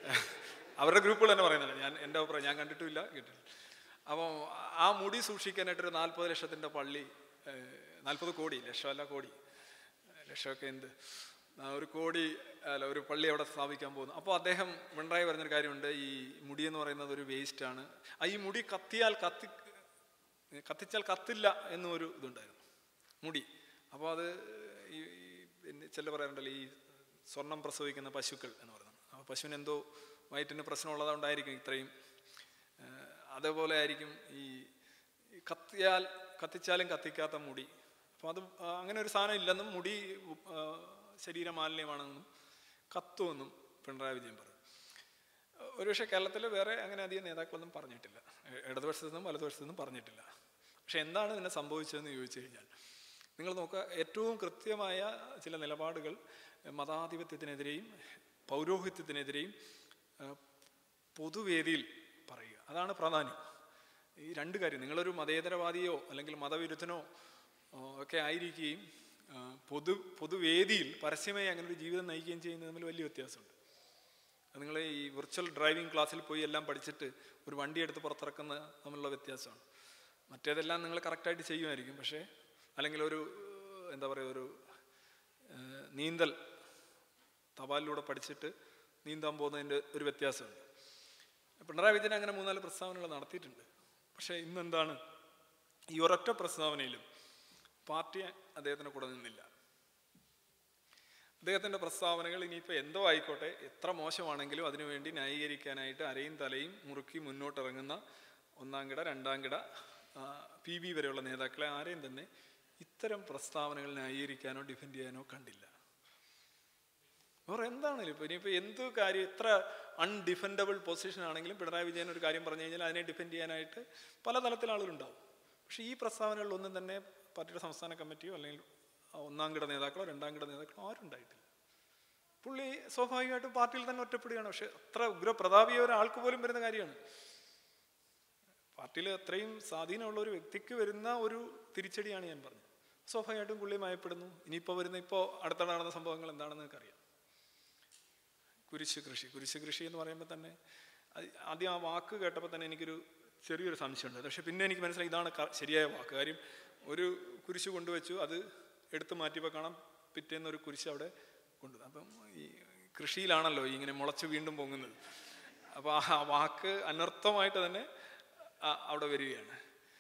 അവരുടെ ഗ്രൂപ്പുകൾ തന്നെ പറയുന്നുണ്ട് ഞാൻ എൻ്റെ അഭിപ്രായം ഞാൻ കണ്ടിട്ടുമില്ല കേട്ടിട്ടില്ല അപ്പോൾ ആ മുടി സൂക്ഷിക്കാനായിട്ടൊരു നാൽപ്പത് ലക്ഷത്തിൻ്റെ പള്ളി നാൽപ്പത് കോടി ലക്ഷമല്ല കോടി ലക്ഷമൊക്കെ എന്ത് ആ, ഒരു കോടി അല്ല ഒരു പള്ളി അവിടെ സ്ഥാപിക്കാൻ പോകുന്നു അപ്പോൾ അദ്ദേഹം പിണറായി പറഞ്ഞൊരു കാര്യമുണ്ട് ഈ മുടി എന്ന് പറയുന്നത് ഒരു വേസ്റ്റാണ് ആ ഈ മുടി കത്തിയാൽ കത്തി കത്തിച്ചാൽ കത്തില്ല എന്നൊരു ഇതുണ്ടായിരുന്നു മുടി അപ്പോൾ അത് ഈ ഈ പിന്നെ ചില പറയാറുണ്ടല്ലോ ഈ സ്വർണം പ്രസവിക്കുന്ന പശുക്കൾ എന്ന് പറയുന്നത് ആ പശുവിന് എന്തോ വയറ്റിന് പ്രശ്നമുള്ളതുകൊണ്ടായിരിക്കും ഇത്രയും ഏഹ്, അതേപോലെ ആയിരിക്കും ഈ ഈ കത്തിയാൽ കത്തിച്ചാലും കത്തിക്കാത്ത മുടി അപ്പോൾ അത് ആ, അങ്ങനെ ഒരു സാധനം ഇല്ലെന്നും മുടി ആ, ശരീര മാലിന്യമാണെന്നും കത്തുമെന്നും പിണറായി വിജയൻ പറഞ്ഞു ഒരുപക്ഷെ കേരളത്തിൽ വേറെ അങ്ങനെ അധികം നേതാക്കളൊന്നും പറഞ്ഞിട്ടില്ല ഇ- ഇടതുപക്ഷത്തു നിന്നും വലതുപക്ഷത്തു നിന്നും പറഞ്ഞിട്ടില്ല പക്ഷെ എന്താണ് ഇതിനെ സംഭവിച്ചതെന്ന് ചോദിച്ചു കഴിഞ്ഞാൽ നിങ്ങൾ നോക്കുക ഏറ്റവും കൃത്യമായ ചില നിലപാടുകൾ എഹ്, മതാധിപത്യത്തിനെതിരെയും പൗരോഹിത്യത്തിനെതിരെയും ഏഹ്, പൊതുവേദിയിൽ പറയുക അതാണ് പ്രാധാന്യം ഈ രണ്ട് കാര്യം നിങ്ങളൊരു മതേതരവാദിയോ അല്ലെങ്കിൽ മതവിരുദ്ധനോ ഓ, ഒക്കെ ആയിരിക്കുകയും ആ, പൊതു പൊതുവേദിയിൽ പരസ്യമായി അങ്ങനെ ഒരു ജീവിതം നയിക്കുകയും ചെയ്യുന്നത് തമ്മിൽ വലിയ വ്യത്യാസമുണ്ട് അത് നിങ്ങൾ ഈ വിർച്വൽ ഡ്രൈവിംഗ് ക്ലാസ്സിൽ പോയി എല്ലാം പഠിച്ചിട്ട് ഒരു വണ്ടി എടുത്ത് പുറത്തിറക്കുന്ന തമ്മിലുള്ള വ്യത്യാസമാണ് മറ്റേതെല്ലാം നിങ്ങൾ കറക്റ്റായിട്ട് ചെയ്യുമായിരിക്കും പക്ഷേ അല്ലെങ്കിൽ ഒരു ഏഹ്, എന്താ പറയുക ഒരു ഏഹ്, നീന്തൽ തപാലിലൂടെ പഠിച്ചിട്ട് നീന്താൻ പോകുന്നതിൻ്റെ ഒരു വ്യത്യാസമുണ്ട് പിണറായി വിജയൻ അങ്ങനെ മൂന്നാല് പ്രസ്താവനകൾ നടത്തിയിട്ടുണ്ട് പക്ഷേ ഇന്നെന്താണ് ഈ ഒരൊറ്റ പ്രസ്താവനയിലും പാർട്ടി അദ്ദേഹത്തിന് കൂടെ നിന്നില്ല അദ്ദേഹത്തിൻ്റെ പ്രസ്താവനകൾ ഇനിയിപ്പോൾ എന്തോ ആയിക്കോട്ടെ എത്ര മോശമാണെങ്കിലും അതിനുവേണ്ടി ന്യായീകരിക്കാനായിട്ട് അരയും തലയും മുറുക്കി മുന്നോട്ടിറങ്ങുന്ന ഒന്നാം കിട രണ്ടാം കിട പി ബി വരെയുള്ള നേതാക്കളെ ആരെയും തന്നെ ഇത്തരം പ്രസ്താവനകൾ ന്യായീകരിക്കാനോ ഡിഫെൻഡ് ചെയ്യാനോ കണ്ടില്ല വേറെ എന്താണെങ്കിലും ഇപ്പോൾ ഇനിയിപ്പോൾ എന്ത് കാര്യം എത്ര അൺഡിഫെൻഡബിൾ പൊസിഷൻ ആണെങ്കിലും പിണറായി വിജയൻ ഒരു കാര്യം പറഞ്ഞു കഴിഞ്ഞാൽ അതിനെ ഡിഫെൻഡ് ചെയ്യാനായിട്ട് പല തലത്തിൽ ആളുകളുണ്ടാവും പക്ഷേ ഈ പ്രസ്താവനകളിലൊന്നും തന്നെ പാർട്ടിയുടെ സംസ്ഥാന കമ്മിറ്റിയോ അല്ലെങ്കിൽ ആ ഒന്നാം കിട നേതാക്കളോ രണ്ടാം കിട നേതാക്കളോ ആരും ഉണ്ടായിട്ടില്ല പുള്ളി സ്വാഭാവികമായിട്ടും പാർട്ടിയിൽ തന്നെ ഒറ്റപ്പെടുകയാണ് പക്ഷെ അത്ര ഉഗ്ര പ്രതാപിയ ഒരാൾക്ക് പോലും വരുന്ന കാര്യമാണ് പാർട്ടിയിൽ അത്രയും സ്വാധീനമുള്ള ഒരു വ്യക്തിക്ക് വരുന്ന ഒരു തിരിച്ചടിയാണ് ഞാൻ പറഞ്ഞത് സ്വാഭാവികമായിട്ടും പുള്ളി മയപ്പെടുന്നു ഇനിയിപ്പോൾ വരുന്ന ഇപ്പോൾ അടുത്ത നടന്ന സംഭവങ്ങൾ എന്താണെന്ന് നിങ്ങൾക്കറിയാം കുരിശ് കൃഷി കുരിശ് കൃഷി എന്ന് പറയുമ്പോൾ തന്നെ അത് ആദ്യം ആ വാക്ക് കേട്ടപ്പോൾ തന്നെ എനിക്കൊരു ചെറിയൊരു സംശയമുണ്ട് പക്ഷെ പിന്നെ എനിക്ക് മനസ്സിലായി ഇതാണ് ക- ശരിയായ വാക്ക് കാര്യം ഒരു കുരിശ് കൊണ്ടുവച്ചു അത് എടുത്തു മാറ്റിയപ്പോൾ കാണാം പിറ്റേന്ന് ഒരു കുരിശ് അവിടെ കൊണ്ടു അപ്പം ഈ കൃഷിയിലാണല്ലോ ഈ ഇങ്ങനെ മുളച്ച് വീണ്ടും പൊങ്ങുന്നത് അപ്പോൾ ആ വാക്ക് അനർത്ഥമായിട്ട് തന്നെ ആ- അവിടെ വരികയാണ്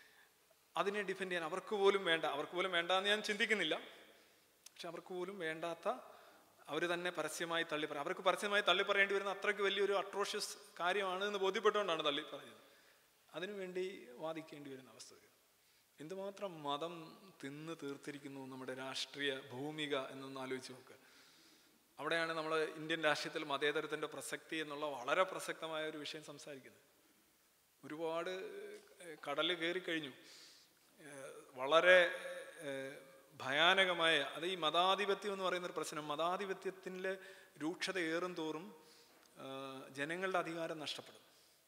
അതിനെ ഡിഫെൻഡ് ചെയ്യാൻ അവർക്ക് പോലും വേണ്ട അവർക്ക് പോലും വേണ്ട എന്ന് ഞാൻ ചിന്തിക്കുന്നില്ല പക്ഷെ അവർക്ക് പോലും വേണ്ടാത്ത അവർ തന്നെ പരസ്യമായി തള്ളി പറയും അവർക്ക് പരസ്യമായി തള്ളി പറയേണ്ടി വരുന്ന അത്രയ്ക്ക് വലിയൊരു അട്രോഷ്യസ് കാര്യമാണ് എന്ന് ബോധ്യപ്പെട്ടുകൊണ്ടാണ് തള്ളി പറയുന്നത് അതിനുവേണ്ടി വാദിക്കേണ്ടി വരുന്ന അവസ്ഥ വരും എന്തുമാത്രം മതം തിന്ന് തീർത്തിരിക്കുന്നു നമ്മുടെ രാഷ്ട്രീയ ഭൂമിക എന്നൊന്ന് ആലോചിച്ച് നോക്കുക അവിടെയാണ് നമ്മൾ ഇന്ത്യൻ രാഷ്ട്രീയത്തിൽ മതേതരത്തിൻ്റെ പ്രസക്തി എന്നുള്ള വളരെ പ്രസക്തമായ ഒരു വിഷയം സംസാരിക്കുന്നത് ഒരുപാട് കടൽ കയറി കഴിഞ്ഞു ഏഹ് വളരെ ഏഹ് ഭയാനകമായ അത് ഈ മതാധിപത്യം എന്ന് പറയുന്ന ഒരു പ്രശ്നം മതാധിപത്യത്തിൻ്റെ രൂക്ഷത ഏറും തോറും ഏഹ് ജനങ്ങളുടെ അധികാരം നഷ്ടപ്പെടും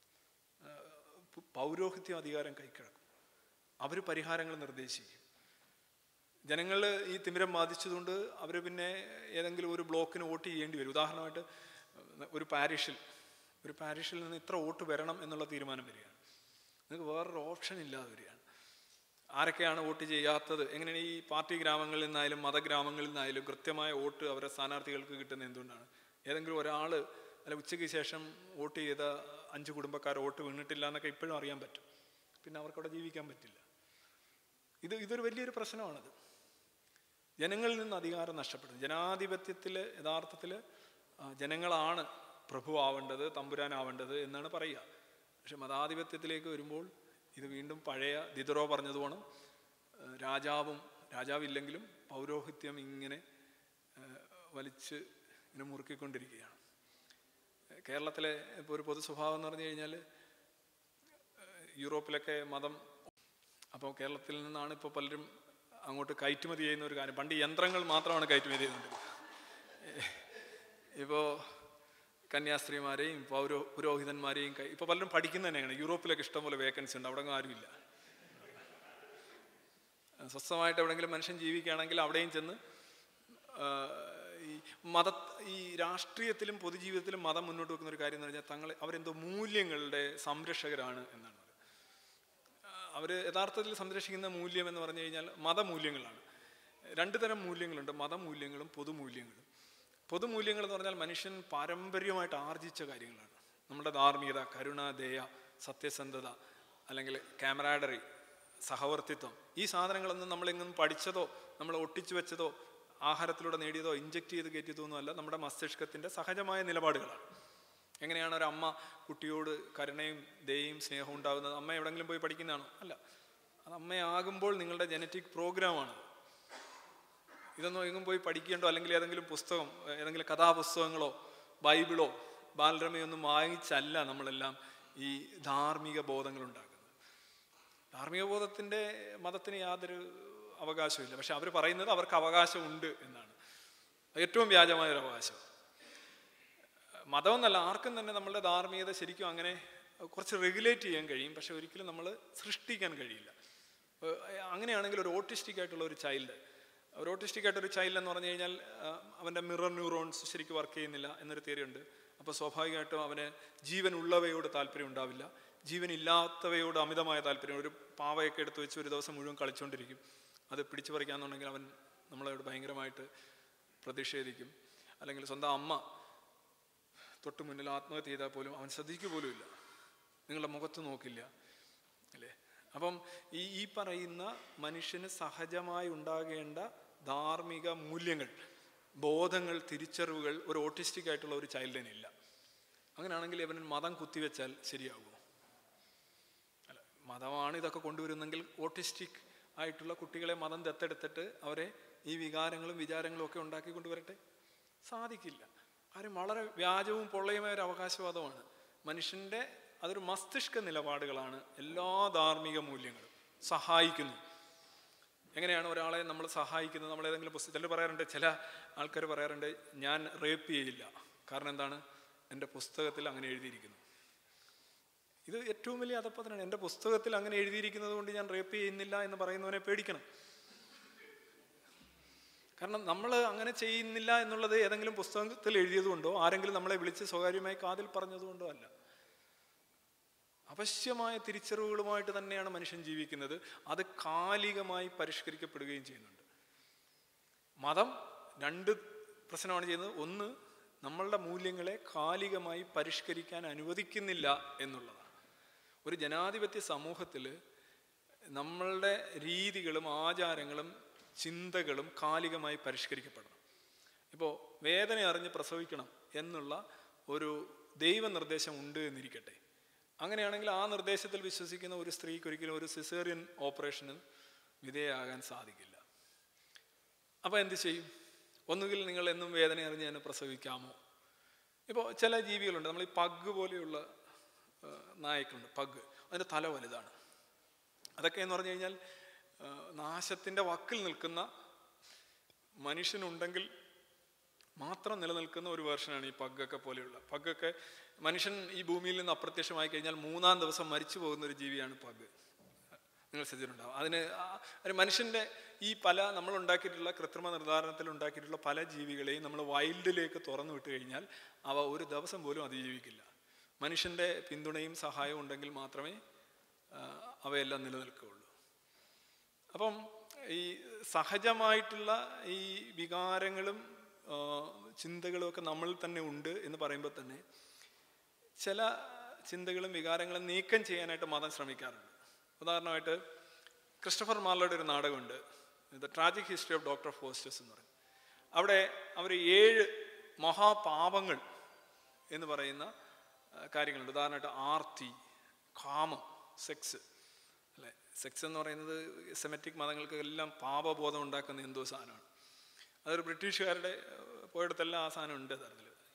ഏഹ് പു- പൗരോഹിത്യ അധികാരം കൈക്കിഴക്കും അവർ പരിഹാരങ്ങൾ നിർദ്ദേശിക്കും ജനങ്ങൾ ഈ തിമിരം ബാധിച്ചതുകൊണ്ട് അവർ പിന്നെ ഏതെങ്കിലും ഒരു ബ്ലോക്കിന് വോട്ട് ചെയ്യേണ്ടി വരും ഉദാഹരണമായിട്ട് ഒരു പാരിഷിൽ ഒരു പാരിഷിൽ നിന്ന് ഇത്ര വോട്ട് വരണം എന്നുള്ള തീരുമാനം വരികയാണ് നിങ്ങൾക്ക് വേറൊരു ഓപ്ഷൻ ഇല്ലാതെ വരികയാണ് ആരൊക്കെയാണ് വോട്ട് ചെയ്യാത്തത് എങ്ങനെയാണ് ഈ പാർട്ടി ഗ്രാമങ്ങളിൽ നിന്നായാലും മതഗ്രാമങ്ങളിൽ നിന്നായാലും കൃത്യമായ വോട്ട് അവരുടെ സ്ഥാനാർത്ഥികൾക്ക് കിട്ടുന്നത് എന്തുകൊണ്ടാണ് ഏതെങ്കിലും ഒരാൾ അല്ല ഉച്ചയ്ക്ക് ശേഷം വോട്ട് ചെയ്ത അഞ്ച് കുടുംബക്കാർ വോട്ട് വീണിട്ടില്ല എന്നൊക്കെ ഇപ്പോഴും അറിയാൻ പറ്റും പിന്നെ അവർക്ക് അവിടെ ജീവിക്കാൻ പറ്റില്ല ഇത് ഇതൊരു വലിയൊരു പ്രശ്നമാണത് ജനങ്ങളിൽ നിന്ന് അധികാരം നഷ്ടപ്പെടുന്നു ജനാധിപത്യത്തിൽ യഥാർത്ഥത്തിൽ ജനങ്ങളാണ് പ്രഭുവാവേണ്ടത് തമ്പുരാനാവേണ്ടത് എന്നാണ് പറയുക പക്ഷെ മതാധിപത്യത്തിലേക്ക് വരുമ്പോൾ ഇത് വീണ്ടും പഴയ ദിദറോ പറഞ്ഞതുപോണം ആ, രാജാവും രാജാവില്ലെങ്കിലും പൗരോഹിത്യം ഇങ്ങനെ ആ, വലിച്ച് ഇങ്ങനെ മുറുക്കിക്കൊണ്ടിരിക്കുകയാണ് കേരളത്തിലെ ഇപ്പോൾ ഒരു പൊതു സ്വഭാവം എന്ന് പറഞ്ഞു കഴിഞ്ഞാൽ യൂറോപ്പിലൊക്കെ മതം അപ്പോൾ കേരളത്തിൽ നിന്നാണ് ഇപ്പോൾ പലരും അങ്ങോട്ട് കയറ്റുമതി ചെയ്യുന്ന ഒരു കാര്യം പണ്ട് യന്ത്രങ്ങൾ മാത്രമാണ് കയറ്റുമതി ചെയ്യുന്നത് ഇപ്പോൾ കന്യാസ്ത്രീമാരെയും പൗരോ പുരോഹിതന്മാരെയും കൈ ഇപ്പോൾ പലരും പഠിക്കുന്ന തന്നെയാണ് യൂറോപ്പിലൊക്കെ ഇഷ്ടംപോലെ വേക്കൻസി ഉണ്ട് അവിടെ ആരുമില്ല സ്വസ്ഥമായിട്ട് എവിടെയെങ്കിലും മനുഷ്യൻ ജീവിക്കുകയാണെങ്കിൽ അവിടെയും ചെന്ന് ആ, ഈ മത ഈ രാഷ്ട്രീയത്തിലും പൊതുജീവിതത്തിലും മതം മുന്നോട്ട് വെക്കുന്ന ഒരു കാര്യം എന്ന് പറഞ്ഞാൽ തങ്ങൾ അവരെന്തോ മൂല്യങ്ങളുടെ സംരക്ഷകരാണ് എന്നാണ് അവർ യഥാർത്ഥത്തിൽ സംരക്ഷിക്കുന്ന മൂല്യം എന്ന് പറഞ്ഞു കഴിഞ്ഞാൽ മതമൂല്യങ്ങളാണ് രണ്ട് തരം മൂല്യങ്ങളുണ്ട് മതമൂല്യങ്ങളും പൊതുമൂല്യങ്ങളും പൊതുമൂല്യങ്ങൾ എന്ന് പറഞ്ഞാൽ മനുഷ്യൻ പാരമ്പര്യമായിട്ട് ആർജിച്ച കാര്യങ്ങളാണ് നമ്മുടെ ധാർമ്മികത കരുണ ദയ സത്യസന്ധത അല്ലെങ്കിൽ ക്യാമറാഡറി സഹവർത്തിത്വം ഈ സാധനങ്ങളൊന്നും നമ്മളെങ്ങും പഠിച്ചതോ നമ്മൾ ഒട്ടിച്ചു വെച്ചതോ ആഹാരത്തിലൂടെ നേടിയതോ ഇഞ്ചക്ട് ചെയ്ത് കയറ്റിയതോ ഒന്നുമല്ല നമ്മുടെ മസ്തിഷ്കത്തിൻ്റെ സഹജമായ നിലപാടുകളാണ് എങ്ങനെയാണ് ഒരു അമ്മ കുട്ടിയോട് കരുണയും ദയയും സ്നേഹവും ഉണ്ടാകുന്നത് അമ്മ എവിടെങ്കിലും പോയി പഠിക്കുന്നതാണോ അല്ല അത് അമ്മയാകുമ്പോൾ നിങ്ങളുടെ ജനറ്റിക് പ്രോഗ്രാമാണ് ഇതൊന്നും എങ്ങും പോയി പഠിക്കേണ്ടോ അല്ലെങ്കിൽ ഏതെങ്കിലും പുസ്തകം ഏതെങ്കിലും കഥാപുസ്തകങ്ങളോ ബൈബിളോ ബാലരമയൊന്നും വാങ്ങിച്ചല്ല നമ്മളെല്ലാം ഈ ധാർമ്മിക ബോധങ്ങൾ ഉണ്ടാക്കുന്നത് ധാർമ്മിക ബോധത്തിൻ്റെ മതത്തിന് യാതൊരു അവകാശമില്ല പക്ഷെ അവർ പറയുന്നത് അവർക്ക് അവകാശമുണ്ട് എന്നാണ് ഏറ്റവും വ്യാജമായ ഒരു അവകാശം മതമെന്നല്ല ആർക്കും തന്നെ നമ്മളുടെ ധാർമ്മികത ശരിക്കും അങ്ങനെ കുറച്ച് റെഗുലേറ്റ് ചെയ്യാൻ കഴിയും പക്ഷെ ഒരിക്കലും നമ്മൾ സൃഷ്ടിക്കാൻ കഴിയില്ല ഏഹ് അങ്ങനെയാണെങ്കിൽ ഒരു ഓട്ടിസ്റ്റിക് ആയിട്ടുള്ള ഒരു ചൈൽഡ് ഒരു ഓട്ടിസ്റ്റിക് ആയിട്ടൊരു ചൈൽഡ് എന്ന് പറഞ്ഞു കഴിഞ്ഞാൽ ആ, അവൻ്റെ മിറർ ന്യൂറോൺസ് ശരിക്കും വർക്ക് ചെയ്യുന്നില്ല എന്നൊരു തിയറി ഉണ്ട് അപ്പോൾ സ്വാഭാവികമായിട്ടും അവന് ജീവൻ ഉള്ളവയോട് താല്പര്യം ഉണ്ടാവില്ല ജീവൻ ഇല്ലാത്തവയോട് അമിതമായ താല്പര്യം ഒരു പാവയൊക്കെ എടുത്ത് വെച്ച് ഒരു ദിവസം മുഴുവൻ കളിച്ചുകൊണ്ടിരിക്കും അത് പിടിച്ചു പറിക്കാന്നുണ്ടെങ്കിൽ അവൻ നമ്മളോട് ഭയങ്കരമായിട്ട് പ്രതിഷേധിക്കും അല്ലെങ്കിൽ സ്വന്തം അമ്മ തൊട്ട് മുന്നിൽ ആത്മഹത്യ ചെയ്താൽ പോലും അവൻ ശ്രദ്ധിക്കുക പോലും ഇല്ല നിങ്ങളുടെ മുഖത്ത് നോക്കില്ല അല്ലേ അപ്പം ഈ ഈ പറയുന്ന മനുഷ്യന് സഹജമായി ഉണ്ടാകേണ്ട ധാർമ്മിക മൂല്യങ്ങൾ ബോധങ്ങൾ തിരിച്ചറിവുകൾ ഒരു ഓട്ടിസ്റ്റിക് ആയിട്ടുള്ള ഒരു ചൈൽഡിനില്ല അങ്ങനെയാണെങ്കിൽ ഇവന് മതം കുത്തിവെച്ചാൽ ശരിയാകുമോ അല്ല മതമാണ് ഇതൊക്കെ കൊണ്ടുവരുന്നെങ്കിൽ ഓട്ടിസ്റ്റിക് ആയിട്ടുള്ള കുട്ടികളെ മതം ദത്തെടുത്തിട്ട് അവരെ ഈ വികാരങ്ങളും വിചാരങ്ങളും ഒക്കെ ഉണ്ടാക്കി കൊണ്ടുവരട്ടെ സാധിക്കില്ല കാര്യം വളരെ വ്യാജവും പൊള്ളയുമായ ഒരു അവകാശവാദമാണ് മനുഷ്യൻ്റെ അതൊരു മസ്തിഷ്ക നിലപാടുകളാണ് എല്ലാ ധാർമ്മിക മൂല്യങ്ങളും സഹായിക്കുന്നു എങ്ങനെയാണ് ഒരാളെ നമ്മൾ സഹായിക്കുന്നത് നമ്മൾ ഏതെങ്കിലും പുസ്തകം ചിലർ പറയാറുണ്ട് ചില ആൾക്കാർ പറയാറുണ്ട് ഞാൻ റേപ്പ് ചെയ്യില്ല കാരണം എന്താണ് എൻ്റെ പുസ്തകത്തിൽ അങ്ങനെ എഴുതിയിരിക്കുന്നു ഇത് ഏറ്റവും വലിയ അധപ്പതനാണ് എൻ്റെ പുസ്തകത്തിൽ അങ്ങനെ എഴുതിയിരിക്കുന്നത് കൊണ്ട് ഞാൻ റേപ്പ് ചെയ്യുന്നില്ല എന്ന് പറയുന്നവനെ പേടിക്കണം കാരണം നമ്മൾ അങ്ങനെ ചെയ്യുന്നില്ല എന്നുള്ളത് ഏതെങ്കിലും പുസ്തകത്തിൽ എഴുതിയതുകൊണ്ടോ ആരെങ്കിലും നമ്മളെ വിളിച്ച് സ്വകാര്യമായി കാതിൽ പറഞ്ഞതുകൊണ്ടോ അല്ല അവശ്യമായ തിരിച്ചറിവുകളുമായിട്ട് തന്നെയാണ് മനുഷ്യൻ ജീവിക്കുന്നത് അത് കാലികമായി പരിഷ്കരിക്കപ്പെടുകയും ചെയ്യുന്നുണ്ട് മതം രണ്ട് പ്രശ്നമാണ് ചെയ്യുന്നത് ഒന്ന് നമ്മളുടെ മൂല്യങ്ങളെ കാലികമായി പരിഷ്കരിക്കാൻ അനുവദിക്കുന്നില്ല എന്നുള്ളതാണ് ഒരു ജനാധിപത്യ സമൂഹത്തിൽ നമ്മളുടെ രീതികളും ആചാരങ്ങളും ചിന്തകളും കാലികമായി പരിഷ്കരിക്കപ്പെടണം ഇപ്പോൾ വേദന അറിഞ്ഞ് പ്രസവിക്കണം എന്നുള്ള ഒരു ദൈവനിർദ്ദേശം ഉണ്ട് എന്നിരിക്കട്ടെ അങ്ങനെയാണെങ്കിൽ ആ നിർദ്ദേശത്തിൽ വിശ്വസിക്കുന്ന ഒരു സ്ത്രീക്ക് ഒരിക്കലും ഒരു സിസേറിയൻ ഓപ്പറേഷന് വിധേയമാകാൻ സാധിക്കില്ല അപ്പോൾ എന്ത് ചെയ്യും ഒന്നുകിൽ നിങ്ങൾ എന്നും വേദന അറിഞ്ഞ് തന്നെ പ്രസവിക്കാമോ ഇപ്പോൾ ചില ജീവികളുണ്ട് നമ്മൾ ഈ പഗ് പോലെയുള്ള ആ, നായ്ക്കളുണ്ട് പഗ് അതിൻ്റെ തല വലുതാണ് അതൊക്കെ എന്ന് പറഞ്ഞു കഴിഞ്ഞാൽ ആ, നാശത്തിൻ്റെ വക്കിൽ നിൽക്കുന്ന മനുഷ്യനുണ്ടെങ്കിൽ മാത്രം നിലനിൽക്കുന്ന ഒരു വേർഷനാണ് ഈ പഗ്ഗൊക്കെ പോലെയുള്ള പഗ്ഗൊക്കെ മനുഷ്യൻ ഈ ഭൂമിയിൽ നിന്ന് അപ്രത്യക്ഷമായി കഴിഞ്ഞാൽ മൂന്നാം ദിവസം മരിച്ചു പോകുന്ന ഒരു ജീവിയാണ് പഗ് നിങ്ങൾ ശ്രദ്ധിച്ചിട്ടുണ്ടാവും അതിന് ആ- ഒരു മനുഷ്യൻ്റെ ഈ പല നമ്മൾ ഉണ്ടാക്കിയിട്ടുള്ള കൃത്രിമ നിർദ്ധാരണത്തിൽ ഉണ്ടാക്കിയിട്ടുള്ള പല ജീവികളെയും നമ്മൾ വൈൽഡിലേക്ക് തുറന്നു വിട്ട് കഴിഞ്ഞാൽ അവ ഒരു ദിവസം പോലും അതിജീവിക്കില്ല മനുഷ്യൻ്റെ പിന്തുണയും സഹായവും ഉണ്ടെങ്കിൽ മാത്രമേ ആ, അവയെല്ലാം നിലനിൽക്കുകയുള്ളൂ അപ്പം ഈ സഹജമായിട്ടുള്ള ഈ വികാരങ്ങളും ആ, ചിന്തകളും ഒക്കെ നമ്മളിൽ തന്നെ ഉണ്ട് എന്ന് പറയുമ്പോൾ തന്നെ ചില ചിന്തകളും വികാരങ്ങളും നീക്കം ചെയ്യാനായിട്ട് മതം ശ്രമിക്കാറുണ്ട് ഉദാഹരണമായിട്ട് ക്രിസ്റ്റഫർ മാർലോയുടെ ഒരു നാടകമുണ്ട് the tragic history of doctor Faustus എന്ന് പറയും അവിടെ അവർ ഏഴ് മഹാപാപങ്ങൾ എന്ന് പറയുന്ന ആ, കാര്യങ്ങളുണ്ട് ഉദാഹരണമായിട്ട് ആർത്തി കാമം സെക്സ് അല്ലെ സെക്സ് എന്ന് പറയുന്നത് സെമറ്റിക് മതങ്ങൾക്ക് എല്ലാം പാപബോധം ഉണ്ടാക്കുന്ന എന്തോ സാധനമാണ് അതൊരു ബ്രിട്ടീഷുകാരുടെ ഏഹ്, പോയിടത്തെല്ലാം ആ സാധനം ഉണ്ട് തരത്തിൽ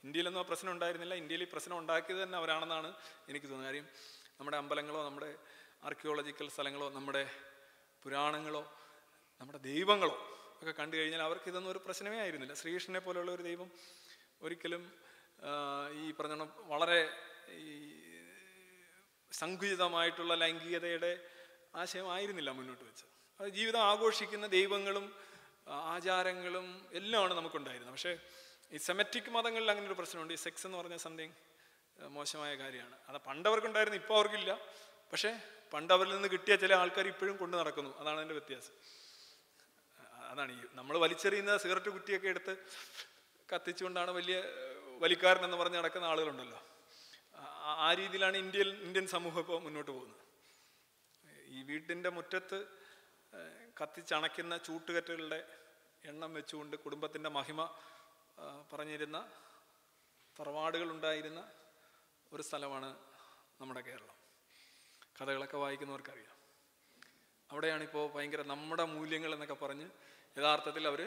ഇന്ത്യയിലൊന്നും ആ പ്രശ്നം ഉണ്ടായിരുന്നില്ല ഇന്ത്യയിൽ ഈ പ്രശ്നം ഉണ്ടാക്കിയത് തന്നെ അവരാണെന്നാണ് എനിക്ക് തോന്നുന്നത് കാര്യം നമ്മുടെ അമ്പലങ്ങളോ നമ്മുടെ ആർക്കിയോളജിക്കൽ സ്ഥലങ്ങളോ നമ്മുടെ പുരാണങ്ങളോ നമ്മുടെ ദൈവങ്ങളോ ഒക്കെ കണ്ടു കഴിഞ്ഞാൽ അവർക്ക് ഇതൊന്നും ഒരു പ്രശ്നമേ ആയിരുന്നില്ല ശ്രീകൃഷ്ണനെ പോലെയുള്ള ഒരു ദൈവം ഒരിക്കലും ആ, ഈ പറഞ്ഞ കണക്ക് വളരെ ഈ സങ്കുചിതമായിട്ടുള്ള ലൈംഗികതയുടെ ആശയമായിരുന്നില്ല മുന്നോട്ട് വെച്ചത് അത് ജീവിതം ആഘോഷിക്കുന്ന ദൈവങ്ങളും ആ, ആചാരങ്ങളും എല്ലാമാണ് നമുക്കുണ്ടായിരുന്നത് പക്ഷേ ഈ സെമറ്റിക് മതങ്ങളിൽ അങ്ങനെ ഒരു പ്രശ്നമുണ്ട് ഈ സെക്സ് എന്ന് പറഞ്ഞ സംതിങ് മോശമായ കാര്യമാണ് അത് പണ്ട് അവർക്കുണ്ടായിരുന്നു ഇപ്പോൾ അവർക്കില്ല പക്ഷേ പണ്ട് അവരിൽ നിന്ന് കിട്ടിയ ചില ആൾക്കാർ ഇപ്പോഴും കൊണ്ടു നടക്കുന്നു അതാണ് അതിൻ്റെ വ്യത്യാസം അ- അതാണ് ഈ നമ്മൾ വലിച്ചെറിയുന്ന സിഗരറ്റ് കുറ്റിയൊക്കെ എടുത്ത് കത്തിച്ചുകൊണ്ടാണ് വലിയ ഏഹ്, വലിക്കാരൻ എന്ന് പറഞ്ഞ് നടക്കുന്ന ആളുകളുണ്ടല്ലോ ആ- ആ രീതിയിലാണ് ഇന്ത്യയിൽ ഇന്ത്യൻ സമൂഹം ഇപ്പോൾ മുന്നോട്ട് പോകുന്നത് ഈ വീട്ടിൻ്റെ മുറ്റത്ത് ഏഹ്, കത്തിച്ചണയ്ക്കുന്ന ചൂട്ടുകറ്റകളുടെ എണ്ണം വെച്ചുകൊണ്ട് കുടുംബത്തിൻ്റെ മഹിമ ആ, പറഞ്ഞിരുന്ന തറവാടുകളുണ്ടായിരുന്ന ഒരു സ്ഥലമാണ് നമ്മുടെ കേരളം കഥകളൊക്കെ വായിക്കുന്നവർക്കറിയാം അവിടെയാണിപ്പോൾ ഭയങ്കര നമ്മുടെ മൂല്യങ്ങൾ എന്നൊക്കെ പറഞ്ഞ് യഥാർത്ഥത്തിൽ അവർ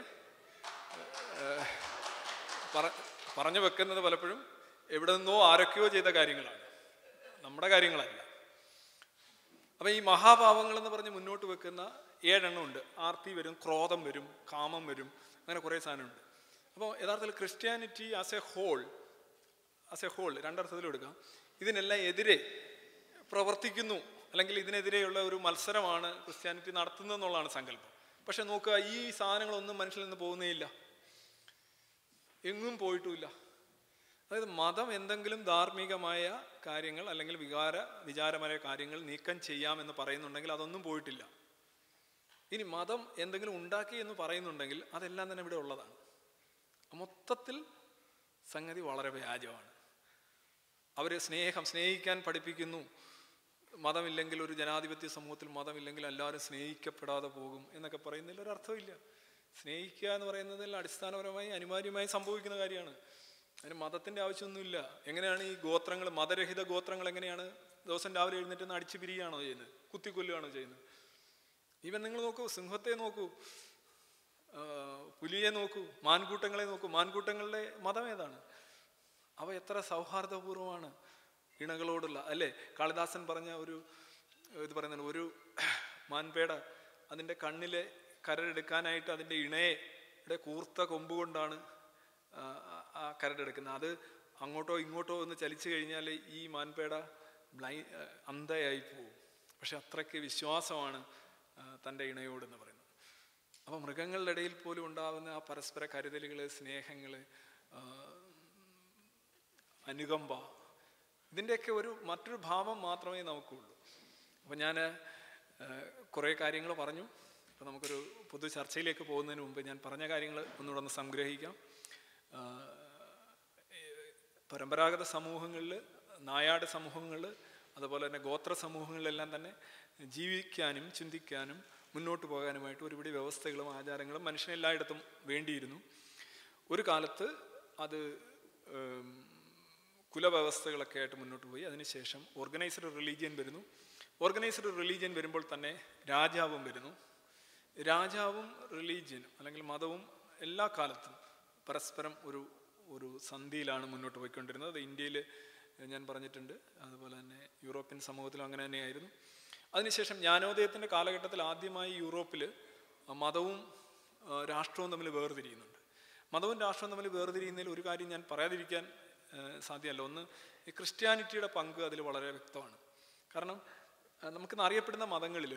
പറ പറഞ്ഞു വെക്കുന്നത് പലപ്പോഴും എവിടെ നിന്നോ ആരൊക്കെയോ ചെയ്ത കാര്യങ്ങളാണ് നമ്മുടെ കാര്യങ്ങളല്ല അപ്പം ഈ മഹാഭാവങ്ങൾ എന്ന് പറഞ്ഞ് മുന്നോട്ട് വെക്കുന്ന ഏഴെണ്ണം ഉണ്ട് ആർത്തി വരും ക്രോധം വരും കാമം വരും അങ്ങനെ കുറേ സാധനമുണ്ട് അപ്പോൾ യഥാർത്ഥത്തിൽ Christianity as a whole as a whole രണ്ടർത്ഥത്തിൽ എടുക്കാം ഇതിനെല്ലാം എതിരെ പ്രവർത്തിക്കുന്നു അല്ലെങ്കിൽ ഇതിനെതിരെയുള്ള ഒരു മത്സരമാണ് ക്രിസ്ത്യാനിറ്റി നടത്തുന്നതെന്നുള്ളതാണ് സങ്കല്പം പക്ഷെ നോക്കുക ഈ സാധനങ്ങളൊന്നും മനുഷ്യരിൽ നിന്ന് പോകുന്നേയില്ല എങ്ങും പോയിട്ടുമില്ല അതായത് മതം എന്തെങ്കിലും ധാർമ്മികമായ കാര്യങ്ങൾ അല്ലെങ്കിൽ വികാര വിചാരമായ കാര്യങ്ങൾ നീക്കം ചെയ്യാമെന്ന് പറയുന്നുണ്ടെങ്കിൽ അതൊന്നും പോയിട്ടില്ല ഇനി മതം എന്തെങ്കിലും ഉണ്ടാക്കി എന്ന് പറയുന്നുണ്ടെങ്കിൽ അതെല്ലാം തന്നെ ഇവിടെ ഉള്ളതാണ് മൊത്തത്തിൽ സംഗതി വളരെ വ്യാജമാണ് അവർ സ്നേഹം സ്നേഹിക്കാൻ പഠിപ്പിക്കുന്നു മതമില്ലെങ്കിൽ ഒരു ജനാധിപത്യ സമൂഹത്തിൽ മതമില്ലെങ്കിൽ എല്ലാവരും സ്നേഹിക്കപ്പെടാതെ പോകും എന്നൊക്കെ പറയുന്നതിൽ ഒരു അർത്ഥമില്ല സ്നേഹിക്കുക എന്ന് പറയുന്നതിൽ അടിസ്ഥാനപരമായി അനിവാര്യമായി സംഭവിക്കുന്ന കാര്യമാണ് അതിന് മതത്തിൻ്റെ ആവശ്യമൊന്നുമില്ല എങ്ങനെയാണ് ഈ ഗോത്രങ്ങൾ മതരഹിത ഗോത്രങ്ങൾ എങ്ങനെയാണ് ദിവസം രാവിലെ എഴുന്നേറ്റ് ഒന്ന് അടിച്ചു പിരിയുകയാണോ ചെയ്യുന്നത് കുത്തിക്കൊല്ലുകയാണോ ചെയ്യുന്നത് ഈവൻ നിങ്ങൾ നോക്കൂ സിംഹത്തെ നോക്കൂ ആ, പുലിയെ നോക്കൂ മാൻകൂട്ടങ്ങളെ നോക്കൂ മാൻകൂട്ടങ്ങളുടെ മതം ഏതാണ് അവ എത്ര സൗഹാർദ്ദപൂർവമാണ് ഇണകളോടുള്ള അല്ലേ കാളിദാസൻ പറഞ്ഞ ഒരു ഇത് പറയുന്നത് ഒരു മാൻപേട അതിൻ്റെ കണ്ണിലെ കരടെടുക്കാനായിട്ട് അതിൻ്റെ ഇണയുടെ കൂർത്ത കൊമ്പ് കൊണ്ടാണ് ആ, ആ കരടെടുക്കുന്നത് അത് അങ്ങോട്ടോ ഇങ്ങോട്ടോ ഒന്ന് ചലിച്ചു കഴിഞ്ഞാൽ ഈ മാൻപേട ബ്ലൈ അന്ധയായി പോവും പക്ഷെ അത്രയ്ക്ക് വിശ്വാസമാണ് ആ, തൻ്റെ ഇണയോടെന്ന് പറയുന്നത് അപ്പോൾ മൃഗങ്ങളുടെ ഇടയിൽ പോലും ഉണ്ടാകുന്ന ആ പരസ്പര കരുതലുകൾ സ്നേഹങ്ങൾ അനുകമ്പ ഇതിൻ്റെയൊക്കെ ഒരു മറ്റൊരു ഭാവം മാത്രമേ നമുക്കുള്ളൂ അപ്പം ഞാൻ കുറേ കാര്യങ്ങൾ പറഞ്ഞു അപ്പോൾ നമുക്കൊരു പൊതു ചർച്ചയിലേക്ക് പോകുന്നതിന് മുമ്പ് ഞാൻ പറഞ്ഞ കാര്യങ്ങൾ ഒന്നുകൂടെ ഒന്ന് സംഗ്രഹിക്കാം ആ, ഏഹ്, പരമ്പരാഗത സമൂഹങ്ങളിൽ നായാട് സമൂഹങ്ങളിൽ അതുപോലെ തന്നെ ഗോത്ര സമൂഹങ്ങളിലെല്ലാം തന്നെ ജീവിക്കാനും ചിന്തിക്കാനും മുന്നോട്ട് പോകാനുമായിട്ട് ഒരുപിടി വ്യവസ്ഥകളും ആചാരങ്ങളും മനുഷ്യന് എല്ലായിടത്തും വേണ്ടിയിരുന്നു ഒരു കാലത്ത് അത് ഏം, കുലവ്യവസ്ഥകളൊക്കെ ആയിട്ട് മുന്നോട്ട് പോയി അതിനുശേഷം ഓർഗനൈസ്ഡ് റിലീജിയൻ വരുന്നു ഓർഗനൈസ്ഡ് റിലീജിയൻ വരുമ്പോൾ തന്നെ രാജാവും വരുന്നു രാജാവും റിലീജിയനും അല്ലെങ്കിൽ മതവും എല്ലാ കാലത്തും പരസ്പരം ഒരു ഒരു സന്ധിയിലാണ് മുന്നോട്ട് പോയിക്കൊണ്ടിരുന്നത് അത് ഇന്ത്യയിൽ ഞാൻ പറഞ്ഞിട്ടുണ്ട് അതുപോലെ തന്നെ യൂറോപ്യൻ സമൂഹത്തിലും അങ്ങനെ തന്നെയായിരുന്നു അതിനുശേഷം ജ്ഞാനോദയത്തിൻ്റെ കാലഘട്ടത്തിൽ ആദ്യമായി യൂറോപ്പിൽ മതവും ആ, രാഷ്ട്രവും തമ്മിൽ വേർതിരിയുന്നുണ്ട് മതവും രാഷ്ട്രവും തമ്മിൽ വേർതിരിയുന്നതിൽ ഒരു കാര്യം ഞാൻ പറയാതിരിക്കാൻ ആ, സാധ്യമല്ല ഒന്ന് ഈ ക്രിസ്ത്യാനിറ്റിയുടെ പങ്ക് അതിൽ വളരെ വ്യക്തമാണ് കാരണം ആ, നമുക്കിന്ന് അറിയപ്പെടുന്ന മതങ്ങളിൽ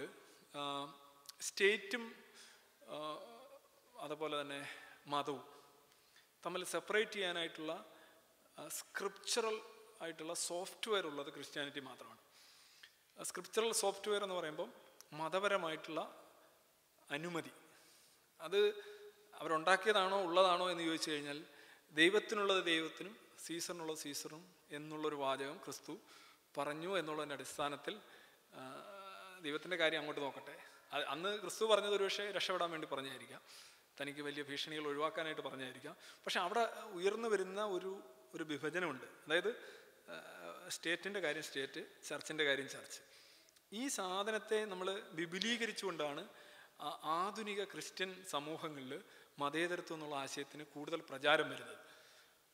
സ്റ്റേറ്റും ആ, അതുപോലെ തന്നെ മതവും തമ്മിൽ സെപ്പറേറ്റ് ചെയ്യാനായിട്ടുള്ള സ്ക്രിപ്ചറൽ ആയിട്ടുള്ള സോഫ്റ്റ്വെയർ ഉള്ളത് ക്രിസ്ത്യാനിറ്റി മാത്രമാണ് സ്ക്രിപ്ചറൽ സോഫ്റ്റ്വെയർ എന്ന് പറയുമ്പോൾ മതപരമായിട്ടുള്ള അനുമതി അത് അവരുണ്ടാക്കിയതാണോ ഉള്ളതാണോ എന്ന് ചോദിച്ചു കഴിഞ്ഞാൽ ദൈവത്തിനുള്ളത് ദൈവത്തിനും സീസറിനുള്ളത് സീസറും എന്നുള്ളൊരു വാചകം ക്രിസ്തു പറഞ്ഞു എന്നുള്ളതിൻ്റെ അടിസ്ഥാനത്തിൽ ആ, ദൈവത്തിൻ്റെ കാര്യം അങ്ങോട്ട് നോക്കട്ടെ അത് അന്ന് ക്രിസ്തു പറഞ്ഞത് ഒരുപക്ഷെ രക്ഷപ്പെടാൻ വേണ്ടി പറഞ്ഞായിരിക്കാം തനിക്ക് വലിയ ഭീഷണികൾ ഒഴിവാക്കാനായിട്ട് പറഞ്ഞായിരിക്കാം പക്ഷെ അവിടെ ഉയർന്നു വരുന്ന ഒരു ഒരു വിഭജനമുണ്ട് അതായത് സ്റ്റേറ്റിൻ്റെ കാര്യം സ്റ്റേറ്റ് ചർച്ചിൻ്റെ കാര്യം ചർച്ച് ഈ സാധനത്തെ നമ്മൾ വിപുലീകരിച്ചുകൊണ്ടാണ് ആ- ആധുനിക ക്രിസ്ത്യൻ സമൂഹങ്ങളിൽ മതേതരത്വം എന്നുള്ള ആശയത്തിന് കൂടുതൽ പ്രചാരം വരുന്നത്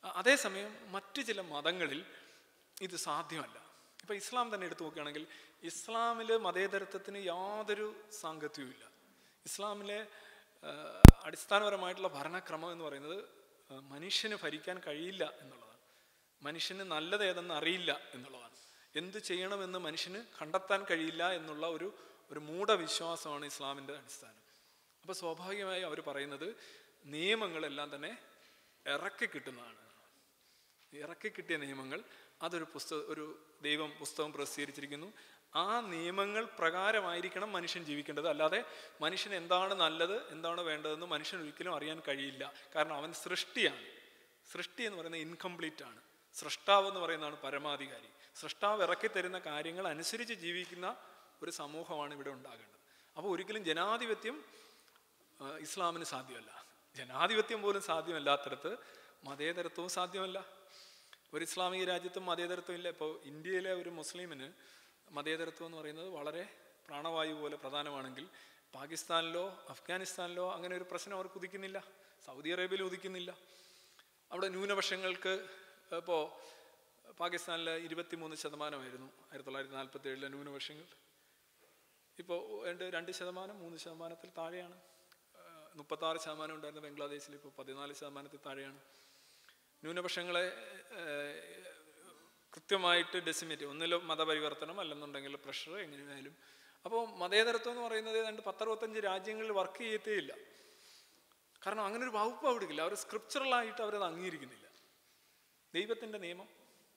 അ- അതേസമയം മറ്റു ചില മതങ്ങളിൽ ഇത് സാധ്യമല്ല ഇപ്പം ഇസ്ലാം തന്നെ എടുത്തു നോക്കുകയാണെങ്കിൽ ഇസ്ലാമിൽ മതേതരത്വത്തിന് യാതൊരു സാങ്കത്യവും ഇല്ല ഇസ്ലാമിലെ ആ, അടിസ്ഥാനപരമായിട്ടുള്ള ഭരണക്രമം എന്ന് പറയുന്നത് ആ, മനുഷ്യന് ഭരിക്കാൻ കഴിയില്ല എന്നുള്ളതാണ് മനുഷ്യന് നല്ലത് ഏതെന്ന് അറിയില്ല എന്നുള്ളതാണ് എന്ത് ചെയ്യണമെന്ന് മനുഷ്യന് കണ്ടെത്താൻ കഴിയില്ല എന്നുള്ള ഒരു ഒരു മൂഢവിശ്വാസമാണ് ഇസ്ലാമിൻ്റെ അടിസ്ഥാനം അപ്പോൾ സ്വാഭാവികമായി അവർ പറയുന്നത് നിയമങ്ങളെല്ലാം തന്നെ ഇറക്കി കിട്ടുന്നതാണ് ഇറക്കി കിട്ടിയ നിയമങ്ങൾ അതൊരു പുസ്തക ഒരു ദൈവം പുസ്തകം പ്രസിദ്ധീകരിച്ചിരിക്കുന്നു ആ നിയമങ്ങൾ പ്രകാരമായിരിക്കണം മനുഷ്യൻ ജീവിക്കേണ്ടത് അല്ലാതെ മനുഷ്യൻ എന്താണ് നല്ലത് എന്താണ് വേണ്ടതെന്ന് മനുഷ്യൻ ഒരിക്കലും അറിയാൻ കഴിയില്ല കാരണം അവൻ സൃഷ്ടിയാണ് സൃഷ്ടി എന്ന് പറയുന്നത് ഇൻകംപ്ലീറ്റ് ആണ് സൃഷ്ടാവ് എന്ന് പറയുന്നതാണ് പരമാധികാരി സൃഷ്ടാവ് ഇറക്കി തരുന്ന കാര്യങ്ങൾ അനുസരിച്ച് ജീവിക്കുന്ന ഒരു സമൂഹമാണ് ഇവിടെ ഉണ്ടാകേണ്ടത് അപ്പോൾ ഒരിക്കലും ജനാധിപത്യം ആ, ഇസ്ലാമിന് സാധ്യമല്ല ജനാധിപത്യം പോലും സാധ്യമല്ലാത്തടത്ത് മതേതരത്വവും സാധ്യമല്ല ഒരു ഇസ്ലാമിക രാജ്യത്തും മതേതരത്വം ഇല്ല ഇപ്പോൾ ഇന്ത്യയിലെ ഒരു മുസ്ലിമിന് മതേതരത്വം എന്ന് പറയുന്നത് വളരെ പ്രാണവായു പോലെ പ്രധാനമാണെങ്കിൽ പാകിസ്ഥാനിലോ അഫ്ഗാനിസ്ഥാനിലോ അങ്ങനെ ഒരു പ്രശ്നം അവർക്ക് ഉദിക്കുന്നില്ല സൗദി അറേബ്യയിൽ ഉദിക്കുന്നില്ല അവിടെ ന്യൂനപക്ഷങ്ങൾക്ക് ഇപ്പോൾ പാകിസ്ഥാനിൽ ഇരുപത്തിമൂന്ന് ശതമാനമായിരുന്നു ആയിരത്തി തൊള്ളായിരത്തി നാൽപ്പത്തി ഏഴിലെ ന്യൂനപക്ഷങ്ങൾ ഇപ്പോൾ രണ്ട് രണ്ട് ശതമാനം മൂന്ന് ശതമാനത്തിൽ താഴെയാണ് മുപ്പത്താറ് ശതമാനം ഉണ്ടായിരുന്ന ബംഗ്ലാദേശിൽ ഇപ്പോൾ പതിനാല് ശതമാനത്തിൽ താഴെയാണ് ന്യൂനപക്ഷങ്ങളെ ഏഹ്, കൃത്യമായിട്ട് ഡെസിമേറ്റ് ഒന്നിലും മതപരിവർത്തനം അല്ലെന്നുണ്ടെങ്കിൽ പ്രഷർ എങ്ങനെയായാലും അപ്പോൾ മതേതരത്വം എന്ന് പറയുന്നത് ഏതാണ്ട് പത്തറുപത്തഞ്ച് രാജ്യങ്ങളിൽ വർക്ക് ചെയ്യത്തേ ഇല്ല കാരണം അങ്ങനെ ഒരു വകുപ്പ് അവിടെ ഇല്ല അവർ സ്ക്രിപ്ചറലായിട്ട് അവരത് അംഗീകരിക്കുന്നില്ല ദൈവത്തിൻ്റെ നിയമം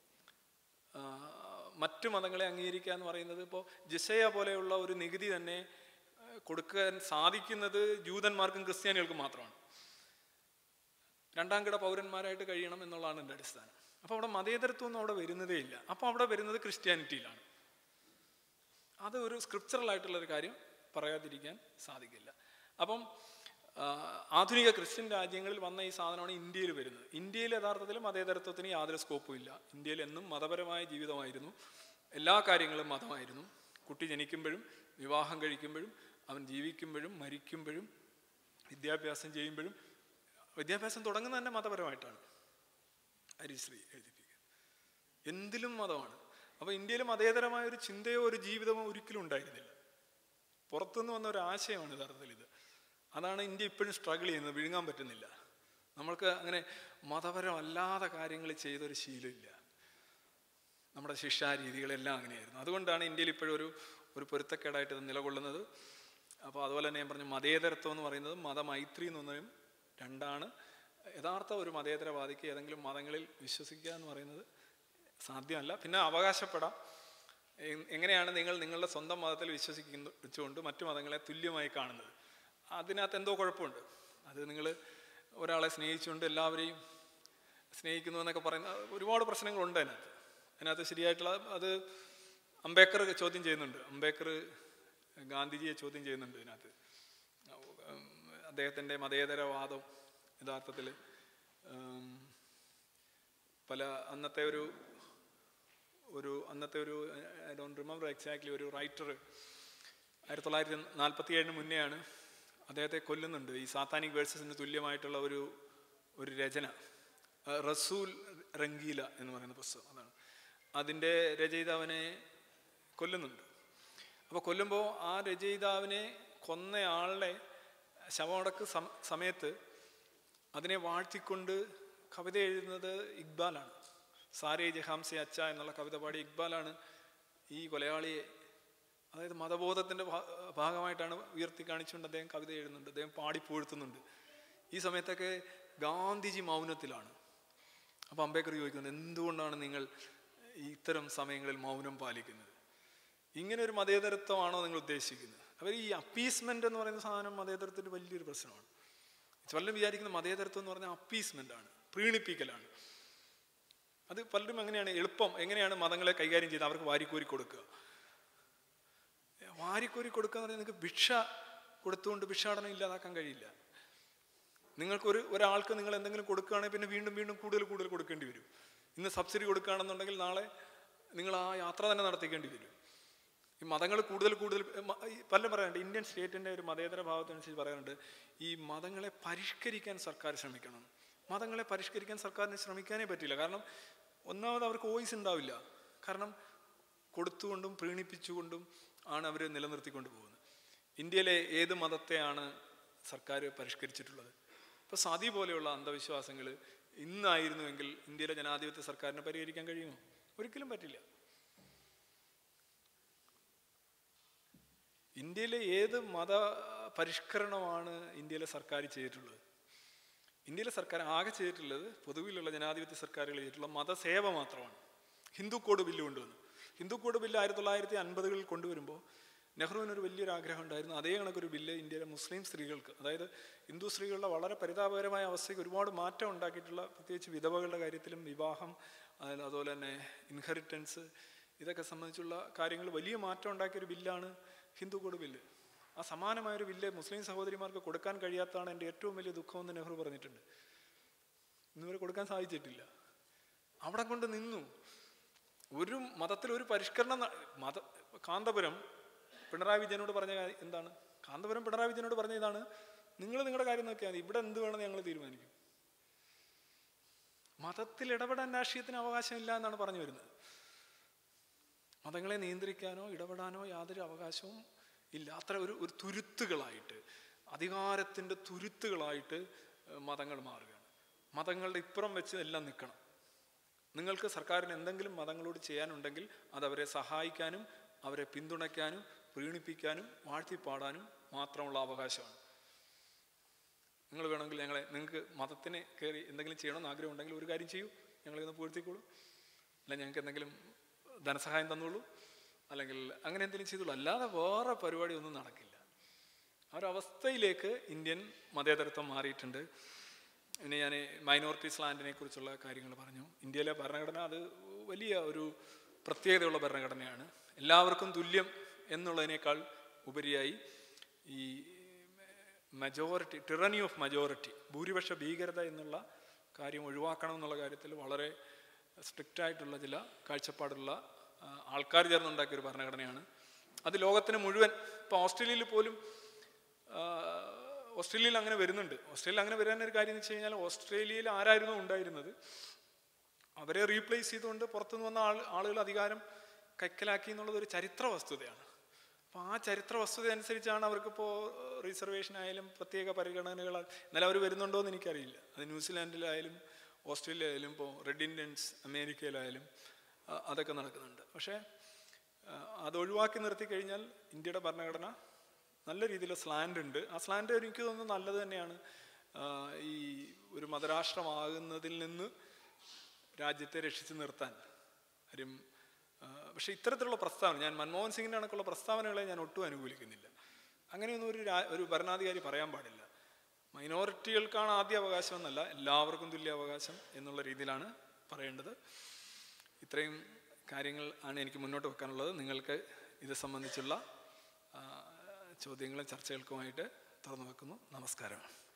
ആ, മറ്റു മതങ്ങളെ അംഗീകരിക്കുക എന്ന് പറയുന്നത് ഇപ്പോൾ ജിസയ പോലെയുള്ള ഒരു നികുതി തന്നെ ആ, കൊടുക്കാൻ സാധിക്കുന്നത് ജൂതന്മാർക്കും ക്രിസ്ത്യാനികൾക്കും മാത്രമാണ് രണ്ടാം കിട പൗരന്മാരായിട്ട് കഴിയണം എന്നുള്ളതാണ് എൻ്റെ അടിസ്ഥാനം അപ്പോൾ അവിടെ മതേതരത്വം ഒന്നും അവിടെ വരുന്നതേ ഇല്ല അപ്പോൾ അവിടെ വരുന്നത് ക്രിസ്ത്യാനിറ്റിയിലാണ് അത് ഒരു സ്ക്രിപ്ചറൽ ആയിട്ടുള്ള ഒരു കാര്യം പറയാതിരിക്കാൻ സാധിക്കില്ല അപ്പം ആ, ആധുനിക ക്രിസ്ത്യൻ രാജ്യങ്ങളിൽ വന്ന ഈ സാധനമാണ് ഇന്ത്യയിൽ വരുന്നത് ഇന്ത്യയിൽ യഥാർത്ഥത്തിൽ മതേതരത്വത്തിന് യാതൊരു സ്കോപ്പും ഇല്ല ഇന്ത്യയിൽ എന്നും മതപരമായ ജീവിതമായിരുന്നു എല്ലാ കാര്യങ്ങളും മതമായിരുന്നു കുട്ടി ജനിക്കുമ്പോഴും വിവാഹം കഴിക്കുമ്പോഴും അവൻ ജീവിക്കുമ്പോഴും മരിക്കുമ്പോഴും വിദ്യാഭ്യാസം ചെയ്യുമ്പോഴും വിദ്യാഭ്യാസം തുടങ്ങുന്നത് തന്നെ മതപരമായിട്ടാണ് ഹരിശ്രീ എഴുതിപ്പിക്കുക എന്തിലും മതമാണ് അപ്പോൾ ഇന്ത്യയിൽ മതേതരമായ ഒരു ചിന്തയോ ഒരു ജീവിതമോ ഒരിക്കലും ഉണ്ടായിരുന്നില്ല പുറത്തുനിന്ന് വന്ന ഒരു ആശയമാണ് യഥാർത്ഥത്തിൽ ഇത് അതാണ് ഇന്ത്യ ഇപ്പോഴും സ്ട്രഗിൾ ചെയ്യുന്നത് വിഴുങ്ങാൻ പറ്റുന്നില്ല നമ്മൾക്ക് അങ്ങനെ മതപരമല്ലാത്ത കാര്യങ്ങൾ ചെയ്തൊരു ശീലമില്ല നമ്മുടെ ശിക്ഷാരീതികളെല്ലാം അങ്ങനെയായിരുന്നു അതുകൊണ്ടാണ് ഇന്ത്യയിൽ ഇപ്പോഴും ഒരു ഒരു പൊരുത്തക്കേടായിട്ട് ഇത് നിലകൊള്ളുന്നത് അപ്പോൾ അതുപോലെ തന്നെ ഞാൻ പറഞ്ഞു മതേതരത്വം എന്ന് പറയുന്നത് മതമൈത്രി എന്ന് പറയും രണ്ടാണ് യഥാർത്ഥ ഒരു മതേതരവാദിക്ക് ഏതെങ്കിലും മതങ്ങളിൽ വിശ്വസിക്കുക എന്ന് പറയുന്നത് സാധ്യമല്ല പിന്നെ അവകാശപ്പെടാം എ- എങ്ങനെയാണ് നിങ്ങൾ നിങ്ങളുടെ സ്വന്തം മതത്തിൽ വിശ്വസിക്കുന്ന വെച്ചുകൊണ്ട് മറ്റു മതങ്ങളെ തുല്യമായി കാണുന്നത് അതിനകത്ത് എന്തോ കുഴപ്പമുണ്ട് അത് നിങ്ങൾ ഒരാളെ സ്നേഹിച്ചുകൊണ്ട് എല്ലാവരെയും സ്നേഹിക്കുന്നു എന്നൊക്കെ പറയുന്ന ഒരുപാട് പ്രശ്നങ്ങളുണ്ട് അതിനകത്ത് അതിനകത്ത് ശരിയായിട്ടുള്ള അത് അംബേദ്കർ ചോദ്യം ചെയ്യുന്നുണ്ട് അംബേദ്കർ ഗാന്ധിജിയെ ചോദ്യം ചെയ്യുന്നുണ്ട് ഇതിനകത്ത് ഉം, അദ്ദേഹത്തിൻ്റെ മതേതരവാദം യഥാർത്ഥത്തിൽ ഉം, പല അന്നത്തെ ഒരു ഒരു അന്നത്തെ ഒരു ഐ ഡോണ്ട് റിമെമ്പർ എക്സാക്ട്ലി ഒരു റൈറ്റർ ആയിരത്തി തൊള്ളായിരത്തി നാൽപ്പത്തി ഏഴിന് മുന്നെയാണ് അദ്ദേഹത്തെ കൊല്ലുന്നുണ്ട് ഈ സാത്താനിക് വേഴ്സസിന് തുല്യമായിട്ടുള്ള ഒരു ഒരു രചന ആ, റസൂൽ റംഗീല എന്ന് പറയുന്ന പുസ്തകം അതാണ് അതിൻ്റെ രചയിതാവിനെ കൊല്ലുന്നുണ്ട് അപ്പോൾ കൊല്ലുമ്പോൾ ആ രചയിതാവിനെ കൊന്നയാളുടെ ശവമടക്ക് സം- സമയത്ത് അതിനെ വാഴ്ത്തിക്കൊണ്ട് കവിത എഴുതുന്നത് ഇക്ബാലാണ് സാരേ ജഹാംസെ അച്ച എന്നുള്ള കവിത പാടിയ ഇക്ബാലാണ് ഈ കൊലയാളിയെ അതായത് മതബോധത്തിൻ്റെ ഭാ- ഭാഗമായിട്ടാണ് ഉയർത്തി കാണിച്ചുകൊണ്ട് അദ്ദേഹം കവിത എഴുതുന്നുണ്ട് അദ്ദേഹം പാടി പുകഴ്ത്തുന്നുണ്ട് ഈ സമയത്തൊക്കെ ഗാന്ധിജി മൗനത്തിലാണ് അപ്പോൾ അംബേദ്കർ ചോദിക്കുന്നത് എന്തുകൊണ്ടാണ് നിങ്ങൾ ഈ ഇത്തരം സമയങ്ങളിൽ മൗനം പാലിക്കുന്നത് ഇങ്ങനെ ഒരു മതേതരത്വമാണോ നിങ്ങൾ ഉദ്ദേശിക്കുന്നത് അവർ ഈ അപ്പീസ്മെൻ്റ് എന്ന് പറയുന്ന സാധനം മതേതരത്തിൻ്റെ വലിയൊരു പ്രശ്നമാണ് പലരും വിചാരിക്കുന്ന മതേതരത്വം എന്ന് പറഞ്ഞാൽ അപ്പീസ്മെൻ്റ് ആണ് പ്രീണിപ്പിക്കലാണ് അത് പലരും അങ്ങനെയാണ് എളുപ്പം എങ്ങനെയാണ് മതങ്ങളെ കൈകാര്യം ചെയ്യുന്നത് അവർക്ക് വാരിക്കോരി കൊടുക്കുക വാരിക്കോരി കൊടുക്കുക എന്ന് പറഞ്ഞാൽ നിങ്ങൾക്ക് ഭിക്ഷ കൊടുത്തുകൊണ്ട് ഭിക്ഷാടനം ഇല്ലാതാക്കാൻ കഴിയില്ല നിങ്ങൾക്കൊരു ഒരാൾക്ക് നിങ്ങൾ എന്തെങ്കിലും കൊടുക്കുകയാണെങ്കിൽ പിന്നെ വീണ്ടും വീണ്ടും കൂടുതൽ കൂടുതൽ കൊടുക്കേണ്ടി വരും ഇന്ന് സബ്സിഡി കൊടുക്കുകയാണെന്നുണ്ടെങ്കിൽ നാളെ നിങ്ങൾ ആ യാത്ര തന്നെ നടത്തിക്കേണ്ടി വരും ഈ മതങ്ങൾ കൂടുതൽ കൂടുതൽ മ- ഈ പലരും പറയാറുണ്ട് ഇന്ത്യൻ സ്റ്റേറ്റിൻ്റെ ഒരു മതേതര ഭാവത്തിനനുസരിച്ച് പറയാറുണ്ട് ഈ മതങ്ങളെ പരിഷ്കരിക്കാൻ സർക്കാർ ശ്രമിക്കണം മതങ്ങളെ പരിഷ്കരിക്കാൻ സർക്കാരിന് ശ്രമിക്കാനേ പറ്റില്ല കാരണം ഒന്നാമത് അവർക്ക് വോയിസ് ഉണ്ടാവില്ല കാരണം കൊടുത്തുകൊണ്ടും പ്രീണിപ്പിച്ചുകൊണ്ടും ആണ് അവർ നിലനിർത്തിക്കൊണ്ട് പോകുന്നത് ഇന്ത്യയിലെ ഏത് മതത്തെയാണ് സർക്കാർ പരിഷ്കരിച്ചിട്ടുള്ളത് ഇപ്പോൾ സതി പോലെയുള്ള അന്ധവിശ്വാസങ്ങൾ ഇന്നായിരുന്നുവെങ്കിൽ ഇന്ത്യയിലെ ജനാധിപത്യ സർക്കാരിന് പരിഹരിക്കാൻ കഴിയുമോ ഒരിക്കലും പറ്റില്ല ഇന്ത്യയിലെ ഏത് മത പരിഷ്കരണമാണ് ഇന്ത്യയിലെ സർക്കാർ ചെയ്തിട്ടുള്ളത് ഇന്ത്യയിലെ സർക്കാർ ആകെ ചെയ്തിട്ടുള്ളത് പൊതുവിലുള്ള ജനാധിപത്യ സർക്കാരുകൾ ചെയ്തിട്ടുള്ള മതസേവ മാത്രമാണ് ഹിന്ദു കോഡ് ബില്ല് കൊണ്ടുവന്നു ഹിന്ദു കോഡ് ബില്ല് ആയിരത്തി തൊള്ളായിരത്തി അൻപതുകളിൽ കൊണ്ടുവരുമ്പോൾ നെഹ്റുവിന് ഒരു വലിയൊരു ആഗ്രഹം ഉണ്ടായിരുന്നു അതേ കണക്കൊരു ബില്ല് ഇന്ത്യയിലെ മുസ്ലിം സ്ത്രീകൾക്ക് അതായത് ഹിന്ദു സ്ത്രീകളുടെ വളരെ പരിതാപകരമായ അവസ്ഥയ്ക്ക് ഒരുപാട് മാറ്റം ഉണ്ടാക്കിയിട്ടുള്ള പ്രത്യേകിച്ച് വിധവകളുടെ കാര്യത്തിലും വിവാഹം അതിൽ അതുപോലെ തന്നെ ഇൻഹെറിറ്റൻസ് ഇതൊക്കെ സംബന്ധിച്ചുള്ള കാര്യങ്ങൾ വലിയ മാറ്റം ഉണ്ടാക്കിയ ഒരു ബില്ലാണ് ഹിന്ദു കോഡ് ബില്ല് ആ സമാനമായൊരു ബില്ല് മുസ്ലിം സഹോദരിമാർക്ക് കൊടുക്കാൻ കഴിയാത്തതാണ് എൻ്റെ ഏറ്റവും വലിയ ദുഃഖമെന്ന് നെഹ്റു പറഞ്ഞിട്ടുണ്ട് ഇന്നുവരെ കൊടുക്കാൻ സാധിച്ചിട്ടില്ല അവിടെ കൊണ്ട് നിന്നു ഒരു മതത്തിൽ ഒരു പരിഷ്കരണം ന- മത കാന്തപുരം പിണറായി വിജയനോട് പറഞ്ഞ കാര്യം എന്താണ് കാന്തപുരം പിണറായി വിജയനോട് പറഞ്ഞ ഇതാണ് നിങ്ങൾ നിങ്ങളുടെ കാര്യം നോക്കിയാൽ മതി ഇവിടെ എന്ത് വേണമെന്ന് ഞങ്ങൾ തീരുമാനിക്കും മതത്തിൽ ഇടപെടാൻ രാഷ്ട്രീയത്തിന് അവകാശമില്ല എന്നാണ് പറഞ്ഞു വരുന്നത് മതങ്ങളെ നിയന്ത്രിക്കാനോ ഇടപെടാനോ യാതൊരു അവകാശവും ഇല്ല അത്ര ഒരു ഒരു തുരുത്തുകളായിട്ട് അധികാരത്തിൻ്റെ തുരുത്തുകളായിട്ട് ഏഹ്, മതങ്ങൾ മാറുകയാണ് മതങ്ങളുടെ ഇപ്പുറം വെച്ച് എല്ലാം നിൽക്കണം നിങ്ങൾക്ക് സർക്കാരിന് എന്തെങ്കിലും മതങ്ങളോട് ചെയ്യാനുണ്ടെങ്കിൽ അത് അവരെ സഹായിക്കാനും അവരെ പിന്തുണയ്ക്കാനും പ്രീണിപ്പിക്കാനും വാഴ്ത്തിപ്പാടാനും മാത്രമുള്ള അവകാശമാണ് നിങ്ങൾ വേണമെങ്കിൽ ഞങ്ങളെ നിങ്ങൾക്ക് മതത്തിനെ കയറി എന്തെങ്കിലും ചെയ്യണമെന്ന് ആഗ്രഹം ഉണ്ടെങ്കിൽ ഒരു കാര്യം ചെയ്യൂ ഞങ്ങളെ ഒന്ന് പൂഴ്ത്തിക്കോളൂ അല്ല ഞങ്ങൾക്ക് എന്തെങ്കിലും ധനസഹായം തന്നോളൂ അല്ലെങ്കിൽ അങ്ങനെ എന്തെങ്കിലും ചെയ്തോളൂ അല്ലാതെ വേറെ പരിപാടി ഒന്നും നടക്കില്ല ആ ഒരു അവസ്ഥയിലേക്ക് ഇന്ത്യൻ മതേതരത്വം മാറിയിട്ടുണ്ട് പിന്നെ ഞാൻ മൈനോറിറ്റീസ് ലാൻഡിനെ കുറിച്ചുള്ള കാര്യങ്ങൾ പറഞ്ഞു ഇന്ത്യയിലെ ഭരണഘടന അത് വലിയ ഒരു പ്രത്യേകതയുള്ള ഭരണഘടനയാണ് എല്ലാവർക്കും തുല്യം എന്നുള്ളതിനേക്കാൾ ഉപരിയായി ഈ മജോറിറ്റി ടിറനി ഓഫ് മജോറിറ്റി ഭൂരിപക്ഷ ഭീകരത എന്നുള്ള കാര്യം ഒഴിവാക്കണം എന്നുള്ള കാര്യത്തിൽ വളരെ സ്ട്രിക്റ്റ് ആയിട്ടുള്ള ചില കാഴ്ചപ്പാടുള്ള ആൾക്കാർ ചേർന്നുണ്ടാക്കിയ ഒരു ഭരണഘടനയാണ് അത് ലോകത്തിന് മുഴുവൻ ഇപ്പോൾ ഓസ്ട്രേലിയയിൽ പോലും ആ, ഓസ്ട്രേലിയയിൽ അങ്ങനെ വരുന്നുണ്ട് ഓസ്ട്രേലിയയിൽ അങ്ങനെ വരാൻ ഒരു കാര്യം എന്ന് വെച്ച് കഴിഞ്ഞാൽ ഓസ്ട്രേലിയയിൽ ആരായിരുന്നു ഉണ്ടായിരുന്നത് അവരെ റീപ്ലേസ് ചെയ്തുകൊണ്ട് പുറത്തുനിന്ന് വന്ന ആൾ ആളുകൾ അധികാരം കൈക്കലാക്കി എന്നുള്ളത് ഒരു ചരിത്ര വസ്തുതയാണ് അപ്പോൾ ആ ചരിത്ര വസ്തുത അനുസരിച്ചാണ് അവർക്കിപ്പോൾ റിസർവേഷൻ ആയാലും പ്രത്യേക പരിഗണനകൾ എന്നാലും അവർ വരുന്നുണ്ടോ എന്ന് എനിക്കറിയില്ല അത് ന്യൂസിലാൻഡിലായാലും ഓസ്ട്രേലിയ ആയാലും ഇപ്പോൾ റെഡ് ഇന്ത്യൻസ് അമേരിക്കയിലായാലും ആ, അതൊക്കെ നടക്കുന്നുണ്ട് പക്ഷേ ആ, അത് ഒഴിവാക്കി നിർത്തി കഴിഞ്ഞാൽ ഇന്ത്യയുടെ ഭരണഘടന നല്ല രീതിയിൽ സ്ലാൻഡ് ഉണ്ട് ആ സ്ലാൻഡ് എനിക്ക് തോന്നുന്നു നല്ലത് തന്നെയാണ് ആ, ഈ ഒരു മതരാഷ്ട്രമാകുന്നതിൽ നിന്ന് രാജ്യത്തെ രക്ഷിച്ചു നിർത്താൻ കാര്യം ആ, പക്ഷേ ഇത്തരത്തിലുള്ള പ്രസ്താവന ഞാൻ മൻമോഹൻ സിംഗിൻ്റെ കണക്കുള്ള പ്രസ്താവനകളെ ഞാൻ ഒട്ടും അനുകൂലിക്കുന്നില്ല അങ്ങനെയൊന്നും ഒരു രാ ഒരു ഭരണാധികാരി പറയാൻ പാടില്ല മൈനോറിറ്റികൾക്കാണ് ആദ്യ അവകാശം എന്നല്ല എല്ലാവർക്കും തുല്യ അവകാശം എന്നുള്ള രീതിയിലാണ് പറയേണ്ടത് ഇത്രയും കാര്യങ്ങൾ ആണ് എനിക്ക് മുന്നോട്ട് വെക്കാനുള്ളത് നിങ്ങൾക്ക് ഇത് സംബന്ധിച്ചുള്ള ആ, ചോദ്യങ്ങളും ചർച്ചകൾക്കുമായിട്ട് തുറന്നു വെക്കുന്നു നമസ്കാരം